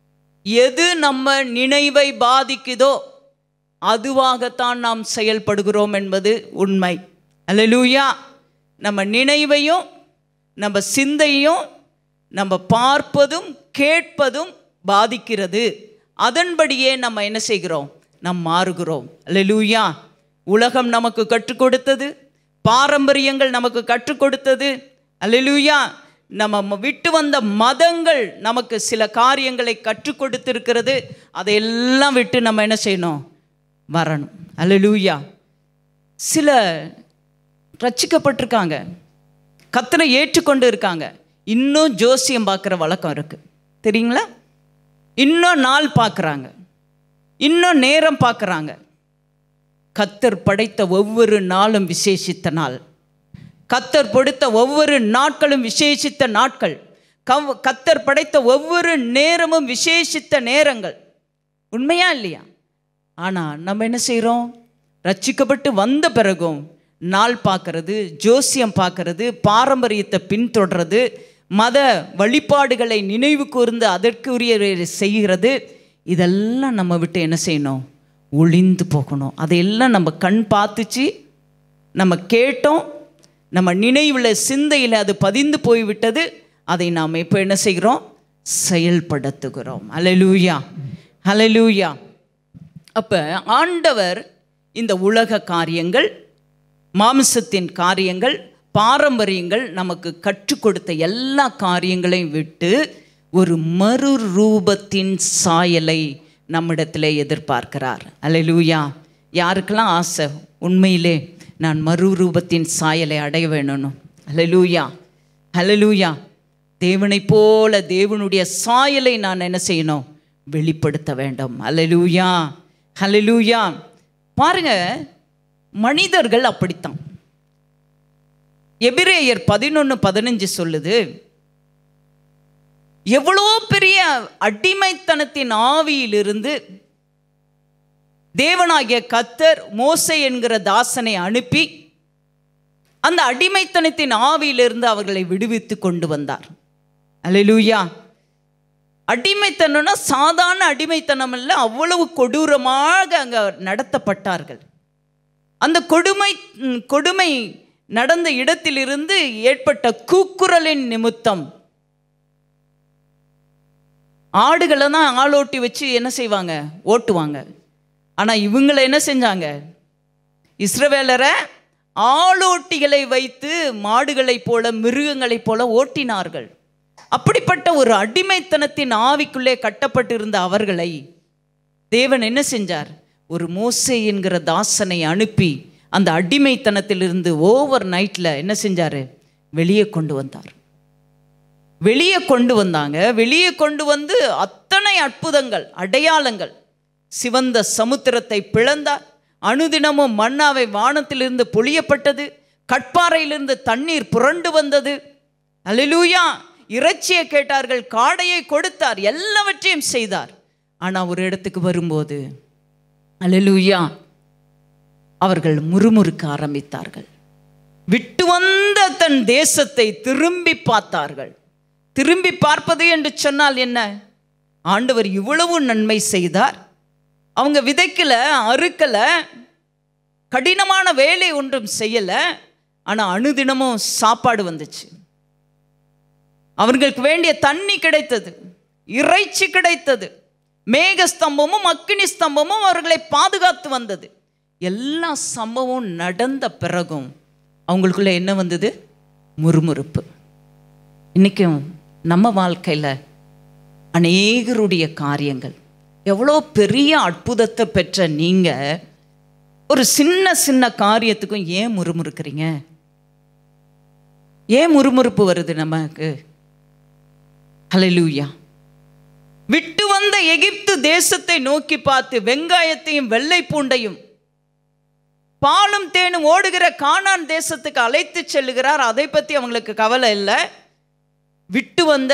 எது நம்ம நினைவை பாதிக்குதோ அதுவாகத்தான் நாம் செயல்படுகிறோம் என்பது உண்மை அல்லேலூயா நம்ம நினைவையும் நம்ம சிந்தையும் நம்ம பார்ப்பதும் கேட்பதும் பாதிக்கிறது அதன்படியே நம்ம என்ன செய்கிறோம் நாம் மாறுகிறோம் அல்லேலூயா உலகம் நமக்கு கற்றுக் கொடுத்தது பாரம்பரியங்கள் நமக்கு கற்றுக் கொடுத்தது அல்லேலூயா நம்ம ம- விட்டு வந்த மதங்கள் நமக்கு சில காரியங்களை கற்றுக் கொடுத்திருக்கிறது அதையெல்லாம் விட்டு நம்ம என்ன செய்யணும் வரணும் அல்லேலூயா சில ரட்சிக்கப்பட்டிருக்காங்க கத்தனை ஏற்றுக்கொண்டு இருக்காங்க இன்னும் ஜோசியம் பார்க்குற வழக்கம் இருக்கு தெரியுங்களா இன்னும் நாள் பார்க்குறாங்க இன்னும் நேரம் பார்க்குறாங்க கத்தர் படைத்த ஒவ்வொரு நாளும் விசேஷித்த நாள் கத்தர் படைத்த ஒவ்வொரு நாட்களும் விசேஷித்த நாட்கள் கவ் கத்தர் படைத்த ஒவ்வொரு நேரமும் விசேஷித்த நேரங்கள் உண்மையா இல்லையா ஆனால் நம்ம என்ன செய்கிறோம் ரட்சிக்கப்பட்டு வந்த பிறகும் நாள் பார்க்கறது ஜோசியம் பார்க்கறது பாரம்பரியத்தை பின்தொடர்றது மத வழிபாடுகளை நினைவு கூர்ந்து அதற்குரிய செய்கிறது இதெல்லாம் நம்ம விட்டு என்ன செய்யணும் ஒளிந்து போகணும் அதையெல்லாம் நம்ம கண் பார்த்துச்சு நம்ம கேட்டோம் நம்ம நினைவில் சிந்தையில் அது பதிந்து போய்விட்டது அதை நாம் இப்போ என்ன செய்கிறோம் செயல்படுத்துகிறோம் அலலூயா அலலூயா அப்போ ஆண்டவர் இந்த உலக காரியங்கள் மாம்சத்தின் காரியங்கள் பாரம்பரியங்கள் நமக்கு கற்றுக் கொடுத்த எல்லா காரியங்களையும் விட்டு ஒரு மறு ரூபத்தின் சாயலை நம்மிடத்தில் எதிர்பார்க்கிறார் அல்லேலூயா யாருக்கெல்லாம் ஆசை உண்மையிலே நான் மறு ரூபத்தின் சாயலை அடைய வேணும் அல்லேலூயா அல்லேலூயா தேவனைப் போல தேவனுடைய சாயலை நான் என்ன செய்யணும் வெளிப்படுத்த வேண்டும் அல்லேலூயா அல்லேலூயா பாருங்க மனிதர்கள் அப்படித்தான் எபிரேயர் பதினொன்று பதினஞ்சு சொல்லுது எவ்வளோ பெரிய அடிமைத்தனத்தின் ஆவியிலிருந்து தேவனாகிய கத்தர் மோசே என்கிற தாசனை அனுப்பி அந்த அடிமைத்தனத்தின் ஆவியிலிருந்து அவர்களை விடுவித்து கொண்டு வந்தார் அல்லேலூயா அடிமைத்தனம்னா சாதாரண அடிமைத்தனம் இல்லை அவ்வளவு கொடூரமாக அங்கே நடத்தப்பட்டார்கள் அந்த கொடுமை ம், கொடுமை நடந்த இடத்திலிருந்து ஏற்பட்ட கூக்குரலின் நிமித்தம் ஆடுகளை தான் ஆளோட்டி வச்சு என்ன செய்வாங்க ஓட்டுவாங்க ஆனால் இவங்களை என்ன செஞ்சாங்க இஸ்ரவேலரை ஆளோட்டிகளை வைத்து மாடுகளைப் போல மிருகங்களைப் போல ஓட்டினார்கள் அப்படிப்பட்ட ஒரு அடிமைத்தனத்தின் ஆவிக்குள்ளே கட்டப்பட்டிருந்த அவர்களை தேவன் என்ன செஞ்சார் ஒரு மோசே என்கிற தாசனை அனுப்பி அந்த அடிமைத்தனத்திலிருந்து ஓவர் நைட்டில் என்ன செஞ்சார் வெளியே கொண்டு வந்தார் வெளியே கொண்டு வந்தாங்க வெளியே கொண்டு வந்து அத்தனை அற்புதங்கள் அடையாளங்கள் சிவந்த சமுத்திரத்தை பிளந்தார் அனுதினமும் மன்னாவை வானத்திலிருந்து பொழியப்பட்டது கட்பாறையிலிருந்து தண்ணீர் புரண்டு வந்தது அல்லேலூயா இறைச்சியை கேட்டார்கள் காடையை கொடுத்தார் எல்லாவற்றையும் செய்தார் ஆனால் ஒரு இடத்துக்கு வரும்போது அல்லேலூயா அவர்கள் முறுமுறுக்க ஆரம்பித்தார்கள் விட்டு வந்த தன் தேசத்தை திரும்பி பார்த்தார்கள் திரும்பி பார்ப்பது என்று சொன்னால் என்ன ஆண்டவர் இவ்வளவு நன்மை செய்தார் அவங்க விதைக்கல அறுக்கல கடினமான வேலை ஒன்றும் செய்யல ஆனால் அனுதினமும் சாப்பாடு வந்துச்சு அவர்களுக்கு வேண்டிய தண்ணி கிடைத்தது இறைச்சி கிடைத்தது மேக ஸ்தம்பமும் அக்கினி ஸ்தம்பமும் அவர்களை பாதுகாத்து வந்தது எல்லா சம்பவம் நடந்த பிறகும் அவங்களுக்குள்ள என்ன வந்தது முறுமுறுப்பு இன்றைக்கும் நம்ம வாழ்க்கையில் அநேகருடைய காரியங்கள் எவ்வளோ பெரிய அற்புதத்தை பெற்ற நீங்கள் ஒரு சின்ன சின்ன காரியத்துக்கும் ஏன் முறுமுறுக்கிறீங்க ஏன் முறுமுறுப்பு வருது நமக்கு ஹalleluya விட்டு வந்த எகிப்து தேசத்தை நோக்கி பார்த்து வெங்காயத்தையும் வெள்ளை பூண்டையும் பாலும் தேனும் ஓடுகிற கானான் தேசத்துக்கு அழைத்து செல்லுகிறார் அதை பற்றி அவங்களுக்கு கவலை இல்லை விட்டு வந்த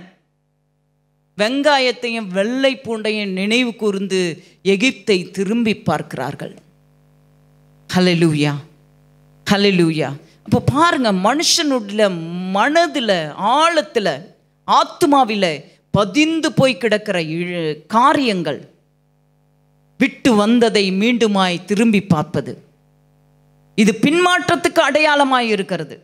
வெங்காயத்தையும் வெள்ளை பூண்டையும் நினைவு கூர்ந்து எகிப்தை திரும்பி பார்க்கிறார்கள் ஹலலூயா ஹலலூயா அப்போ பாருங்க மனுஷனுடைய மனதில் ஆழத்தில் ஆத்மாவில் பதிந்து போய் கிடக்கிற இழ- காரியங்கள் விட்டு வந்ததை மீண்டுமாய் திரும்பி பார்ப்பது இது பின்மாற்றத்துக்கு அடையாளமாய் இருக்கிறது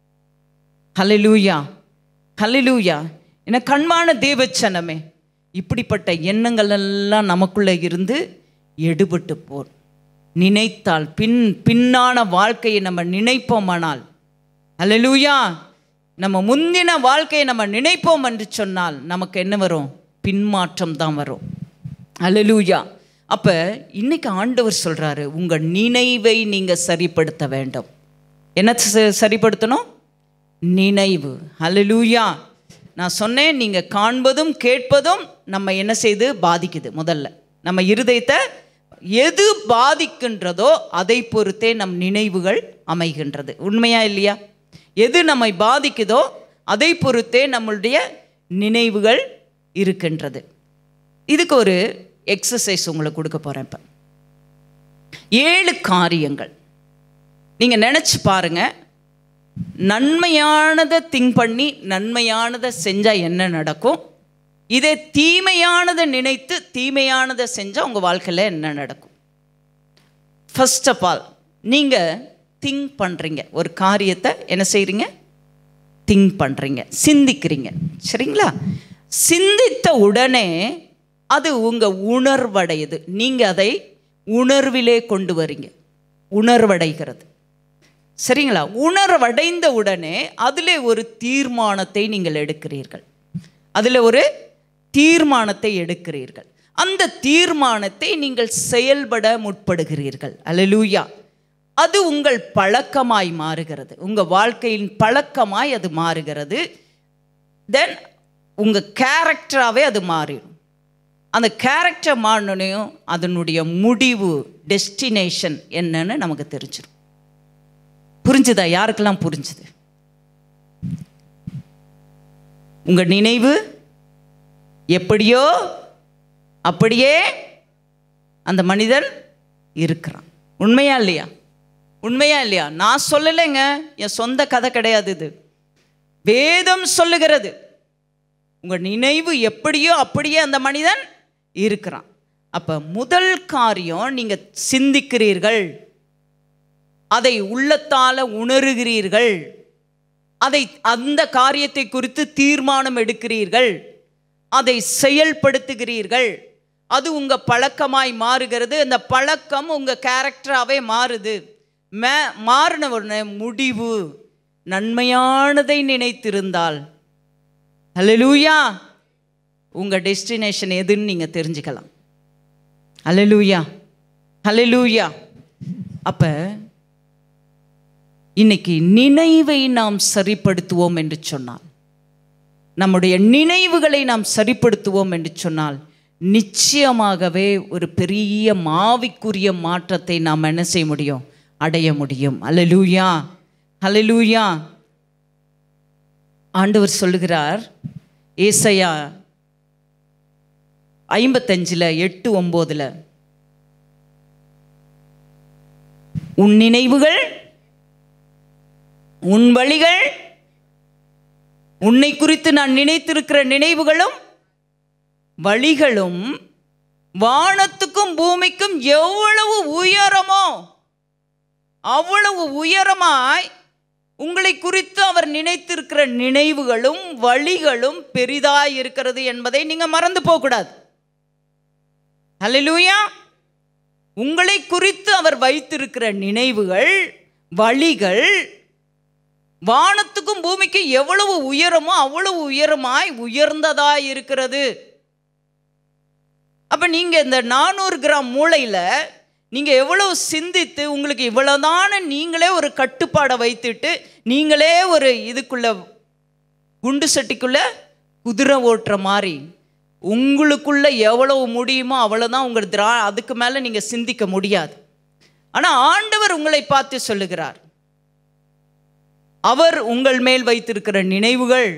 ஹலலூயா ஹலலூயா என கண்மான தேவச்சனமே இப்படிப்பட்ட எண்ணங்கள் எல்லாம் நமக்குள்ளே இருந்து எடுபட்டு போர் நினைத்தால் பின் பின்னான வாழ்க்கையை நம்ம நினைப்போமானால் ஹalleluya நம்ம முந்தின வாழ்க்கையை நம்ம நினைப்போம் என்று சொன்னால் நமக்கு என்ன வரும் பின்மாற்றம் தான் வரும் ஹalleluya அப்போ இன்னைக்கு ஆண்டவர் சொல்றாரு உங்க நினைவை நீங்க சரிப்படுத்த வேண்டும் என்ன ச- சரிப்படுத்தணும் நினைவு ஹalleluya நான் சொன்னேன் நீங்க காண்பதும் கேட்பதும் நம்ம என்ன செய்து பாதிக்குது முதல்ல நம்ம இருதயத்தை எது பாதிக்கின்றதோ அதை பொறுத்தே நம் நினைவுகள் அமைகின்றது உண்மையா இல்லையா எது நம்மை பாதிக்குதோ அதை பொறுத்தே நம்மளுடைய நினைவுகள் இருக்கின்றது இதுக்கு ஒரு எக்ஸசைஸ் உங்களுக்கு கொடுக்க போகிறேன் இப்போ ஏழு காரியங்கள் நீங்கள் நினச்சி பாருங்க நன்மையானதை திங்க் பண்ணி நன்மையானதை செஞ்சால் என்ன நடக்கும் இதே தீமையானதை நினைத்து தீமையானதை செஞ்சால் உங்கள் வாழ்க்கையில் என்ன நடக்கும் ஃபர்ஸ்ட் ஆஃப் ஆல் நீங்கள் திங்க் பண்ணுறீங்க ஒரு காரியத்தை என்ன செய்கிறீங்க திங்க் பண்ணுறீங்க சிந்திக்கிறீங்க சரிங்களா சிந்தித்த உடனே அது உங்கள் உணர்வடையுது நீங்கள் அதை உணர்விலே கொண்டு வரீங்க உணர்வடைகிறது சரிங்களா உணர்வடைந்த உடனே அதிலே ஒரு தீர்மானத்தை நீங்கள் எடுக்கிறீர்கள் அதில் ஒரு தீர்மானத்தை எடுக்கிறீர்கள் அந்த தீர்மானத்தை நீங்கள் செயல்பட முற்படுகிறீர்கள் அல்லேலூயா அது உங்கள் பழக்கமாய் மாறுகிறது உங்கள் வாழ்க்கையின் பழக்கமாய் அது மாறுகிறது தென் உங்கள் கேரக்டராகவே அது மாறிடும் அந்த கேரக்டர் மாறினோனையும் அதனுடைய முடிவு டெஸ்டினேஷன் என்னன்னு நமக்கு தெரிஞ்சிடும் புரிஞ்சுதா யாருக்கெல்லாம் புரிஞ்சுது உங்க நினைவு எப்படியோ அப்படியே அந்த மனிதன் இருக்கிறான் உண்மையா இல்லையா உண்மையா இல்லையா நான் சொல்லலைங்க என் சொந்த கதை கிடையாது இது வேதம் சொல்லுகிறது உங்க நினைவு எப்படியோ அப்படியே அந்த மனிதன் இருக்கிறான் அப்ப முதல் காரியம் நீங்க சிந்திக்கிறீர்கள் அதை உள்ளத்தால உணருகிறீர்கள் அதை அந்த காரியத்தை குறித்து தீர்மானம் எடுக்கிறீர்கள் அதை செயல்படுத்துகிறீர்கள் அது உங்க பழக்கமாய் மாறுகிறது அந்த பழக்கம் உங்க கேரக்டராகவே மாறுது மே மாறின உடனே முடிவு நன்மையானதை நினைத்திருந்தால் ஹalleluya உங்க டெஸ்டினேஷன் எதுன்னு நீங்க தெரிஞ்சுக்கலாம் ஹalleluya ஹalleluya அப்ப இன்னைக்கு நினைவை நாம் சரிப்படுத்துவோம் என்று சொன்னால் நம்முடைய நினைவுகளை நாம் சரிப்படுத்துவோம் என்று சொன்னால் நிச்சயமாகவே ஒரு பெரிய மாவிக்குரிய மாற்றத்தை நாம் என்ன செய்ய முடியும் அடைய முடியும் அல்லலூயா அல்லலூயா ஆண்டவர் சொல்லுகிறார் ஏசையா ஐம்பத்தஞ்சில் எட்டு ஒம்போதில் உன் நினைவுகள் உன் வழிகள் உன்னை குறித்து நான் நினைத்திருக்கிற நினைவுகளும் வழிகளும் வானத்துக்கும் பூமிக்கும் எவ்வளவு உயரமோ அவ்வளவு உயரமாய் உங்களை குறித்து அவர் நினைத்திருக்கிற நினைவுகளும் வழிகளும் பெரிதாய் இருக்கிறது என்பதை நீங்க மறந்து போகக்கூடாது ஹalleluya உங்களை குறித்து அவர் வைத்திருக்கிற நினைவுகள் வழிகள் வானத்துக்கும் பூமிக்கும் எவ்வளவு உயரமோ அவ்வளவு உயரமாய் உயர்ந்ததாய் இருக்கிறது அப்ப நீங்க இந்த நானூறு கிராம் மூளையில நீங்க எவ்வளவு சிந்தித்து உங்களுக்கு இவ்வளவுதான நீங்களே ஒரு கட்டுப்பாடை வைத்துட்டு நீங்களே ஒரு இதுக்குள்ள குண்டு சட்டிக்குள்ள குதிரை ஓட்டுற மாதிரி உங்களுக்குள்ள எவ்வளவு முடியுமோ அவ்வளோதான் உங்கள் திரா அதுக்கு மேலே நீங்கள் சிந்திக்க முடியாது ஆனா ஆண்டவர் உங்களை பார்த்து சொல்லுகிறார் அவர் உங்கள் மேல் வைத்திருக்கிற நினைவுகள்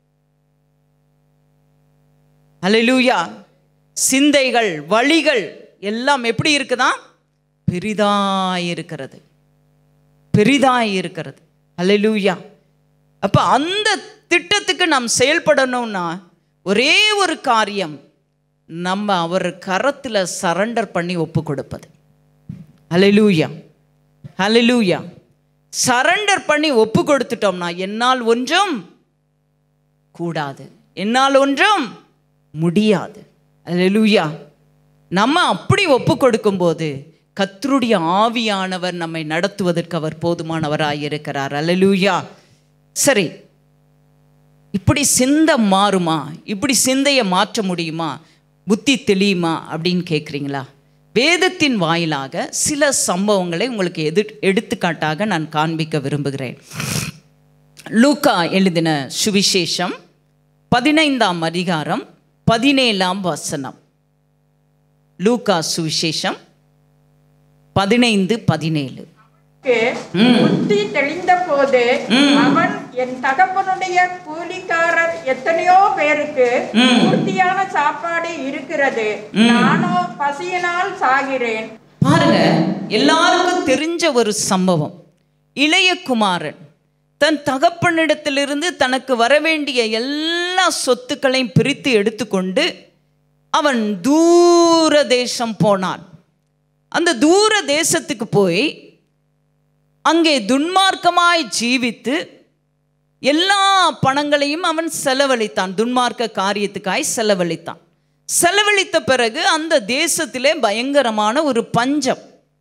அல்லேலூயா சிந்தைகள் வழிகள் எல்லாம் எப்படி இருக்குதா பெரிதாய் இருக்கிறது பெரிதாய் இருக்கிறது அல்லேலூயா அப்ப அந்த திட்டத்துக்கு நாம் செயல்படணும்னா ஒரே ஒரு காரியம் நம்ம அவர் கரத்தில் சரண்டர் பண்ணி ஒப்பு கொடுப்பது ஹalleluya ஹalleluya சரண்டர் பண்ணி ஒப்பு கொடுத்துட்டோம்னா என்னால் ஒன்றும் கூடாது என்னால் ஒன்றும் முடியாது ஹalleluya நம்ம அப்படி ஒப்பு கொடுக்கும்போது கர்த்தருடைய ஆவியானவர் நம்மை நடத்துவதற்கு அவர் போதுமானவராய் இருக்கிறார் ஹalleluya சரி இப்படி சிந்தை மாறுமா இப்படி சிந்தையை மாற்ற முடியுமா புத்தி தெளியுமா அப்படின்னு கேட்குறீங்களா வேதத்தின் வாயிலாக சில சம்பவங்களை உங்களுக்கு எது எடுத்துக்காட்டாக நான் காண்பிக்க விரும்புகிறேன் லூக்கா எழுதின சுவிசேஷம் பதினைந்தாம் அதிகாரம் பதினேழாம் வசனம் லூக்கா சுவிசேஷம் பதினைந்து பதினேழு புத்தி தெளிந்த போது அவன் என் தகப்பனுடைய கூலிக்காரர் எத்தனையோ பேருக்கு பூர்த்தியான சாப்பாடு இருக்கிறது நானோ பசியினால் சாகிறேன் பாருங்க எல்லாருக்கும் தெரிஞ்ச ஒரு சம்பவம் இளைய குமாரன் தன் தகப்பனிடத்திலிருந்து தனக்கு வரவேண்டிய எல்லா சொத்துக்களையும் பிரித்து எடுத்துக்கொண்டு அவன் தூர தேசம் போனான் அந்த தூர தேசத்துக்கு போய் அங்கே துன்மார்க்கமாய் ஜீவித்து எல்லா பணங்களையும் அவன் செலவழித்தான் துன்மார்க்க காரியத்துக்காய் செலவழித்தான் செலவழித்த பிறகு அந்த தேசத்திலே பயங்கரமான ஒரு பஞ்சம்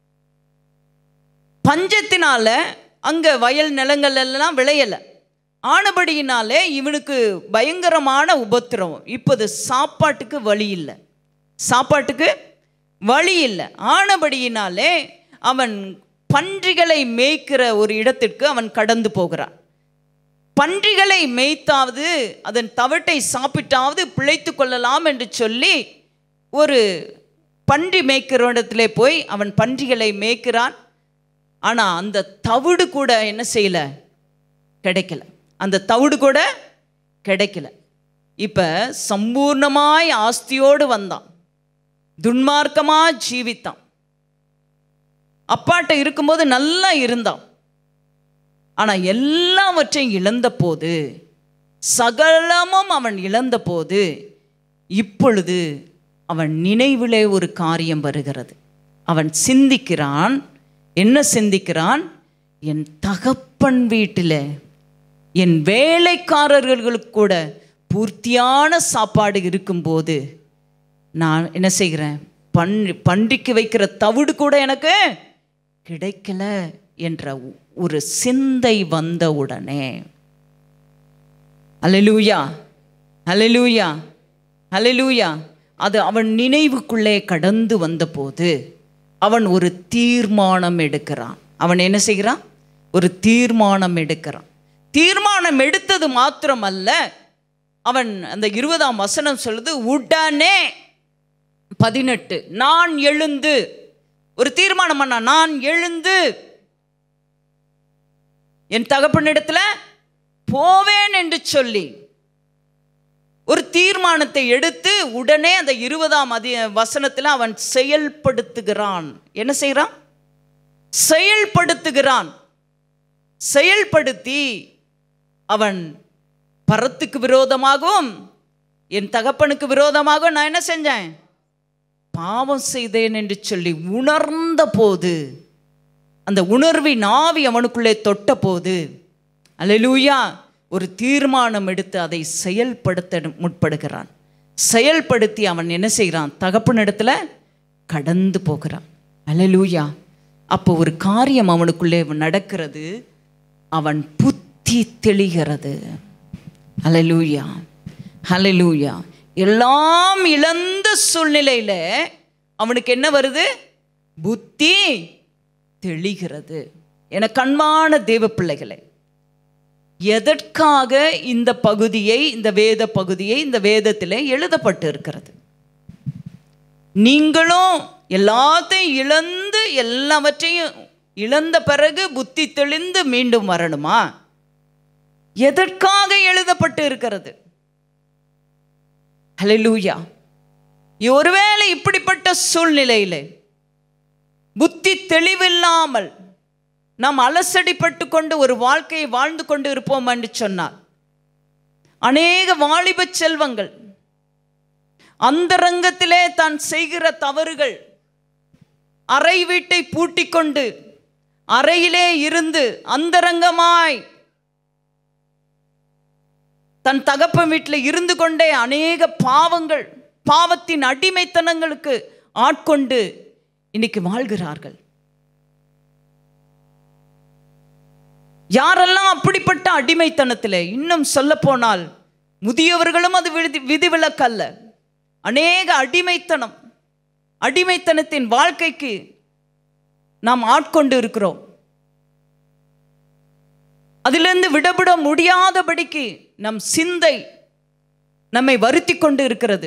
பஞ்சத்தினால அங்க வயல் நிலங்கள் எல்லாம் விளையல ஆனபடியினாலே இவனுக்கு பயங்கரமான உபத்திரவம் இப்போது சாப்பாட்டுக்கு வழி இல்லை சாப்பாட்டுக்கு வழி இல்லை ஆனபடியினாலே அவன் பன்றிகளை மேய்க்கிற ஒரு இடத்திற்கு அவன் கடந்து போகிறான் பன்றிகளை மேய்த்தாவது அதன் தவிட்டை சாப்பிட்டாவது பிழைத்து கொள்ளலாம் என்று சொல்லி ஒரு பன்றி மேய்க்கிற இடத்துல போய் அவன் பன்றிகளை மேய்க்கிறான் ஆனால் அந்த தவிடு கூட என்ன செய்யல கிடைக்கல அந்த தவிடு கூட கிடைக்கல இப்போ சம்பூர்ணமாய் ஆஸ்தியோடு வந்தான் துன்மார்க்கமாக ஜீவித்தான் அப்பாட்ட இருக்கும்போது நல்லா இருந்தான் ஆனால் எல்லாவற்றையும் இழந்த போது சகலமும் அவன் இழந்த போது இப்பொழுது அவன் நினைவிலே ஒரு காரியம் வருகிறது அவன் சிந்திக்கிறான் என்ன சிந்திக்கிறான் என் தகப்பன் வீட்டில் என் வேலைக்காரர்களுக்கு கூட பூர்த்தியான சாப்பாடு இருக்கும்போது நான் என்ன செய்கிறேன் பன் பன்றிக்கு வைக்கிற தவிடு கூட எனக்கு கிடைக்கல என்ற ஒரு சிந்தை வந்த உடனே அலலூயா அலலூயா அலலூயா அது அவன் நினைவுக்குள்ளே கடந்து வந்தபோது அவன் ஒரு தீர்மானம் எடுக்கிறான் அவன் என்ன செய்கிறான் ஒரு தீர்மானம் எடுக்கிறான் தீர்மானம் எடுத்தது மாத்திரமல்ல அவன் அந்த இருபதாம் வசனம் சொல்லுது உடனே பதினெட்டு நான் எழுந்து ஒரு தீர்மானம் பண்ண நான் எழுந்து என் தகப்பனிடத்துல போவேன் என்று சொல்லி ஒரு தீர்மானத்தை எடுத்து உடனே அந்த இருபதாம் அதி வசனத்தில் அவன் செயல்படுத்துகிறான் என்ன செய்கிறான் செயல்படுத்துகிறான் செயல்படுத்தி அவன் பரத்துக்கு விரோதமாகவும் என் தகப்பனுக்கு விரோதமாகவும் நான் என்ன செஞ்சேன் பாவம் செய்தேன் என்று சொல்லி உணர்ந்த போது அந்த உணர்வின் ஆவி அவனுக்குள்ளே தொட்ட போது அல்லேலூயா ஒரு தீர்மானம் எடுத்து அதை செயல்படுத்த முற்படுகிறான் செயல்படுத்தி அவன் என்ன செய்கிறான் தகப்பனிடத்துல கடந்து போகிறான் அல்லேலூயா அப்போ ஒரு காரியம் அவனுக்குள்ளே நடக்கிறது அவன் புத்தி தெளிகிறது ஹalleluya ஹalleluya எல்லாம் இழந்த சூழ்நிலையில் அவனுக்கு என்ன வருது புத்தி தெளிகிறது என கண்மான தேவ பிள்ளைகளே எதற்காக இந்த பகுதியை இந்த வேத பகுதியை இந்த வேதத்திலே எழுதப்பட்டு இருக்கிறது நீங்களும் எல்லாத்தையும் இழந்து எல்லாவற்றையும் இழந்த பிறகு புத்தி தெளிந்து மீண்டும் வரணுமா எதற்காக எழுதப்பட்டு இருக்கிறது ஹalleluya ஒருவேளை இப்படிப்பட்ட சூழ்நிலையிலே புத்தி தெளிவில்லாமல் நாம் அலசடிப்பட்டு கொண்டு ஒரு வாழ்க்கையை வாழ்ந்து கொண்டு இருப்போம் என்று சொன்னார் அநேக வாலிப செல்வங்கள் அந்தரங்கத்திலே தான் செய்கிற தவறுகள் அறை வீட்டை பூட்டிக் கொண்டு அறையிலே இருந்து அந்தரங்கமாய் தன் தகப்பன் வீட்டில் இருந்து கொண்டே அநேக பாவங்கள் பாவத்தின் அடிமைத்தனங்களுக்கு ஆட்கொண்டு இன்னைக்கு வாழ்கிறார்கள் யாரெல்லாம் அப்படிப்பட்ட அடிமைத்தனத்தில் இன்னும் சொல்ல போனால் முதியவர்களும் அது விதி விதிவிலக்கல்ல அநேக அடிமைத்தனம் அடிமைத்தனத்தின் வாழ்க்கைக்கு நாம் ஆட்கொண்டு இருக்கிறோம் அதிலிருந்து விடப்பட முடியாதபடிக்கு நம் சிந்தை நம்மை வருத்தி கொண்டு இருக்கிறது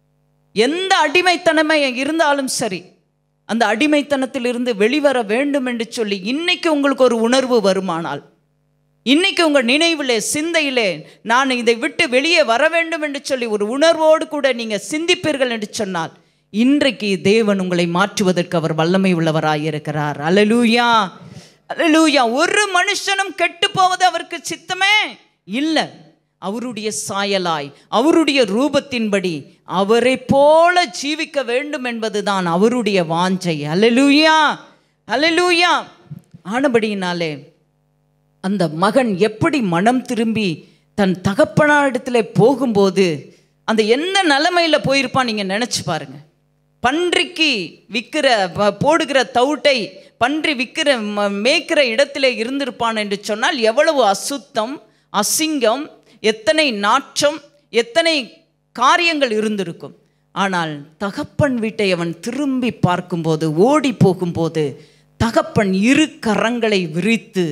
எந்த அடிமைத்தனமே இருந்தாலும் சரி அந்த அடிமைத்தனத்திலிருந்து வெளிவர வேண்டும் என்று சொல்லி இன்னைக்கு உங்களுக்கு ஒரு உணர்வு வருமானால் இன்னைக்கு உங்கள் நினைவிலே சிந்தையிலே நான் இதை விட்டு வெளியே வர வேண்டும் என்று சொல்லி ஒரு உணர்வோடு கூட நீங்கள் சிந்திப்பீர்கள் என்று சொன்னால் இன்றைக்கு தேவன் உங்களை மாற்றுவதற்கு அவர் வல்லமை உள்ளவராயிருக்கிறார் அலலூயா அலலூயா ஒரு மனுஷனும் கெட்டு போவது அவருக்கு சித்தமே இல்லை அவருடைய சாயலாய் அவருடைய ரூபத்தின்படி அவரை போல ஜீவிக்க வேண்டும் என்பதுதான் அவருடைய வாஞ்சை அலலூயா அலலூயா ஆனபடியினாலே அந்த மகன் எப்படி மனம் திரும்பி தன் தகப்பனாரிடத்துல போகும்போது அந்த எந்த நிலைமையில் போயிருப்பான் நீங்கள் நினச்சி பாருங்க பன்றிக்கு விற்கிற ப- போடுகிற தவுட்டை பன்றி விற்கிற ம- மேய்க்கிற இடத்துல இருந்திருப்பான் என்று சொன்னால் எவ்வளவு அசுத்தம் அசிங்கம் எத்தனை நாற்றம் எத்தனை காரியங்கள் இருந்திருக்கும் ஆனால் தகப்பன் வீட்டை அவன் திரும்பி பார்க்கும்போது ஓடி போகும்போது தகப்பன் இரு கரங்களை விரித்து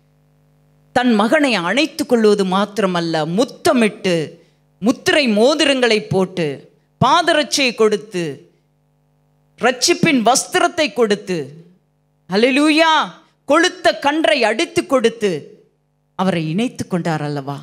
தன் மகனை அணைத்து கொள்வது மாத்திரமல்ல முத்தமிட்டு முத்திரை மோதிரங்களை போட்டு பாதரட்சையை கொடுத்து ரட்சிப்பின் வஸ்திரத்தை கொடுத்து ஹalleluya கொளுத்த கன்றை அடித்து கொடுத்து அவரை இணைத்து கொண்டார் அல்லவா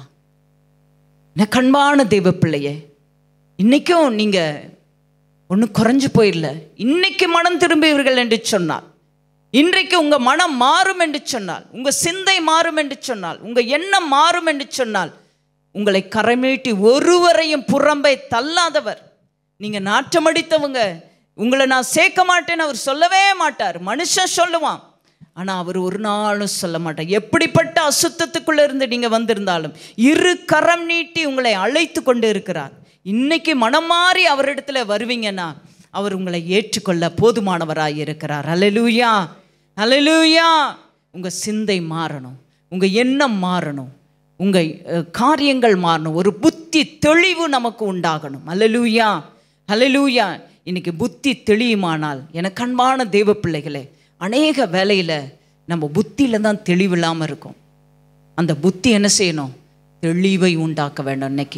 என்ன கண்பான தெய்வ பிள்ளையே இன்னைக்கும் நீங்க ஒன்றும் குறைஞ்சு போயிடல இன்னைக்கு மனம் திரும்பியவர்கள் என்று சொன்னார் இன்றைக்கு உங்க மனம் மாறும் என்று சொன்னால் உங்க சிந்தை மாறும் என்று சொன்னால் உங்க எண்ணம் மாறும் என்று சொன்னால் உங்களை கரமீட்டி ஒருவரையும் புறம்பை தள்ளாதவர் நீங்க நாற்றமடித்தவங்க உங்களை நான் சேர்க்க மாட்டேன்னு அவர் சொல்லவே மாட்டார் மனுஷன் சொல்லுவான் ஆனா அவர் ஒரு நாளும் சொல்ல மாட்டார் எப்படிப்பட்ட அசுத்தத்துக்குள்ள இருந்து நீங்க வந்திருந்தாலும் இரு கரம் நீட்டி உங்களை அழைத்து கொண்டு இருக்கிறார் இன்னைக்கு மனம் மாறி அவரிடத்துல வருவீங்கன்னா அவர் உங்களை ஏற்றுக்கொள்ள போதுமானவராய் இருக்கிறார் அல்லேலூயா அல்லேலூயா உங்க சிந்தை மாறணும் உங்க எண்ணம் மாறணும் உங்க அஹ், காரியங்கள் மாறணும் ஒரு புத்தி தெளிவு நமக்கு உண்டாகணும் அல்லேலூயா அல்லேலூயா இன்னைக்கு புத்தி தெளியுமானால் எனக்கு அன்பான தெய்வ பிள்ளைகளே அநேக வேலையில் நம்ம புத்தியில் தான் தெளிவில்லாமல் இருக்கும் அந்த புத்தி என்ன செய்யணும் தெளிவை உண்டாக்க வேண்டும் இன்னைக்கு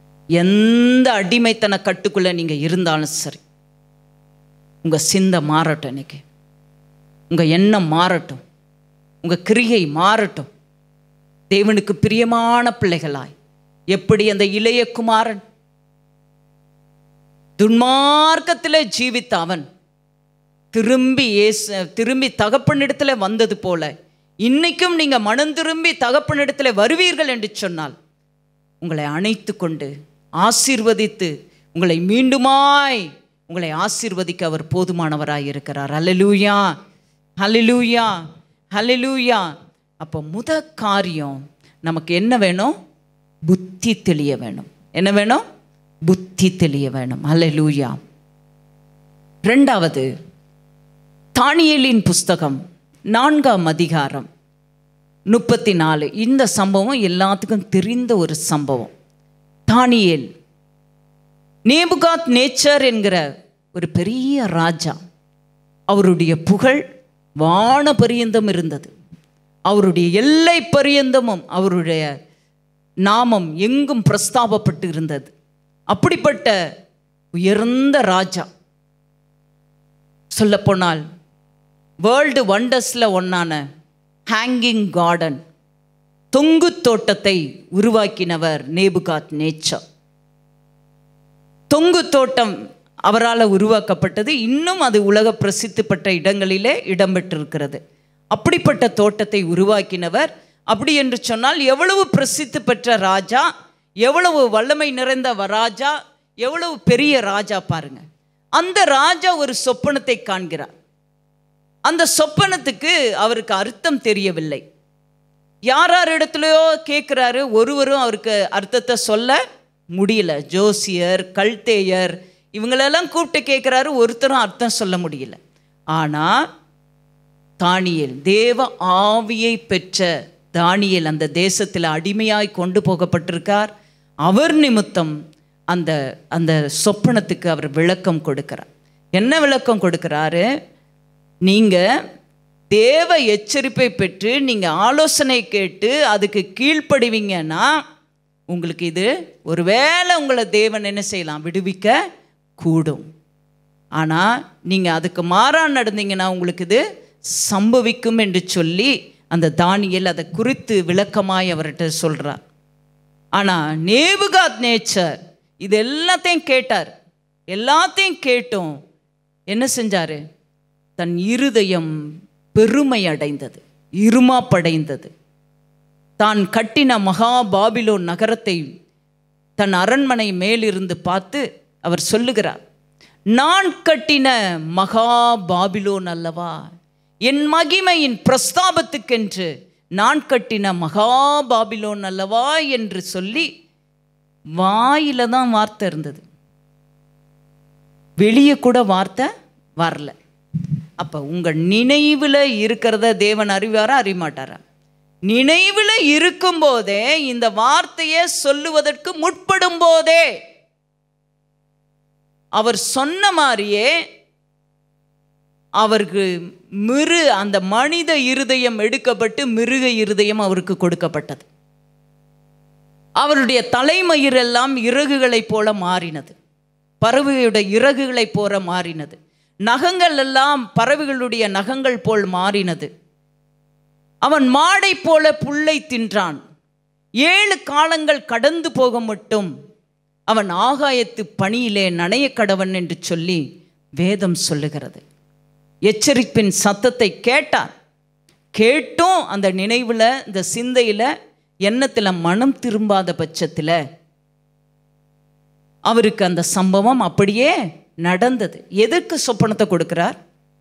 எந்த அடிமைத்தன கட்டுக்குள்ளே நீங்கள் இருந்தாலும் சரி உங்கள் சிந்தை மாறட்டும் இன்னைக்கு உங்கள் எண்ணம் மாறட்டும் உங்கள் கிரியை மாறட்டும் தேவனுக்கு பிரியமான பிள்ளைகளாய் எப்படி அந்த இளைய குமாரன் துன்மார்க்கத்திலே ஜீவித்த அவன் திரும்பி ஏச திரும்பி தகப்பனிடத்துல வந்தது போல இன்னைக்கும் நீங்க மனம் திரும்பி தகப்பனிடத்துல வருவீர்கள் என்று சொன்னால் உங்களை அணைத்து கொண்டு ஆசீர்வதித்து உங்களை மீண்டுமாய் உங்களை ஆசீர்வதிக்க அவர் போதுமானவராய் இருக்கிறார் அல்லேலூயா ஹalleluya ஹalleluya அப்போ முத காரியம் நமக்கு என்ன வேணும் புத்தி தெளிய வேணும் என்ன வேணும் புத்தி தெளிய வேணும் அல்லேலூயா ரெண்டாவது தானியேலின் புஸ்தகம் நான்காம் அதிகாரம் முப்பத்தி நாலு இந்த சம்பவம் எல்லாத்துக்கும் தெரிந்த ஒரு சம்பவம் தானியேல் நேபுகாத் நேச்சர் என்கிற ஒரு பெரிய ராஜா அவருடைய புகழ் வான பரியந்தம் இருந்தது அவருடைய எல்லை பரியந்தமும் அவருடைய நாமம் எங்கும் பிரஸ்தாபப்பட்டு இருந்தது அப்படிப்பட்ட உயர்ந்த ராஜா சொல்லப்போனால் வேர்ல்டு வண்டர்ஸில் ஒன்றான ஹேங்கிங் கார்டன் தொங்கு தோட்டத்தை உருவாக்கினவர் நேபுகாத் நேச்சர் தொங்கு தோட்டம் அவரால் உருவாக்கப்பட்டது இன்னும் அது உலக பிரசித்தி பெற்ற இடங்களிலே இடம்பெற்றிருக்கிறது அப்படிப்பட்ட தோட்டத்தை உருவாக்கினவர் அப்படி என்று சொன்னால் எவ்வளவு பிரசித்தி பெற்ற ராஜா எவ்வளவு வல்லமை நிறைந்த வ- ராஜா எவ்வளவு பெரிய ராஜா பாருங்க அந்த ராஜா ஒரு சொப்பனத்தை காண்கிறார் அந்த சொப்பனத்துக்கு அவருக்கு அர்த்தம் தெரியவில்லை யார் யார் இடத்துலையோ கேட்குறாரு ஒருவரும் அவருக்கு அர்த்தத்தை சொல்ல முடியல ஜோசியர் கல்தேயர் இவங்களெல்லாம் கூப்பிட்டு கேட்குறாரு ஒருத்தரும் அர்த்தம் சொல்ல முடியல ஆனால் தானியேல் தேவ ஆவியை பெற்ற தானியேல் அந்த தேசத்தில் அடிமையாய் கொண்டு போகப்பட்டிருக்கார் அவர் நிமித்தம் அந்த அந்த சொப்பனத்துக்கு அவர் விளக்கம் கொடுக்கிறார் என்ன விளக்கம் கொடுக்கிறாரு நீங்கள் தேவ எச்சரிப்பை பெற்று நீங்கள் ஆலோசனை கேட்டு அதுக்கு கீழ்ப்படிவீங்கன்னா உங்களுக்கு இது ஒருவேளை உங்களை தேவன் என்ன செய்யலாம் விடுவிக்க கூடும் ஆனால் நீங்கள் அதுக்கு மாறாக நடந்தீங்கன்னா உங்களுக்கு இது சம்பவிக்கும் என்று சொல்லி அந்த தானியல் அதை குறித்து விளக்கமாய் அவர்கிட்ட சொல்கிறார் ஆனால் நேபுகாத் நேச்சர் இது எல்லாத்தையும் கேட்டார் எல்லாத்தையும் கேட்டும் என்ன செஞ்சார் தன் இருதயம் பெருமை அடைந்தது இருமாப்படைந்தது தான் கட்டின மகா பாபிலோன் நகரத்தை தன் அரண்மனை மேலிருந்து பார்த்து அவர் சொல்லுகிறார் நான் கட்டின மகா பாபிலோன் அல்லவா என் மகிமையின் பிரஸ்தாபத்துக்கென்று நான் கட்டின மகா பாபிலோன் அல்லவா என்று சொல்லி வாயில தான் வார்த்தை இருந்தது வெளியே கூட வார்த்தை வரல அப்போ உங்கள் நினைவில் இருக்கிறத தேவன் அறிவாரா அறியமாட்டாரா நினைவில் இருக்கும்போதே இந்த வார்த்தையை சொல்லுவதற்கு முற்படும் போதே அவர் சொன்ன மாதிரியே அவருக்கு மிரு அந்த மனித இருதயம் எடுக்கப்பட்டு மிருக இருதயம் அவருக்கு கொடுக்கப்பட்டது அவருடைய தலைமயிரெல்லாம் இறகுகளைப் போல மாறினது பறவையுடைய இறகுகளைப் போல மாறினது நகங்கள் எல்லாம் பறவைகளுடைய நகங்கள் போல் மாறினது அவன் மாடை போல புல்லை தின்றான் ஏழு காலங்கள் கடந்து போக மட்டும் அவன் ஆகாயத்து பணியிலே நனைய கடவன் என்று சொல்லி வேதம் சொல்லுகிறது எச்சரிப்பின் சத்தத்தை கேட்டார் கேட்டும் அந்த நினைவில் இந்த சிந்தையில் எண்ணத்தில் மனம் திரும்பாத பட்சத்தில் அவருக்கு அந்த சம்பவம் அப்படியே நடந்தது எதற்கு சொப்பனத்தை கொடுக்கிறார்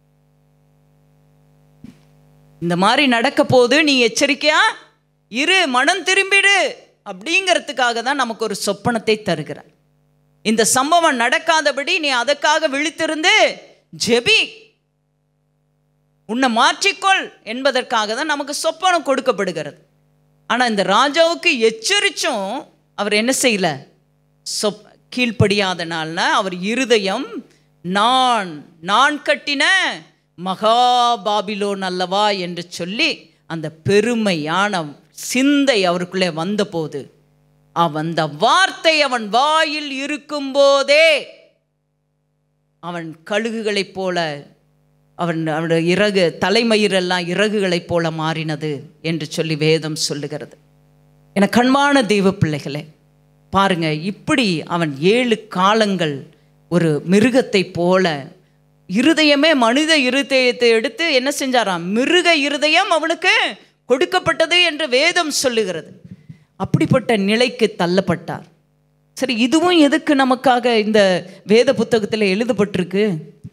இந்த மாதிரி நடக்க போது நீ எச்சரிக்கையா இரு மனம் திரும்பிடு அப்படிங்கிறதுக்காக தான் நமக்கு ஒரு சொப்பனத்தை தருகிறார் இந்த சம்பவம் நடக்காதபடி நீ அதற்காக விழித்திருந்து ஜெபி உன்னை மாற்றிக்கொள் என்பதற்காக தான் நமக்கு சொப்பனம் கொடுக்கப்படுகிறது ஆனால் இந்த ராஜாவுக்கு எச்சரிச்சும் அவர் என்ன செய்யல சொப் கீழ்ப்படியாதனால அவர் இருதயம் நான் நான் கட்டின மகா பாபிலோன் அல்லவா என்று சொல்லி அந்த பெருமையான சிந்தை அவருக்குள்ளே வந்தபோது அவன் அந்த வார்த்தை அவன் வாயில் இருக்கும்போதே அவன் கழுகுகளைப் போல அவன் அவனுடைய இறகு தலைமயிரெல்லாம் இறகுகளைப் போல மாறினது என்று சொல்லி வேதம் சொல்லுகிறது என கண்மான தெய்வ பிள்ளைகளே பாருங்க இப்படி அவன் ஏழு காலங்கள் ஒரு மிருகத்தைப் போல இருதயமே மனித இருதயத்தை எடுத்து என்ன செஞ்சாராம் மிருக இருதயம் அவனுக்கு கொடுக்கப்பட்டது என்று வேதம் சொல்லுகிறது அப்படிப்பட்ட நிலைக்கு தள்ளப்பட்டார் சரி இதுவும் எதுக்கு நமக்காக இந்த வேத புத்தகத்தில் எழுதப்பட்டிருக்கு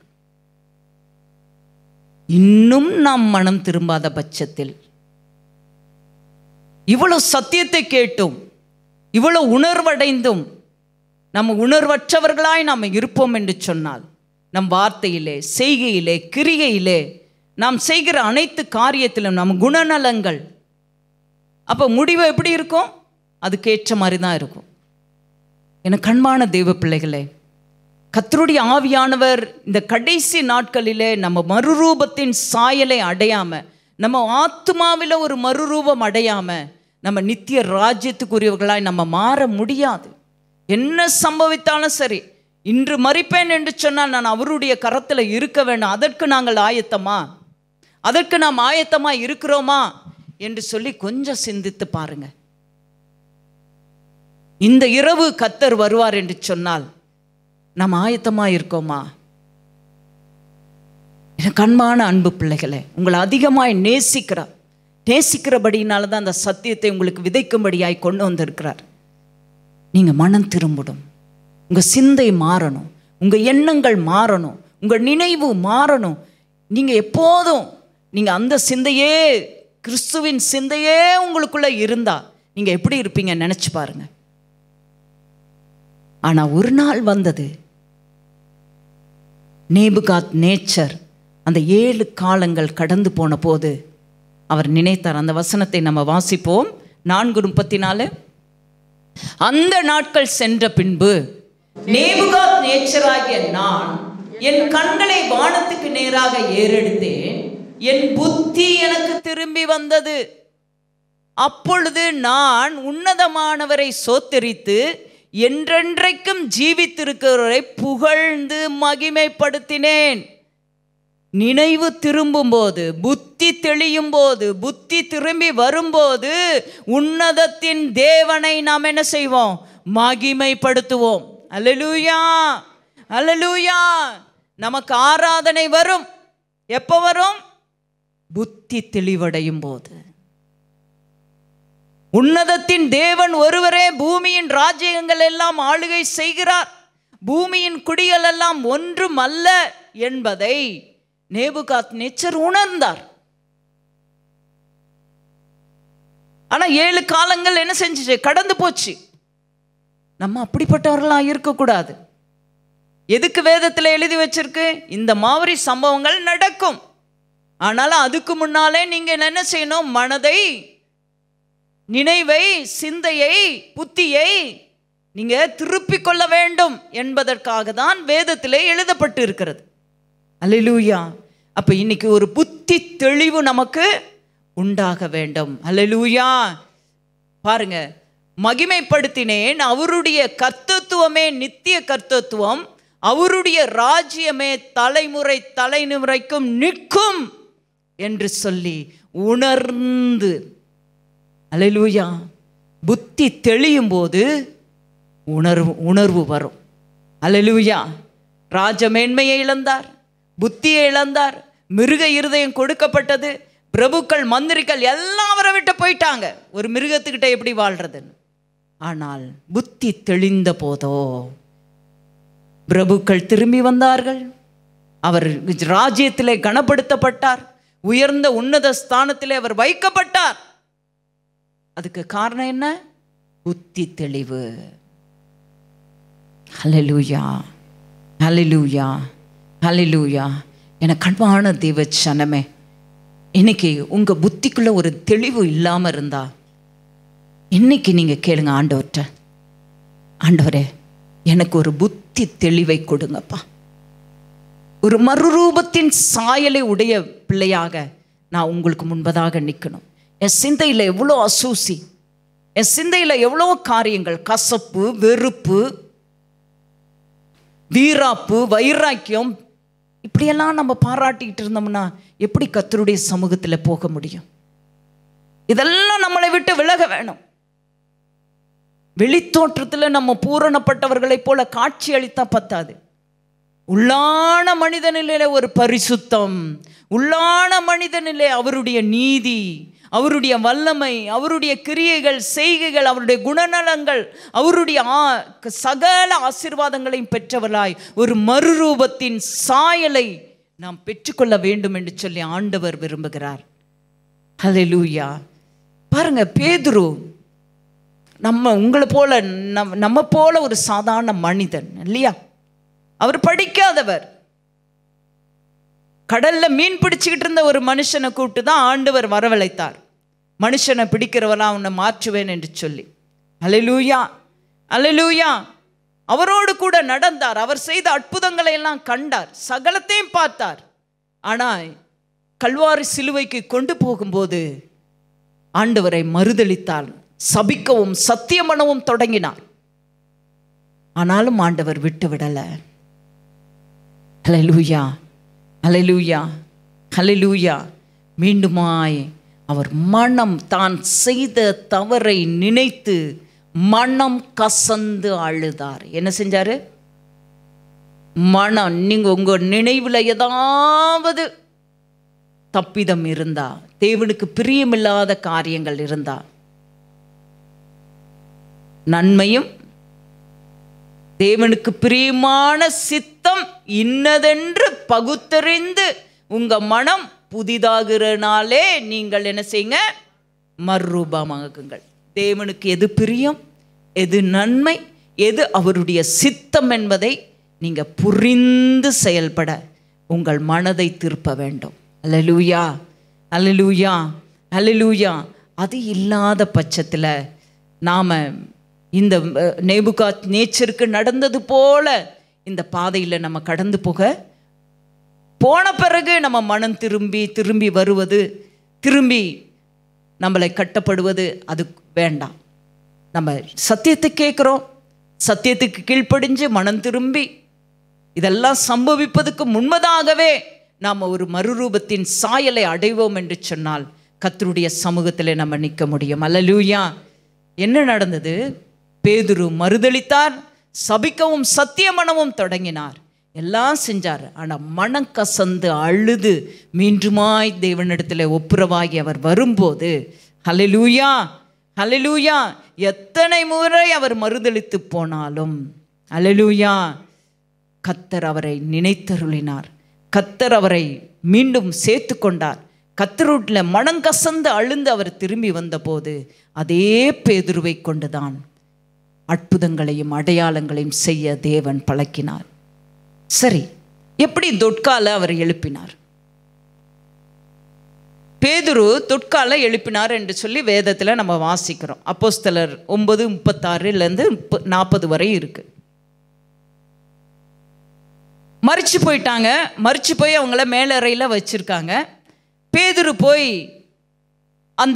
இன்னும் நாம் மனம் திரும்பாத பட்சத்தில் இவ்வளவு சத்தியத்தை கேட்டும் இவ்வளவு உணர்வடைந்தும் நம்ம உணர்வற்றவர்களாய் நாம் இருப்போம் என்று சொன்னால் நம் வார்த்தையிலே செய்கையிலே கிரிகையிலே நாம் செய்கிற அனைத்து காரியத்திலும் நம் குணநலங்கள் அப்போ முடிவு எப்படி இருக்கும் அதுக்கேற்ற மாதிரி தான் இருக்கும் என கண்பான தெய்வ பிள்ளைகளே கத்தருடைய ஆவியானவர் இந்த கடைசி நாட்களிலே நம்ம மறுரூபத்தின் சாயலை அடையாம நம்ம ஆத்மாவில் ஒரு மறுரூபம் அடையாம நம்ம நித்திய ராஜ்யத்துக்குரியவர்களாய் நம்ம மாற முடியாது என்ன சம்பவித்தாலும் சரி இன்று மறிப்பேன் என்று சொன்னால் நான் அவருடைய கரத்தில் இருக்க வேண்டும் அதற்கு நாங்கள் ஆயத்தமா அதற்கு நாம் ஆயத்தமா இருக்கிறோமா என்று சொல்லி கொஞ்சம் சிந்தித்து பாருங்க இந்த இரவு கத்தர் வருவார் என்று சொன்னால் நாம் ஆயத்தமா இருக்கோமா எனக்கு அன்பான அன்பு பிள்ளைகளே உங்களை அதிகமாய் நேசிக்கிறார் நேசிக்கிறபடினால தான் அந்த சத்தியத்தை உங்களுக்கு விதைக்கும்படியாய் கொண்டு வந்திருக்கிறார் நீங்கள் மனம் திரும்பணும் உங்கள் சிந்தை மாறணும் உங்கள் எண்ணங்கள் மாறணும் உங்கள் நினைவு மாறணும் நீங்கள் எப்போதும் நீங்கள் அந்த சிந்தையே கிறிஸ்துவின் சிந்தையே உங்களுக்குள்ளே இருந்தா நீங்கள் எப்படி இருப்பீங்க நினச்சி பாருங்க ஆனால் ஒரு நாள் வந்தது நேபுகாத் நேச்சர் அந்த ஏழு காலங்கள் கடந்து போன போது அவர் நினைத்தார் அந்த வசனத்தை நம்ம வாசிப்போம் நான்கு முப்பத்தி நாலு அந்த நாட்கள் சென்ற பின்பு நேபுகாத் நேச்சராகிய நான் என் கண்களை வானத்துக்கு நேராக ஏறெடுத்தேன் என் புத்தி எனக்கு திரும்பி வந்தது அப்பொழுது நான் உன்னதமானவரை சோத்தரித்து என்றென்றைக்கும் ஜீவித்திருக்கிறவரை புகழ்ந்து மகிமைப்படுத்தினேன் நினைவு திரும்பும்போது புத்தி தெளியும் போது புத்தி திரும்பி வரும்போது உன்னதத்தின் தேவனை நாம் என்ன செய்வோம் மகிமைப்படுத்துவோம் அல்லலூயா அல்லலூயா நமக்கு ஆராதனை வரும் எப்போ வரும் புத்தி தெளிவடையும் போது உன்னதத்தின் தேவன் ஒருவரே பூமியின் ராஜ்யங்கள் எல்லாம் ஆளுகை செய்கிறார் பூமியின் குடிகள் எல்லாம் ஒன்றும் அல்ல என்பதை நேபுகாத் நெச்சர் உணர்ந்தார் ஆனா ஏழு காலங்கள் என்ன செஞ்சுச்சு கடந்து போச்சு நம்ம அப்படிப்பட்டவர்களாக இருக்கக்கூடாது எதுக்கு வேதத்தில் எழுதி வச்சிருக்கு இந்த மாதிரி சம்பவங்கள் நடக்கும் ஆனாலும் அதுக்கு முன்னாலே நீங்கள் என்ன செய்யணும் மனதை நினைவை சிந்தையை புத்தியை நீங்க திருப்பிக் கொள்ள வேண்டும் என்பதற்காக தான் வேதத்திலே எழுதப்பட்டு இருக்கிறது அல்லேலூயா அப்ப இன்னைக்கு ஒரு புத்தி தெளிவு நமக்கு உண்டாக வேண்டும் அல்லேலூயா பாருங்க மகிமைப்படுத்தினேன் அவருடைய கர்த்தத்துவமே நித்திய கர்த்தத்துவம் அவருடைய ராஜ்யமே தலைமுறை தலைமுறைக்கும் நிற்கும் என்று சொல்லி உணர்ந்து அலைலூயா புத்தி தெளியும் போது உணர்வு உணர்வு வரும் அலைலூயா ராஜ மேன்மையை இழந்தார் புத்தியை இழந்தார் மிருக இருதயம் கொடுக்கப்பட்டது பிரபுக்கள் மந்திரிகள் எல்லாம் அவரை விட்டு போயிட்டாங்க ஒரு மிருகத்துக்கிட்ட எப்படி வாழ்றதுன்னு ஆனால் புத்தி தெளிந்த போதோ பிரபுக்கள் திரும்பி வந்தார்கள் அவர் ராஜ்யத்திலே கனப்படுத்தப்பட்டார் உயர்ந்த உன்னத ஸ்தானத்திலே அவர் வைக்கப்பட்டார் அதுக்கு காரணம் என்ன புத்தி தெளிவு ஹலலூயா ஹலலூயா ஹலலூயா என கண்பான தெய்வ சனமே இன்னைக்கு உங்க புத்திக்குள்ள ஒரு தெளிவு இல்லாம இருந்தா இன்னைக்கு நீங்க கேளுங்க ஆண்டவர்கிட்ட ஆண்டவரே எனக்கு ஒரு புத்தி தெளிவை கொடுங்கப்பா ஒரு மறுரூபத்தின் சாயலை உடைய பிள்ளையாக நான் உங்களுக்கு முன்பதாக நிற்கணும் என் சிந்தையில் எவ்வளோ அசூசி என் சிந்தையில் எவ்வளோ காரியங்கள் கசப்பு வெறுப்பு வீராப்பு வைராக்கியம் இப்படியெல்லாம் நம்ம பாராட்டிக்கிட்டு இருந்தோம்னா எப்படி கத்தருடைய சமூகத்தில் போக முடியும் இதெல்லாம் நம்மளை விட்டு விலக வேணும் வெளித்தோற்றத்தில் நம்ம பூரணப்பட்டவர்களைப் போல காட்சி அளித்தா பத்தாது உள்ளான மனிதனிலே ஒரு பரிசுத்தம் உள்ளான மனிதனிலே அவருடைய நீதி அவருடைய வல்லமை அவருடைய கிரியைகள் செய்கைகள் அவருடைய குணநலங்கள் அவருடைய ஆ- சகல ஆசீர்வாதங்களையும் பெற்றவர்களாய் ஒரு மறுரூபத்தின் சாயலை நாம் பெற்றுக்கொள்ள வேண்டும் என்று சொல்லி ஆண்டவர் விரும்புகிறார் ஹalleluya பாருங்க பேதுரு நம்ம உங்களை போல நம் நம்ம போல ஒரு சாதாரண மனிதன் இல்லையா அவர் படிக்காதவர் கடல்ல மீன் பிடிச்சுக்கிட்டு இருந்த ஒரு மனுஷனை கூப்பிட்டு தான் ஆண்டவர் வரவழைத்தார் மனுஷனை பிடிக்கிறவனா உன்னை மாற்றுவேன் என்று சொல்லி அலலூயா அலலூயா அவரோடு கூட நடந்தார் அவர் செய்த அற்புதங்களை எல்லாம் கண்டார் சகலத்தையும் பார்த்தார் ஆனால் கல்வாரி சிலுவைக்கு கொண்டு போகும்போது ஆண்டவரை மறுதளித்தார் சபிக்கவும் சத்தியம் பண்ணவும் தொடங்கினார் ஆனாலும் ஆண்டவர் விட்டு விடலை ஹalleluya ஹalleluya ஹalleluya மீண்டுமாய் அவர் மனம் தான் செய்த தவறை நினைத்து மனம் கசந்து அழுதார் என்ன செஞ்சாரு மனம் நீங்க உங்க நினைவுல ஏதாவது தப்பிதம் இருந்தா தேவனுக்கு பிரியமில்லாத காரியங்கள் இருந்தா நன்மையும் தேவனுக்கு பிரியமான சித்தம் இன்னதென்று பகுத்தறிந்து உங்க மனம் புதிதாகிறனாலே நீங்கள் என்ன செய்யுங்க மறுரூபமாகுங்கள் தேவனுக்கு எது பிரியம் எது நன்மை எது அவருடைய சித்தம் என்பதை நீங்க புரிந்து செயல்பட உங்கள் மனதை திருப்ப வேண்டும் அல்லலூயா அல்லலூயா அல்லலூயா அது இல்லாத பட்சத்தில் நாம் இந்த நேபுகா நேச்சருக்கு நடந்தது போல இந்த பாதையில் நம்ம கடந்து போக போன பிறகு நம்ம மனம் திரும்பி திரும்பி வருவது திரும்பி நம்மளை கட்டப்படுவது அது வேண்டாம் நம்ம சத்தியத்தை கேட்குறோம் சத்தியத்துக்கு கீழ்ப்படிஞ்சு மனம் திரும்பி இதெல்லாம் சம்பவிப்பதுக்கு முன்பதாகவே நாம் ஒரு மறுரூபத்தின் சாயலை அடைவோம் என்று சொன்னால் கத்தருடைய சமூகத்தில் நம்ம நிற்க முடியும் அல்லலூயா என்ன நடந்தது பேதுரு மறுதளித்தார் சபிக்கவும் சத்திய மனமும் தொடங்கினார் எல்லாம் செஞ்சார் ஆனால் மனம் கசந்து அழுது மீண்டுமாய் தேவனிடத்தில் ஒப்புரவாகி அவர் வரும்போது ஹலலூயா ஹலலூயா எத்தனை முறை அவர் மறுதளித்து போனாலும் ஹலலூயா கத்தர் அவரை நினைத்தருளினார் கத்தர் அவரை மீண்டும் சேர்த்து கொண்டார் கத்தருட்டில் மனங்கசந்து அழுந்து அவர் திரும்பி வந்தபோது அதே பேதுருவை கொண்டுதான் அற்புதங்களையும் அடையாளங்களையும் செய்ய தேவன் பழக்கினார் சரி எப்படி தொட்கால அவர் எழுப்பினார் பேதுரு தொட்கால எழுப்பினார் என்று சொல்லி வேதத்தில் நம்ம வாசிக்கிறோம் அப்போஸ்தலர் ஒன்பது முப்பத்தாறுலேருந்து முப்ப நாற்பது வரை இருக்கு மறிச்சு போயிட்டாங்க மறிச்சு போய் அவங்கள மேலறையில் வச்சிருக்காங்க பேதுரு போய் அந்த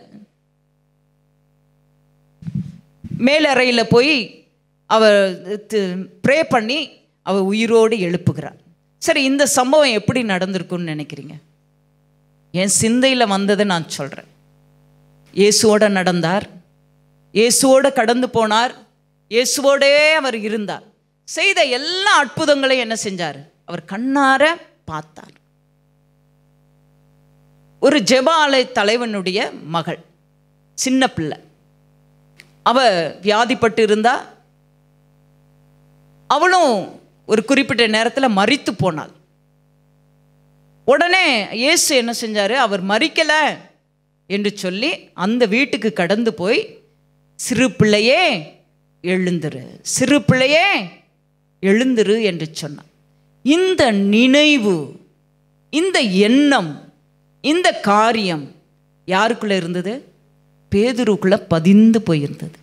மேலறையில் போய் அவர் ப்ரே பண்ணி அவர் உயிரோடு எழுப்புகிறார் சரி இந்த சம்பவம் எப்படி நடந்திருக்குன்னு நினைக்கிறீங்க என் சிந்தையில் வந்ததை நான் சொல்கிறேன் இயேசுவோட நடந்தார் இயேசுவோட கடந்து போனார் இயேசுவோடே அவர் இருந்தார் செய்த எல்லா அற்புதங்களையும் என்ன செஞ்சார் அவர் கண்ணார பார்த்தார் ஒரு ஜெபாலய தலைவனுடைய மகள் சின்ன பிள்ளை அவ வியாதிப்பட்டு இருந்தா அவளும் ஒரு குறிப்பிட்ட நேரத்தில் மறித்து போனாள் உடனே இயேசு என்ன செஞ்சார் அவர் மறிக்கலை என்று சொல்லி அந்த வீட்டுக்கு கடந்து போய் சிறு பிள்ளையே எழுந்துரு சிறு பிள்ளையே எழுந்துரு என்று சொன்னார் இந்த நினைவு இந்த எண்ணம் இந்த காரியம் யாருக்குள்ள இருந்தது பேதுருக்குள்ள பதிந்து போயிருந்தது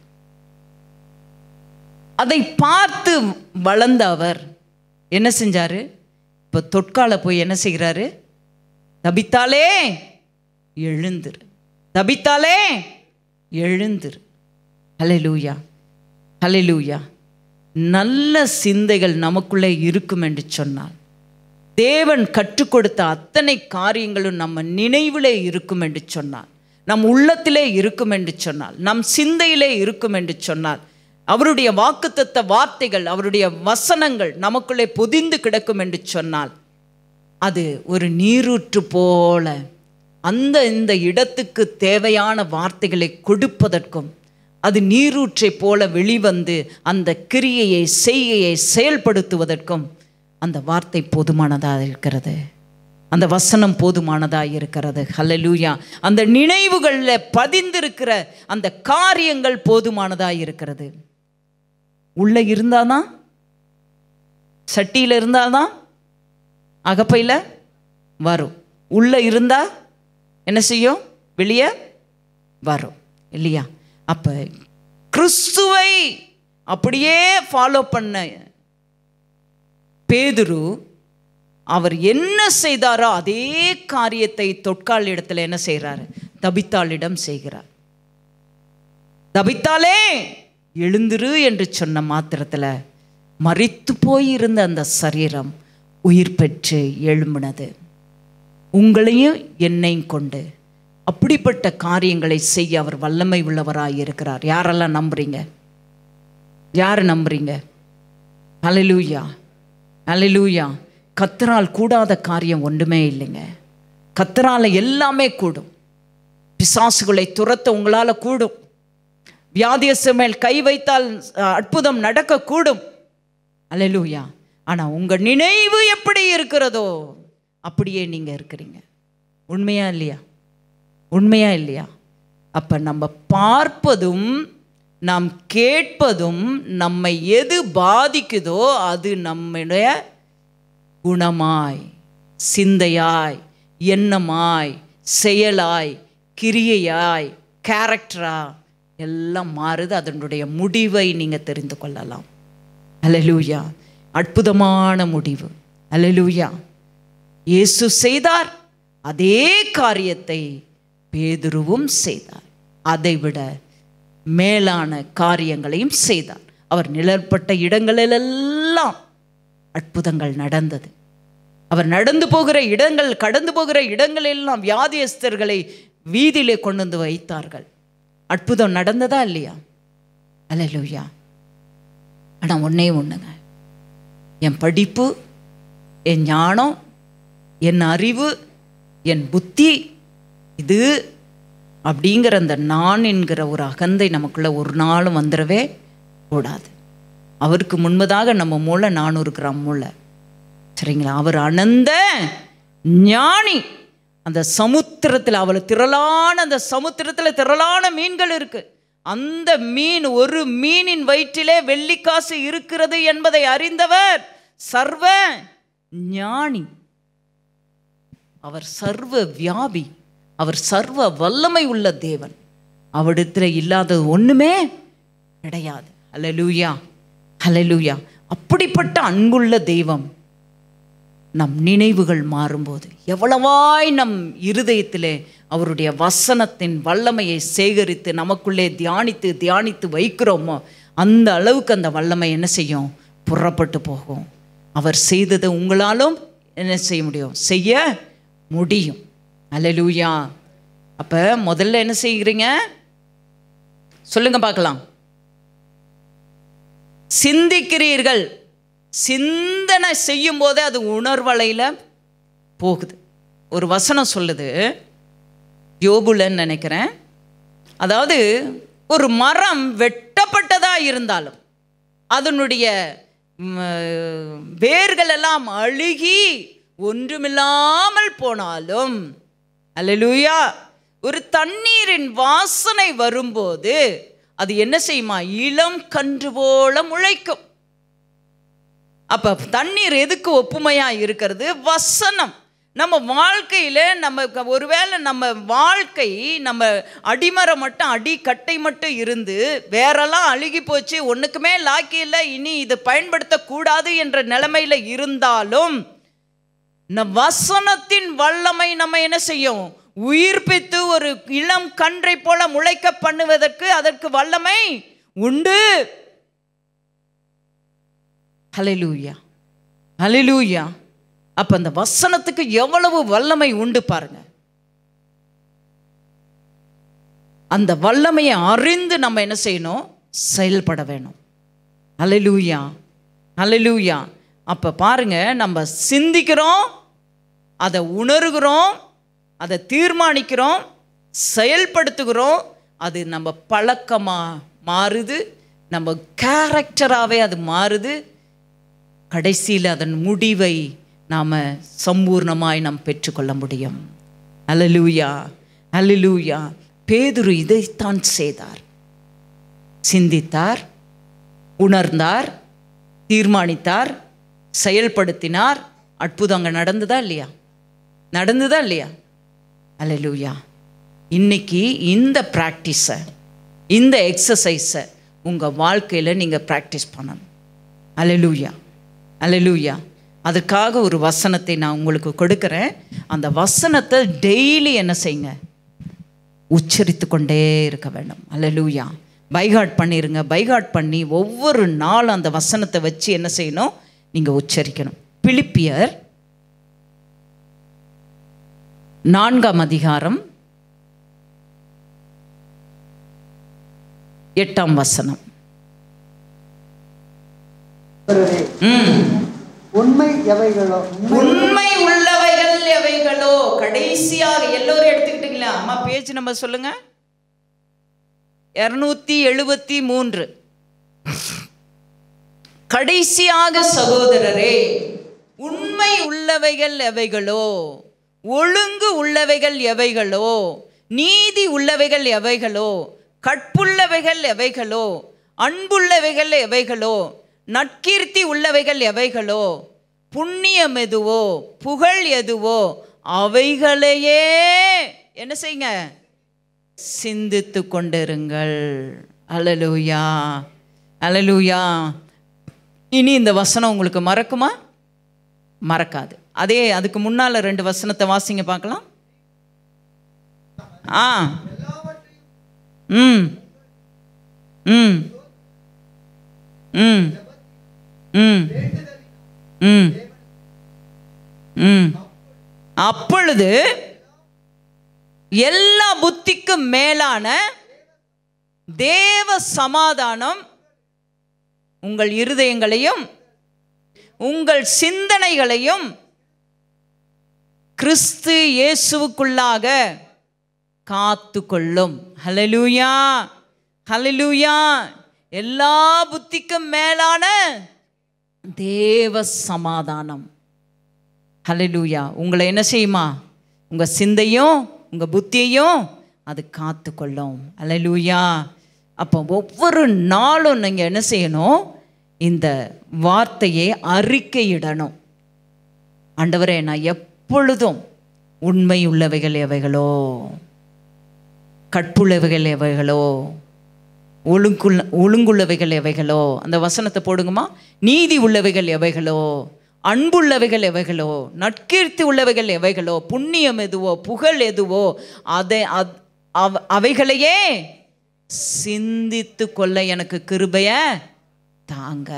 அதை பார்த்து வளர்ந்த அவர் என்ன செஞ்சாரு இப்போ தொட்கால போய் என்ன செய்கிறாரு தபித்தாலே எழுந்துரு தபித்தாலே எழுந்துரு ஹலெலூயா ஹலெலூயா நல்ல சிந்தைகள் நமக்குள்ளே இருக்கும் என்று சொன்னால் தேவன் கற்றுக் கொடுத்த அத்தனை காரியங்களும் நம்ம நினைவிலே இருக்கும் என்று சொன்னார் நம் உள்ளத்திலே இருக்கும் என்று சொன்னால் நம் சிந்தையிலே இருக்கும் என்று சொன்னால் அவருடைய வாக்குத்தத்த வார்த்தைகள் அவருடைய வசனங்கள் நமக்குள்ளே பொதிந்து கிடக்கும் என்று சொன்னால் அது ஒரு நீரூற்று போல அந்த இந்த இடத்துக்கு தேவையான வார்த்தைகளை கொடுப்பதற்கும் அது நீரூற்றை போல வெளிவந்து அந்த கிரியையை செய்கையை செயல்படுத்துவதற்கும் அந்த வார்த்தை போதுமானதாக இருக்கிறது அந்த வசனம் போதுமானதாக இருக்கிறது ஹலலூயா அந்த நினைவுகளில் பதிந்திருக்கிற அந்த காரியங்கள் போதுமானதாக இருக்கிறது உள்ளே இருந்தாதான் சட்டியில் இருந்தாதான் அகப்பையில் வரும் உள்ளே இருந்தால் என்ன செய்யும் வெளியே வரும் இல்லையா அப்போ கிறிஸ்துவை அப்படியே ஃபாலோ பண்ண பேதுரு அவர் என்ன செய்தாரோ அதே காரியத்தை தொட்கால் இடத்துல என்ன செய்கிறாரு தபித்தாளிடம் செய்கிறார் தபித்தாலே எழுந்துரு என்று சொன்ன மாத்திரத்தில் மரித்து போயிருந்த அந்த சரீரம் உயிர் பெற்று எழும்பினது உங்களையும் என்னையும் கொண்டு அப்படிப்பட்ட காரியங்களை செய்ய அவர் வல்லமை உள்ளவராய் இருக்கிறார் யாரெல்லாம் நம்புறீங்க யார் நம்புறீங்க அலலூயா அலலூயா கத்தரால் கூடாத காரியம் ஒன்றுமே இல்லைங்க கத்தரால் எல்லாமே கூடும் பிசாசுகளை துரத்த உங்களால் கூடும் வியாதியச மேல் கை வைத்தால் அஹ், அற்புதம் நடக்கக்கூடும் அலலூயா ஆனால் உங்கள் நினைவு எப்படி இருக்கிறதோ அப்படியே நீங்கள் இருக்கிறீங்க உண்மையா இல்லையா உண்மையா இல்லையா அப்போ நம்ம பார்ப்பதும் நாம் கேட்பதும் நம்மை எது பாதிக்குதோ அது நம்முடைய குணமாய் சிந்தையாய் எண்ணமாய் செயலாய் கிரியையாய் கேரக்டரா எல்லாம் மாறுது அதனுடைய முடிவை நீங்கள் தெரிந்து கொள்ளலாம் அலலூயா அற்புதமான முடிவு அலலூயா இயேசு செய்தார் அதே காரியத்தை பேதுருவும் செய்தார் அதைவிட மேலான காரியங்களையும் செய்தார் அவர் நிழற்பட்ட இடங்களிலெல்லாம் அற்புதங்கள் நடந்தது அவர் நடந்து போகிற இடங்கள் கடந்து போகிற இடங்களெல்லாம் வியாதியஸ்தர்களை வீதியிலே கொண்டு வந்து வைத்தார்கள் அற்புதம் நடந்ததா இல்லையா அல்லேலூயா ஆனால் ஒன்றே ஒன்றுங்க என் படிப்பு என் ஞானம் என் அறிவு என் புத்தி இது அப்படிங்கிற அந்த நான் என்கிற ஒரு அகந்தை நமக்குள்ள ஒரு நாளும் வந்துடவே கூடாது அவருக்கு முன்பதாக நம்ம மூளை நானூறு கிராம் மூளை சரிங்களா அவர் அனந்த ஞானி அந்த சமுத்திரத்தில் அவள் திரளான அந்த சமுத்திரத்தில் திரளான மீன்கள் இருக்கு அந்த மீன் ஒரு மீனின் வயிற்றிலே வெள்ளிக்காசு இருக்கிறது என்பதை அறிந்தவர் சர்வ ஞானி அவர் சர்வ வியாபி அவர் சர்வ வல்லமை உள்ள தேவன் அவரிடத்துல இல்லாதது ஒண்ணுமே கிடையாது ஹalleluya ஹalleluya அப்படிப்பட்ட அன்புள்ள தெய்வம் நம் நினைவுகள் மாறும்போது எவ்வளவாய் நம் இருதயத்திலே அவருடைய வசனத்தின் வல்லமையை சேகரித்து நமக்குள்ளே தியானித்து தியானித்து வைக்கிறோமோ அந்த அளவுக்கு அந்த வல்லமை என்ன செய்யும் புறப்பட்டு போகும் அவர் செய்ததை உங்களாலும் என்ன செய்ய முடியும் செய்ய முடியும் அல்லேலூயா அப்போ முதல்ல என்ன செய்கிறீங்க சொல்லுங்க பார்க்கலாம் சிந்திக்கிறீர்கள் சிந்தனை செய்யும் போதே அது உணர்வலையில் போகுது ஒரு வசனம் சொல்லுது யோபுலன்னு நினைக்கிறேன் அதாவது ஒரு மரம் வெட்டப்பட்டதா இருந்தாலும் அதனுடைய ம், வேர்கள் எல்லாம் அழுகி ஒன்றுமில்லாமல் போனாலும் அல்லேலூயா ஒரு தண்ணீரின் வாசனை வரும்போது அது என்ன செய்யுமா இளம் கன்று போல முளைக்கும் அப்ப தண்ணீர் எதுக்கு ஒப்புமையா இருக்கிறது வசனம் நம்ம வாழ்க்கையில நம்ம க- ஒருவேளை நம்ம வாழ்க்கை நம்ம அடிமரம் மட்டும் அடி கட்டை மட்டும் இருந்து வேறெல்லாம் அழுகி போச்சு ஒண்ணுக்குமே லாக்கி இல்லை இனி இது பயன்படுத்தக்கூடாது என்ற நிலைமையில இருந்தாலும் நம் வசனத்தின் வல்லமை நம்ம என்ன செய்யும் உயிர்ப்பித்து ஒரு இளம் கன்றை போல முளைக்க பண்ணுவதற்கு அதற்கு வல்லமை உண்டு ஹalleluya ஹalleluya அப்ப அந்த வசனத்துக்கு எவ்வளவு வல்லமை உண்டு பாருங்க அந்த வல்லமையை அறிந்து நம்ம என்ன செய்யணும் செயல்பட வேணும் ஹalleluya ஹalleluya அப்ப பாருங்க நம்ம சிந்திக்கிறோம் அதை உணர்கிறோம் அதை தீர்மானிக்கிறோம் செயல்படுத்துகிறோம் அது நம்ம பழக்கமாக மாறுது நம்ம கேரக்டராகவே அது மாறுது கடைசியில் அதன் முடிவை நாம் சம்பூர்ணமாய் நாம் பெற்றுக்கொள்ள முடியும் அல்லலூயா அல்லலூயா பேதுரு இதைத்தான் செய்தார் சிந்தித்தார் உணர்ந்தார் தீர்மானித்தார் செயல்படுத்தினார் அற்புதம் அங்கே நடந்ததா இல்லையா நடந்ததா இல்லையா அல்லலூயா இன்னைக்கு இந்த ப்ராக்டிஸை இந்த எக்ஸசைஸை உங்கள் வாழ்க்கையில் நீங்கள் ப்ராக்டிஸ் பண்ணணும் அல்லலூயா அல்லலூயா அதுக்காக ஒரு வசனத்தை நான் உங்களுக்கு கொடுக்குறேன் அந்த வசனத்தை டெய்லி என்ன செய்யுங்க உச்சரித்து கொண்டே இருக்க வேண்டும் அல்லலூயா பைகாட் பண்ணிருங்க பைகாட் பண்ணி ஒவ்வொரு நாளும் அந்த வசனத்தை வச்சு என்ன செய்யணும் நீங்கள் உச்சரிக்கணும் பிலிப்பியர் நான்காம் அதிகாரம் எட்டாம் வசனம் உண்மை எவைகளோ உண்மை உள்ளவைகள் எவைகளோ கடைசியாக எல்லோரும் எடுத்துக்கிட்டீங்களா அம்மா பேஜ் நம்பர் சொல்லுங்க இருநூத்தி எழுபத்தி மூன்று கடைசியாக சகோதரரே உண்மை உள்ளவைகள் எவைகளோ ஒழுங்கு உள்ளவைகள் எவைகளோ நீதி உள்ளவைகள் எவைகளோ கற்புள்ளவைகள் எவைகளோ அன்புள்ளவைகள் எவைகளோ நற்கீர்த்தி உள்ளவைகள் எவைகளோ புண்ணியம் எதுவோ புகழ் எதுவோ அவைகளையே என்ன செய்யுங்க சிந்தித்து கொண்டிருங்கள் அலலூயா அலலூயா இனி இந்த வசனம் உங்களுக்கு மறக்குமா மறக்காது அதே அதுக்கு முன்னால் ரெண்டு வசனத்தை வாசிங்க பார்க்கலாம் ஆ ம் ம் ம் ம் ம் ம் அப்பொழுது எல்லா புத்திக்கும் மேலான தேவ சமாதானம் உங்கள் இருதயங்களையும் உங்கள் சிந்தனைகளையும் கிறிஸ்து இயேசுவுக்குள்ளாக காத்து கொள்ளும் ஹலலூயா ஹலலூயா எல்லா புத்திக்கும் மேலான தேவ சமாதானம் ஹலலூயா உங்களை என்ன செய்யுமா உங்கள் சிந்தையும் உங்கள் புத்தியையும் அது காத்து கொள்ளும் ஹலலூயா அப்போ ஒவ்வொரு நாளும் நீங்கள் என்ன செய்யணும் இந்த வார்த்தையை அறிக்கையிடணும் ஆண்டவரே நான் எப்பொழுதும் உண்மை உள்ளவைகள் எவைகளோ கற்புள்ளவைகள் எவைகளோ ஒழுங்குள்ள ஒழுங்குள்ளவைகள் எவைகளோ அந்த வசனத்தை போடுங்கம்மா நீதி உள்ளவைகள் எவைகளோ அன்புள்ளவைகள் எவைகளோ நற்கீர்த்தி உள்ளவைகள் எவைகளோ புண்ணியம் எதுவோ புகழ் எதுவோ அதை அத்- அவ- அவைகளையே சிந்தித்து கொள்ள எனக்கு கிருபைய தாங்க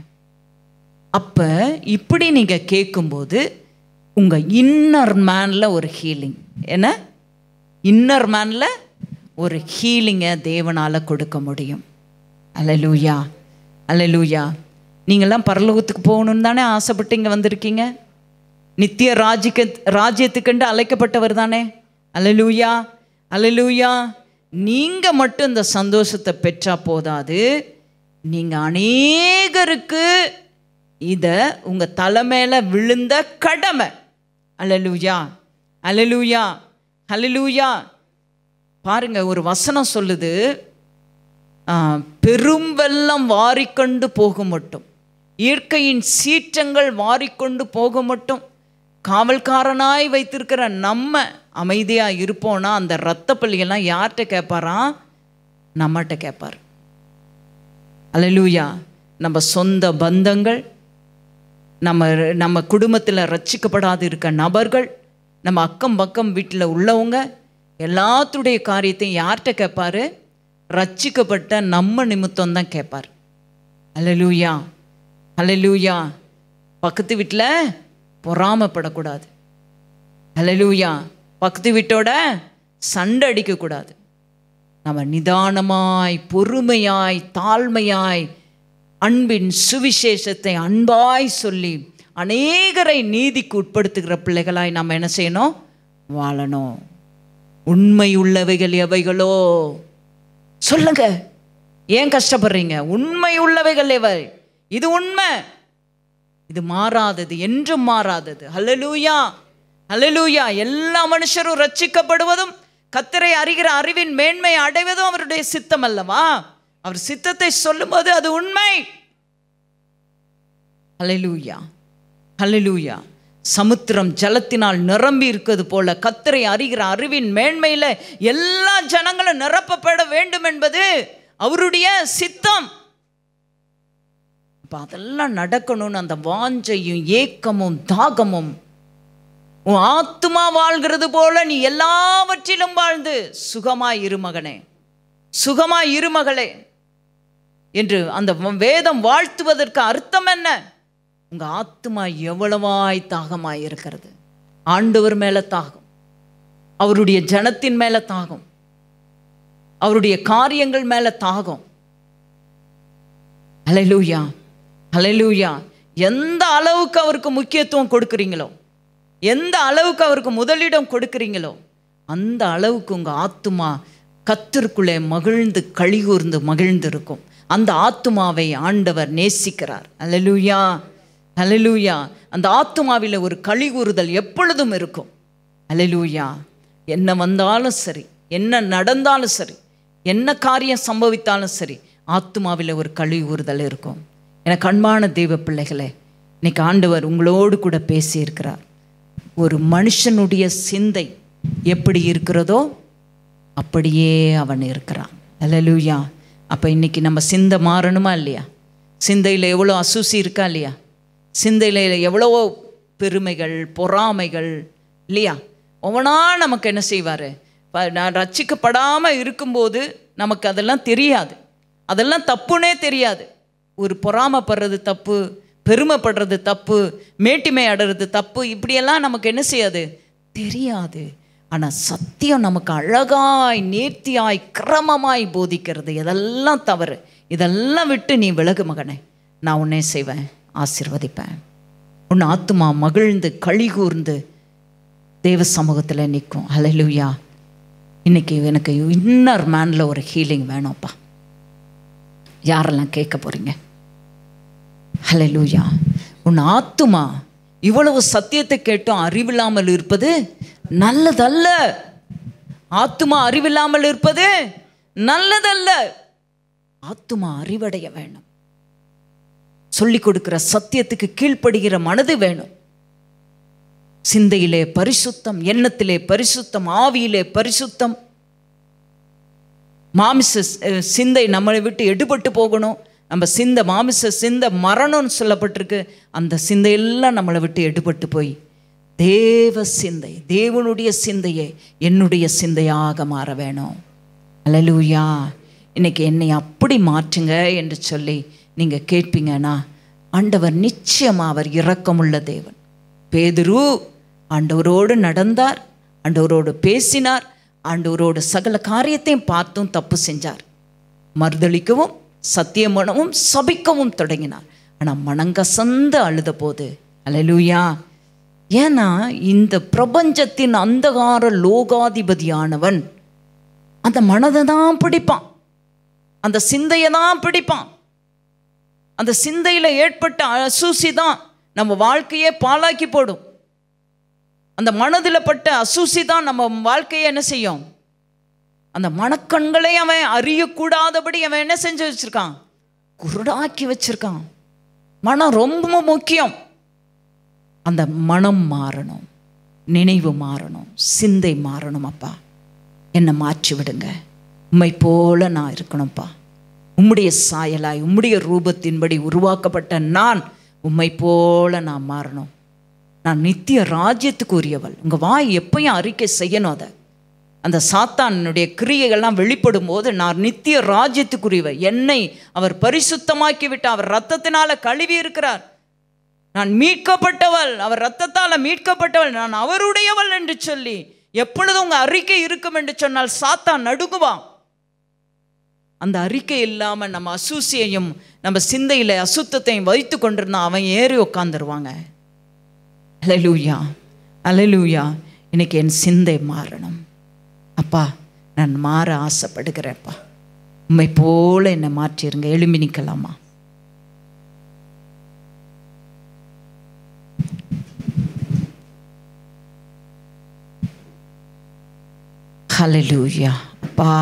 அப்போ இப்படி நீங்கள் கேட்கும்போது உங்கள் இன்னர் மேனில் ஒரு ஹீலிங் என்ன இன்னர் மேனில் ஒரு ஹீலிங்கை தேவனால் கொடுக்க முடியும் அல்லலூயா அல்லலூயா நீங்களாம் பரலோகத்துக்கு போகணுன்னு தானே ஆசைப்பட்டு இங்கே வந்திருக்கீங்க நித்திய ராஜ்யக்க ராஜ்யத்துக்கென்று அழைக்கப்பட்டவர் தானே அல்லலூயா அல்லலூயா நீங்கள் மட்டும் இந்த சந்தோஷத்தை பெற்றா போதாது நீங்கள் அநேகருக்கு இதை உங்கள் தலைமையில விழுந்த கடமை அல்லலூயா அல்லலூயா அல்லலூயா பாருங்க ஒரு வசனம் சொல்லுது ஆ, பெரும் வெள்ளம் வாரிக்கொண்டு போக மட்டும் இயற்கையின் சீற்றங்கள் வாரிக்கொண்டு போக மட்டும் காவல்காரனாய் வைத்திருக்கிற நம்ம அமைதியாக இருப்போம்னா அந்த ரத்த பள்ளியெல்லாம் யார்கிட்ட கேட்பாராம் நம்மகிட்ட கேட்பார் அல்லேலூயா நம்ம சொந்த பந்தங்கள் நம்ம நம்ம குடும்பத்தில் ரட்சிக்கப்படாது இருக்க நபர்கள் நம்ம அக்கம் பக்கம் வீட்டில் உள்ளவங்க எல்லாத்துடைய காரியத்தையும் யார்கிட்ட கேட்பாரு ரட்சிக்கப்பட்ட நம்ம நிமித்தம் தான் கேட்பார் அல்லேலூயா அல்லேலூயா பக்கத்து வீட்டில் பொறாமப்படக்கூடாது அல்லேலூயா பக்கத்து வீட்டோட சண்டை அடிக்கக்கூடாது நம்ம நிதானமாய் பொறுமையாய் தாழ்மையாய் அன்பின் சுவிசேஷத்தை அன்பாய் சொல்லி அநேகரை நீதிக்கு உட்படுத்துகிற பிள்ளைகளாய் நாம் என்ன செய்யணும் வாழணும் உண்மை உள்ளவைகள் எவைகளோ சொல்லுங்க ஏன் கஷ்டப்படுறீங்க உண்மை உள்ளவைகள் எவை இது உண்மை இது மாறாதது என்றும் மாறாதது ஹalleluya ஹalleluya எல்லா மனுஷரும் ரட்சிக்கப்படுவதும் கத்தரை அறிகிற அறிவின் மேன்மை அடைவதும் அவருடைய சித்தம் அல்லவா அவர் சித்தத்தை சொல்லும்போது அது உண்மை ஹalleluya ஹalleluya சமுத்திரம் ஜலத்தினால் நிரம்பி இருக்கிறது போல கத்தரை அறிகிற அறிவின் மேன்மையில எல்லா ஜனங்களும் நிரப்பப்பட வேண்டும் என்பது அவருடைய சித்தம் அப்ப அதெல்லாம் நடக்கணும்னு அந்த வாஞ்சையும் ஏக்கமும் தாகமும் உன் ஆத்துமா வாழ்கிறது போல நீ எல்லாவற்றிலும் வாழ்ந்து சுகமாய் இரு மகனே சுகமாய் இரு மகளே என்று அந்த வேதம் வாழ்த்துவதற்கு அர்த்தம் என்ன உங்க ஆத்துமா எவ்வளவாய் தாகமாய் இருக்கிறது ஆண்டவர் மேல தாகம் அவருடைய ஜனத்தின் மேல தாகம் அவருடைய காரியங்கள் மேல தாகம் ஹalleluya ஹalleluya எந்த அளவுக்கு அவருக்கு முக்கியத்துவம் கொடுக்குறீங்களோ எந்த அளவுக்கு அவருக்கு முதலிடம் கொடுக்குறீங்களோ அந்த அளவுக்கு உங்க ஆத்துமா கத்திற்குள்ளே மகிழ்ந்து கழிகூர்ந்து மகிழ்ந்து இருக்கும் அந்த ஆத்துமாவை ஆண்டவர் நேசிக்கிறார் ஹalleluya ஹalleluya அந்த ஆத்துமாவில் ஒரு கழிகூறுதல் எப்பொழுதும் இருக்கும் ஹalleluya என்ன வந்தாலும் சரி என்ன நடந்தாலும் சரி என்ன காரியம் சம்பவித்தாலும் சரி ஆத்துமாவில் ஒரு கழிவுறுதல் இருக்கும் எனக்கு அன்பான தெய்வ பிள்ளைகளே இன்னைக்கு ஆண்டவர் உங்களோடு கூட பேசியிருக்கிறார் ஒரு மனுஷனுடைய சிந்தை எப்படி இருக்கிறதோ அப்படியே அவன் இருக்கிறான் அல்லலூயா அப்போ இன்னைக்கு நம்ம சிந்தை மாறணுமா இல்லையா சிந்தையில் எவ்வளோ அசூசி இருக்கா இல்லையா சிந்தையில் எவ்வளவோ பெருமைகள் பொறாமைகள் இல்லையா ஒவ்வொன்றா நமக்கு என்ன செய்வார் நான் ரட்சிக்கப்படாமல் இருக்கும்போது நமக்கு அதெல்லாம் தெரியாது அதெல்லாம் தப்புனே தெரியாது ஒரு பொறாமைப்படுறது தப்பு பெருமைப்படுறது தப்பு மேட்டிமை அடைறது தப்பு இப்படியெல்லாம் நமக்கு என்ன செய்யாது தெரியாது ஆனால் சத்தியம் நமக்கு அழகாய் நேர்த்தியாய் கிரமமாய் போதிக்கிறது இதெல்லாம் தவறு இதெல்லாம் விட்டு நீ விலகு மகனே நான் உன்னே செய்வேன் ஆசிர்வதிப்பேன் உன் ஆத்துமா மகிழ்ந்து களி கூர்ந்து தேவ சமூகத்தில் நிற்கும் ஹalleluya இன்னைக்கு எனக்கு இன்னர் மேனில் ஒரு ஹீலிங் வேணும்ப்பா யாரெல்லாம் கேட்க போகிறீங்க ஹalleluya உன் ஆத்துமா இவ்வளவு சத்தியத்தை கேட்டும் அறிவில்லாமல் இருப்பது நல்லதல்ல ஆத்துமா அறிவில்லாமல் இருப்பது நல்லதல்ல ஆத்துமா அறிவடைய வேணும் சொல்லிக் கொடுக்கிற சத்தியத்துக்கு கீழ்ப்படுகிற மனது வேணும் சிந்தையிலே பரிசுத்தம் எண்ணத்திலே பரிசுத்தம் ஆவியிலே பரிசுத்தம் மாமிச அஹ், சிந்தை நம்மளை விட்டு எடுபட்டு போகணும் நம்ம சிந்த மாமிச சிந்த மரணம்னு சொல்லப்பட்டிருக்கு அந்த சிந்தையெல்லாம் நம்மளை விட்டு எடுபட்டு போய் தேவ சிந்தை தேவனுடைய சிந்தையே என்னுடைய சிந்தையாக மாற வேணும் அல்லலூயா இன்னைக்கு என்னை அப்படி மாற்றுங்க என்று சொல்லி நீங்கள் கேட்பீங்கன்னா ஆண்டவர் நிச்சயமாக அவர் இரக்கமுள்ள தேவன் பேதுரு ஆண்டவரோடு நடந்தார் ஆண்டவரோடு பேசினார் ஆண்டவரோடு சகல காரியத்தையும் பார்த்தும் தப்பு செஞ்சார் மறுதளிக்கவும் சத்தியமனவும் சபிக்கவும் தொடங்கினார் ஆனால் மனங்கசந்து அழுத போது அல்லேலூயா ஏன்னா இந்த பிரபஞ்சத்தின் அந்தகார லோகாதிபதியானவன் அந்த மனதை தான் பிடிப்பான் அந்த சிந்தையை தான் பிடிப்பான் அந்த சிந்தையில் ஏற்பட்ட அசூசி தான் நம்ம வாழ்க்கையே பாழாக்கி போடும் அந்த மனதில் பட்ட அசூசி தான் நம்ம வாழ்க்கையை என்ன செய்யும் அந்த மனக்கண்களை அவன் அறியக்கூடாதபடி அவன் என்ன செஞ்சு வச்சிருக்கான் குருடாக்கி வச்சிருக்கான் மனம் ரொம்ப முக்கியம் அந்த மனம் மாறணும் நினைவு மாறணும் சிந்தை மாறணும் அப்பா என்னை மாற்றி விடுங்க உம்மை போல நான் இருக்கணும்ப்பா உம்முடைய சாயலாய் உம்முடைய ரூபத்தின்படி உருவாக்கப்பட்ட நான் உம்மை போல நான் மாறணும் நான் நித்திய ராஜ்யத்துக்கு உரியவள் உங்கள் வாய் எப்பயும் அறிக்கை செய்யணும் அதை அந்த சாத்தானுடைய கிரியைகள்லாம் வெளிப்படும் போது நான் நித்திய ராஜ்யத்துக்குரியவள் என்னை அவர் பரிசுத்தமாக்கி விட்டு அவர் ரத்தத்தினால கழுவி இருக்கிறார் நான் மீட்கப்பட்டவள் அவர் ரத்தத்தால் மீட்கப்பட்டவள் நான் அவருடையவள் என்று சொல்லி எப்பொழுதும் உங்க அறிக்கை இருக்கும் என்று சொன்னால் சாத்தான் நடுங்குவான் அந்த அறிக்கை இல்லாமல் நம்ம அசூசியையும் நம்ம சிந்தையில் அசுத்தத்தையும் வைத்து கொண்டிருந்தா அவன் ஏறி உட்காந்துருவாங்க அலலூயா அலலூயா இன்னைக்கு என் சிந்தை மாறணும் அப்பா நான் மாற ஆசைப்படுகிறேன்ப்பா உண்மை போல என்னை மாற்றிருங்க எழும்பி நிற்கலாமா ஹalleluya அப்பா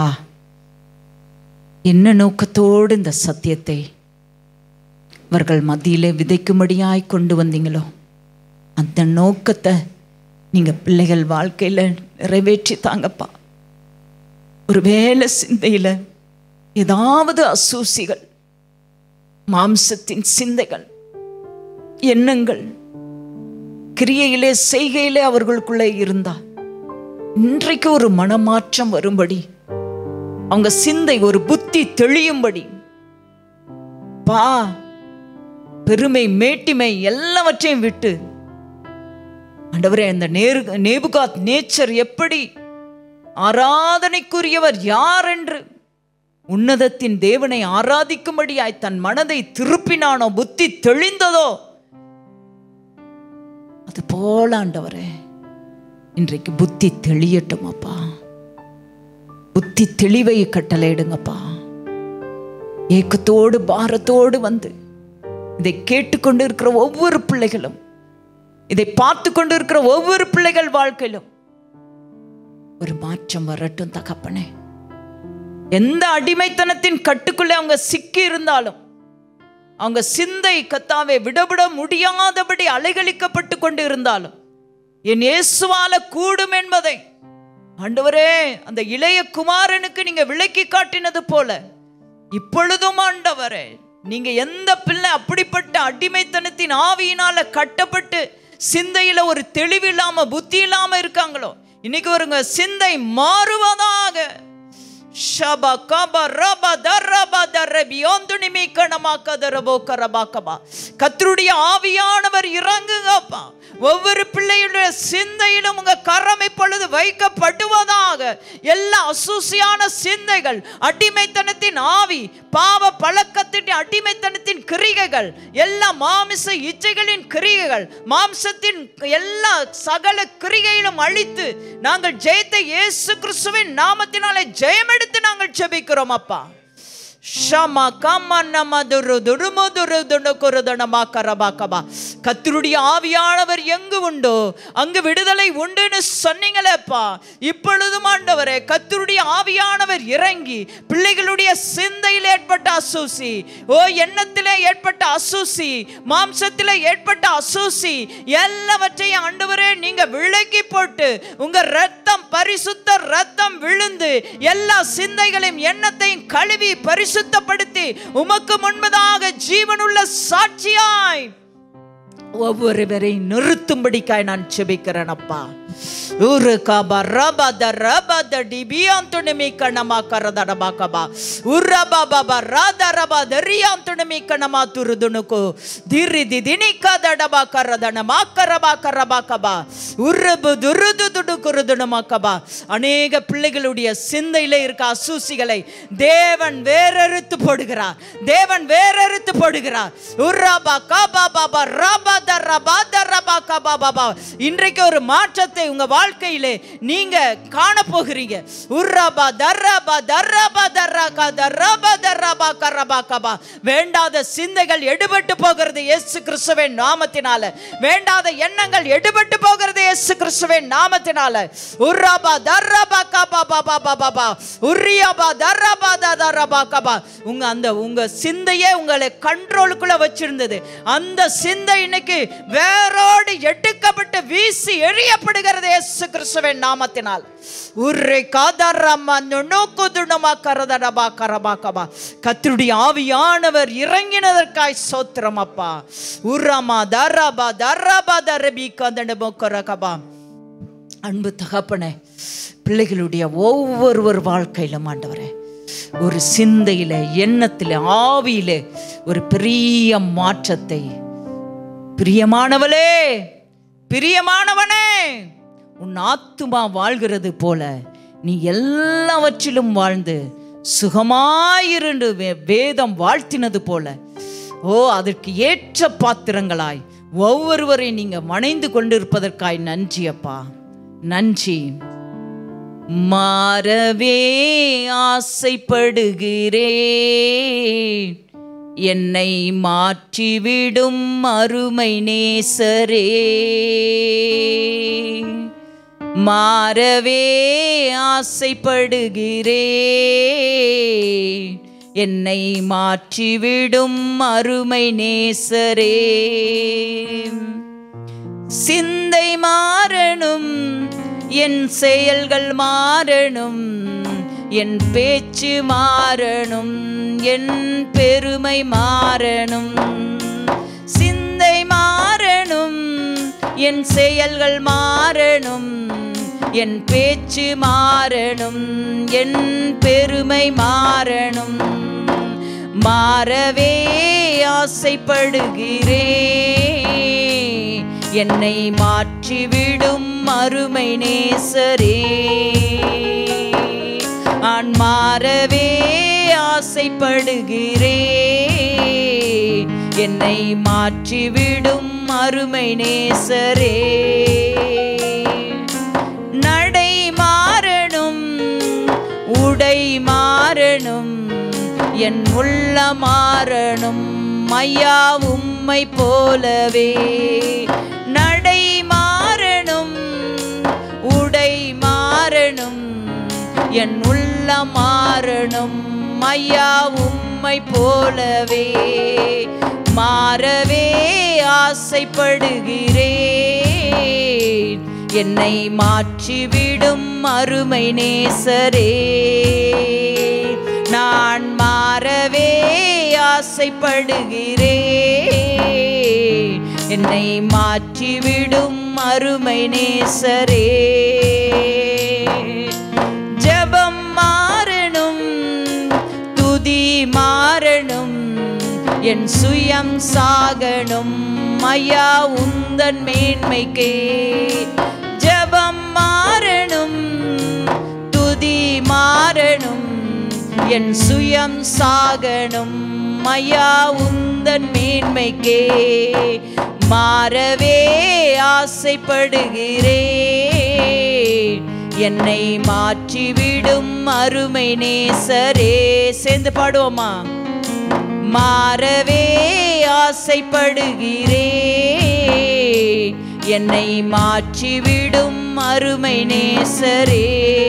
என்ன நோக்கத்தோடு இந்த சத்தியத்தை அவர்கள் மத்தியிலே விதைக்கும்படியாய் கொண்டு வந்தீங்களோ அந்த நோக்கத்தை நீங்கள் பிள்ளைகள் வாழ்க்கையில் நிறைவேற்றி தாங்கப்பா ஒருவேளை சிந்தையில் ஏதாவது அசூசிகள் மாம்சத்தின் சிந்தைகள் எண்ணங்கள் கிரியையிலே செய்கையிலே அவர்களுக்குள்ளே இருந்தா இன்றைக்கு ஒரு மனமாற்றம் வரும்படி அவங்க சிந்தை ஒரு புத்தி தெளியும்படி பா பெருமை மேட்டிமை எல்லாவற்றையும் விட்டு ஆண்டவரே அந்த நேரு நேபுகாத் நேச்சர் எப்படி ஆராதனைக்குரியவர் யார் என்று உன்னதத்தின் தேவனை ஆராதிக்கும்படியாய் தன் மனதை திருப்பினானோ புத்தி தெளிந்ததோ அது போல ஆண்டவரே இன்றைக்கு புத்தி தெளியட்டும் அப்பா புத்தி தெளிவை கட்டளையிடுங்கப்பா ஏக்கத்தோடு பாரத்தோடு வந்து இதை கேட்டுக்கொண்டு இருக்கிற ஒவ்வொரு பிள்ளைகளும் இதை பார்த்து கொண்டு இருக்கிற ஒவ்வொரு பிள்ளைகள் வாழ்க்கையிலும் ஒரு மாற்றம் வரட்டும் தகப்பனே எந்த அடிமைத்தனத்தின் கட்டுக்குள்ளே அவங்க சிக்கி இருந்தாலும் அவங்க சிந்தை கத்தாவே விடவிட முடியாதபடி அலைகழிக்கப்பட்டு கொண்டு இருந்தாலும் என் இயேசுவால கூடும் என்பதை ஆண்டவரே அந்த இளைய குமாரனுக்கு நீங்க விளக்கி காட்டினது போல இப்பொழுதும் ஆண்டவரே நீங்க எந்த பிள்ளை அப்படிப்பட்ட அடிமைத்தனத்தின் ஆவியினால கட்டப்பட்டு சிந்தையில ஒரு தெளிவில்லாம புத்தி இல்லாம இருக்காங்களோ இன்னைக்கு ஒருங்க சிந்தை மாறுவதாக ஷபா கபா ரபா தரபா தரபி ஒந்துனி மீக்கணமா கதரபோ கரபாக்கபா கத்தருடைய ஆவியானவர் இறங்குங்கப்பா ஒவ்வொரு பிள்ளையுடைய சிந்தையிலும் உங்க கரம் இப்பொழுது வைக்கப்படுவதாக எல்லா அசூசியான சிந்தைகள் அடிமைத்தனத்தின் ஆவி பாவ பழக்கத்தின் அடிமைத்தனத்தின் கிரிகைகள் எல்லா மாமிச இச்சைகளின் கிரிகைகள் மாம்சத்தின் எல்லா சகல கிரிகையிலும் அழித்து நாங்கள் ஜெயத்தை இயேசு கிறிஸ்துவின் நாமத்தினாலே ஜெயமெடுத்து நாங்கள் ஜெபிக்கிறோம் அப்பா ஷமா கம்மன்னம துரு துருமு துரு துணு குருதனமா கரபாக்கபா கத்தருடைய ஆவியானவர் எங்கு உண்டோ அங்கு விடுதலை உண்டுன்னு சொன்னீங்களேப்பா இப்பொழுதும் ஆண்டவரே கத்தருடைய ஆவியானவர் இறங்கி பிள்ளைகளுடைய சிந்தையில் ஏற்பட்ட அசூசி ஓ எண்ணத்திலே ஏற்பட்ட அசூசி மாம்சத்திலே ஏற்பட்ட அசூசி எல்லாவற்றையும் ஆண்டவரே நீங்க விலக்கி போட்டு உங்க ரத்தம் பரிசுத்த ரத்தம் விழுந்து எல்லா சிந்தைகளையும் எண்ணத்தையும் கழுவி பரிசுத்தப்படுத்தி உமக்கு முன்பதாக ஜீவனுள்ள சாட்சியாய் ஒவ்வொருவரை நிறுத்தும்படிக்காய் நான் செபிக்கிறேன் அப்பா ஊரு காபா ரபா த ரபா த டிபியாந்துணுமி கணமா கரதடபா கபா உரபா பாபா ராதா ரபா தரியாந்துணுமி கணமா துருதுணுக்கு திரி திதினி கதடபா கரதனமா கரபா கரபா கபா உருபு துருது துடு குருதுணுமா கபா அநேக பிள்ளைகளுடைய சிந்தையில இருக்க அசூசிகளை தேவன் வேறறுத்து போடுகிறார் தேவன் வேறறுத்து போடுகிறார் உரபா கபா பாபா ரபா த ரபா த ரபா கபா பாபா இன்றைக்கு ஒரு மாற்றத்தை உங்க வாழ்க்கையிலே நீங்க காண போகிறீங்க உர்ரபா தர்ரபா தர்ரபா தர்ரகா தர்ரபா தர்ரபா கரபா கபா வேண்டாத சிந்தைகள் எடுபட்டு போகிறது இயேசு கிறிஸ்துவின் நாமத்தினால வேண்டாத எண்ணங்கள் எடுபட்டு போகிறது இயேசு கிறிஸ்துவின் நாமத்தினால உர்ரபா தர்ரபா கபா பாபா பாபா பா உர்ரியபா தர்ரபா தர்ரபா கபா உங்க அந்த உங்க சிந்தையே உங்களை கண்ட்ரோலுக்குள்ள வச்சிருந்தது அந்த சிந்தை இன்னைக்கு வேரோடு எடுக்கப்பட்டு வீசி எறியப்படுகிறது இயேசு கிறிஸ்துவின் நாமத்தினால் உர்ரை காதரம்மா நுணுக்கு துணுமா கரதடபா கரபா கபா கத்தருடைய ஆவியானவர் இறங்கினதற்காய் சோத்திரம் அப்பா உர்ரமா தரபா தரபா தரபி கதடபோ கரகபா அன்பு தகப்பனே பிள்ளைகளுடைய ஒவ்வொருவர் வாழ்க்கையிலும் ஆண்டவரே ஒரு சிந்தையில எண்ணத்தில ஆவியில ஒரு பெரிய மாற்றத்தை பிரியமானவளே பிரியமானவனே உன் ஆத்துமா வாழ்கிறது போல நீ எல்லாவற்றிலும் வாழ்ந்து சுகமாயிருந்து வே- வேதம் வாழ்த்தினது போல ஓ அதற்கு ஏற்ற பாத்திரங்களாய் ஒவ்வொருவரை நீங்க மணைந்து கொண்டிருப்பதற்காய் நன்றி அப்பா நன்றி மாறவே ஆசைப்படுகிறேன் என்னை மாற்றிவிடும் அருமை நேசரே மாறவே ஆசைப்படுகிறேன் என்னை மாற்றிவிடும் அருமை நேசரே சிந்தை மாறணும் என் செயல்கள் மாறணும் என் பேச்சு மாறணும் என் பெருமை மாறணும் சிந்தை மாறணும் என் செயல்கள் மாறணும் என் பேச்சு மாறணும் என் பெருமை மாறணும் மாறவே ஆசைப்படுகிறே என்னை மாற்றிவிடும் அருமை நேசரே நான் மாறவே ஆசைப்படுகிறே என்னை மாற்றிவிடும் அருமை நேசரே நடை மாறணும் உடை மாறணும் என் உள்ள மாறணும் ஐயா உம்மை போலவே நடை மாறணும் உடை மாறணும் என் உள்ள மாறணும் ஐயா உம்மை போலவே மாறவே ஆசைப்படுகிறேன் என்னை மாற்றிவிடும் அருமை நேசரே நான் மாறவே ஆசைப்படுகிறேன் என்னை மாற்றிவிடும் அருமை நேசரே ஜெபம் மாறணும் துதி மாறணும் என் சுயம் சாகணும் ஐயா உந்தன் மேன்மைக்கே ஜெபம் மாறணும் துதி மாறணும் என் சுயம் சாகணும் ஐயா உந்தன் மேன்மைக்கே மாறவே ஆசைப்படுகிறேன் என்னை மாற்றிவிடும் அருமை நேசரே சேர்ந்து பாடுவோமா மாறவே ஆசைப்படுகிறே என்னை மாற்றிவிடும் அருமை நேசரே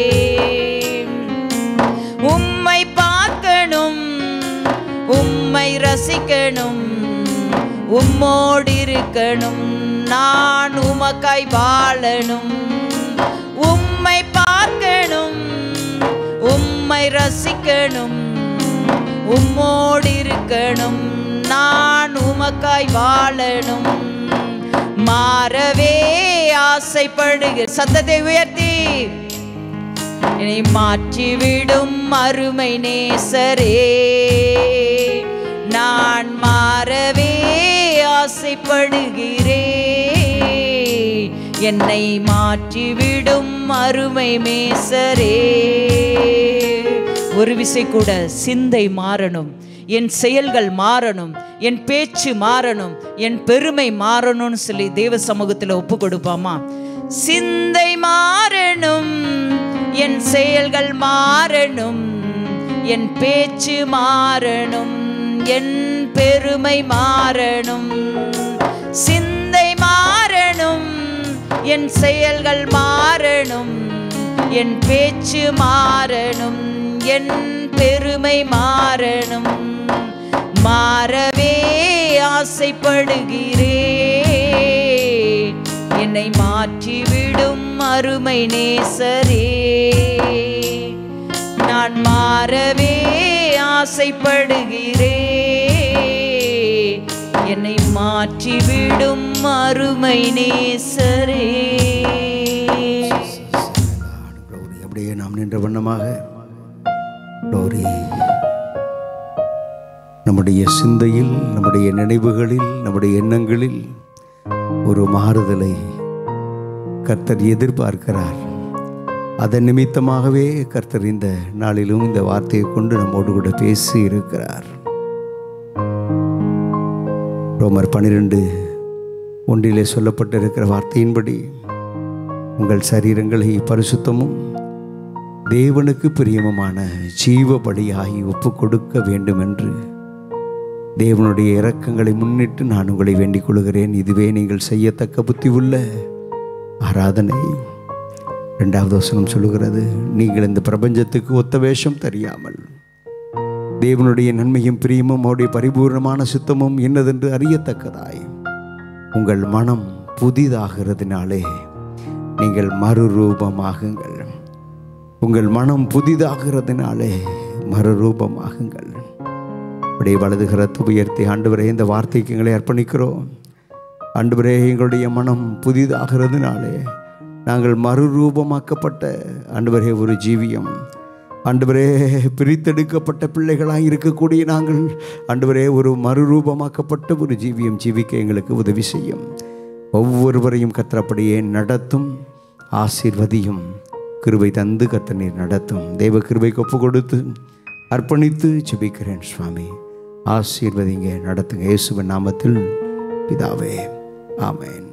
உம்மை பார்க்கணும் உம்மை ரசிக்கணும் உம்மோடு இருக்கணும் நான் உமக்காய் வாழணும் உம்மை பார்க்கணும் உம்மை ரசிக்கணும் உம்மோடு இருக்கணும் நான் உமக்காய் வாழணும் மாறவே ஆசைப்படுகிற சத்தத்தை உயர்த்தி என்னை மாற்றிவிடும் அருமை நேசரே நான் மாறவே ஆசைப்படுகிறே என்னை மாற்றிவிடும் அருமை மேசரே ஒரு விசை கூட சிந்தை மாறணும் என் செயல்கள் மாறணும் என் பேச்சு மாறணும் என் பெருமை மாறணும்னு சொல்லி தேவ சமூகத்தில் ஒப்பு கொடுப்பாமா சிந்தை மாறணும் என் செயல்கள் மாறணும் என் பேச்சு மாறணும் என் பெருமை மாறணும் சிந்தை மாறணும் என் செயல்கள் மாறணும் என் பேச்சு மாறணும் என் பெருமை மாறணும் மாறவே ஆசைப்படுகிறே என்னை மாற்றிவிடும் அருமை நேசரே நான் மாறவே ஆசைப்படுகிறே என்னை மாற்றிவிடும் அருமை நேசரே glory. அப்படியே நாம் நின்ற வண்ணமாக glory. நம்முடைய சிந்தையில் நம்முடைய நினைவுகளில் நம்முடைய எண்ணங்களில் ஒரு மாறுதலை கர்த்தர் எதிர்பார்க்கிறார் அதன் நிமித்தமாகவே கர்த்தர் இந்த நாளிலும் இந்த வார்த்தையை கொண்டு நம்மோடு கூட பேசி இருக்கிறார் ரோமர் பனிரெண்டு ஒன்றிலே சொல்லப்பட்டிருக்கிற வார்த்தையின்படி உங்கள் சரீரங்களை பரிசுத்தமும் தேவனுக்கு பிரியமுமான ஜீவ பலியாகி ஒப்பு கொடுக்க வேண்டும் என்று தேவனுடைய இரக்கங்களை முன்னிட்டு நான் உங்களை வேண்டிக் கொள்கிறேன் இதுவே நீங்கள் செய்யத்தக்க புத்தி உள்ள ஆராதனை இரண்டாவது வசனம் சொல்லுகிறது நீங்கள் இந்த பிரபஞ்சத்துக்கு ஒத்த வேஷம் தெரியாமல் தேவனுடைய நன்மையும் பிரியமும் அவருடைய பரிபூர்ணமான சுத்தமும் என்னதென்று அறியத்தக்கதாய் உங்கள் மனம் புதிதாகிறதுனாலே நீங்கள் மறுரூபமாகுங்கள் உங்கள் மனம் புதிதாகிறதுனாலே மறுரூபமாகுங்கள் அப்படியே வலது கரத்தை உயர்த்தி ஆண்டவரே இந்த வார்த்தைக்கு எங்களை அர்ப்பணிக்கிறோம் ஆண்டவரே எங்களுடைய மனம் புதிதாகிறதுனாலே நாங்கள் மறுரூபமாக்கப்பட்ட ஆண்டவரே ஒரு ஜீவியம் ஆண்டவரே பிரித்தெடுக்கப்பட்ட பிள்ளைகளாக இருக்கக்கூடிய நாங்கள் ஆண்டவரே ஒரு மறுரூபமாக்கப்பட்ட ஒரு ஜீவியம் ஜீவிக்க எங்களுக்கு உதவி செய்யும் ஒவ்வொருவரையும் கத்திரப்படியே நடத்தும் ஆசீர்வதியும் கிருபை தந்து கத்த நீர் நடத்தும் தெய்வ கிருபைக்கு ஒப்பு கொடுத்து அர்ப்பணித்து ஜெபிக்கிறேன் சுவாமி ஆசீர்வதிங்க நடத்துங்க இயேசுவின் நாமத்தில் பிதாவே ஆமென்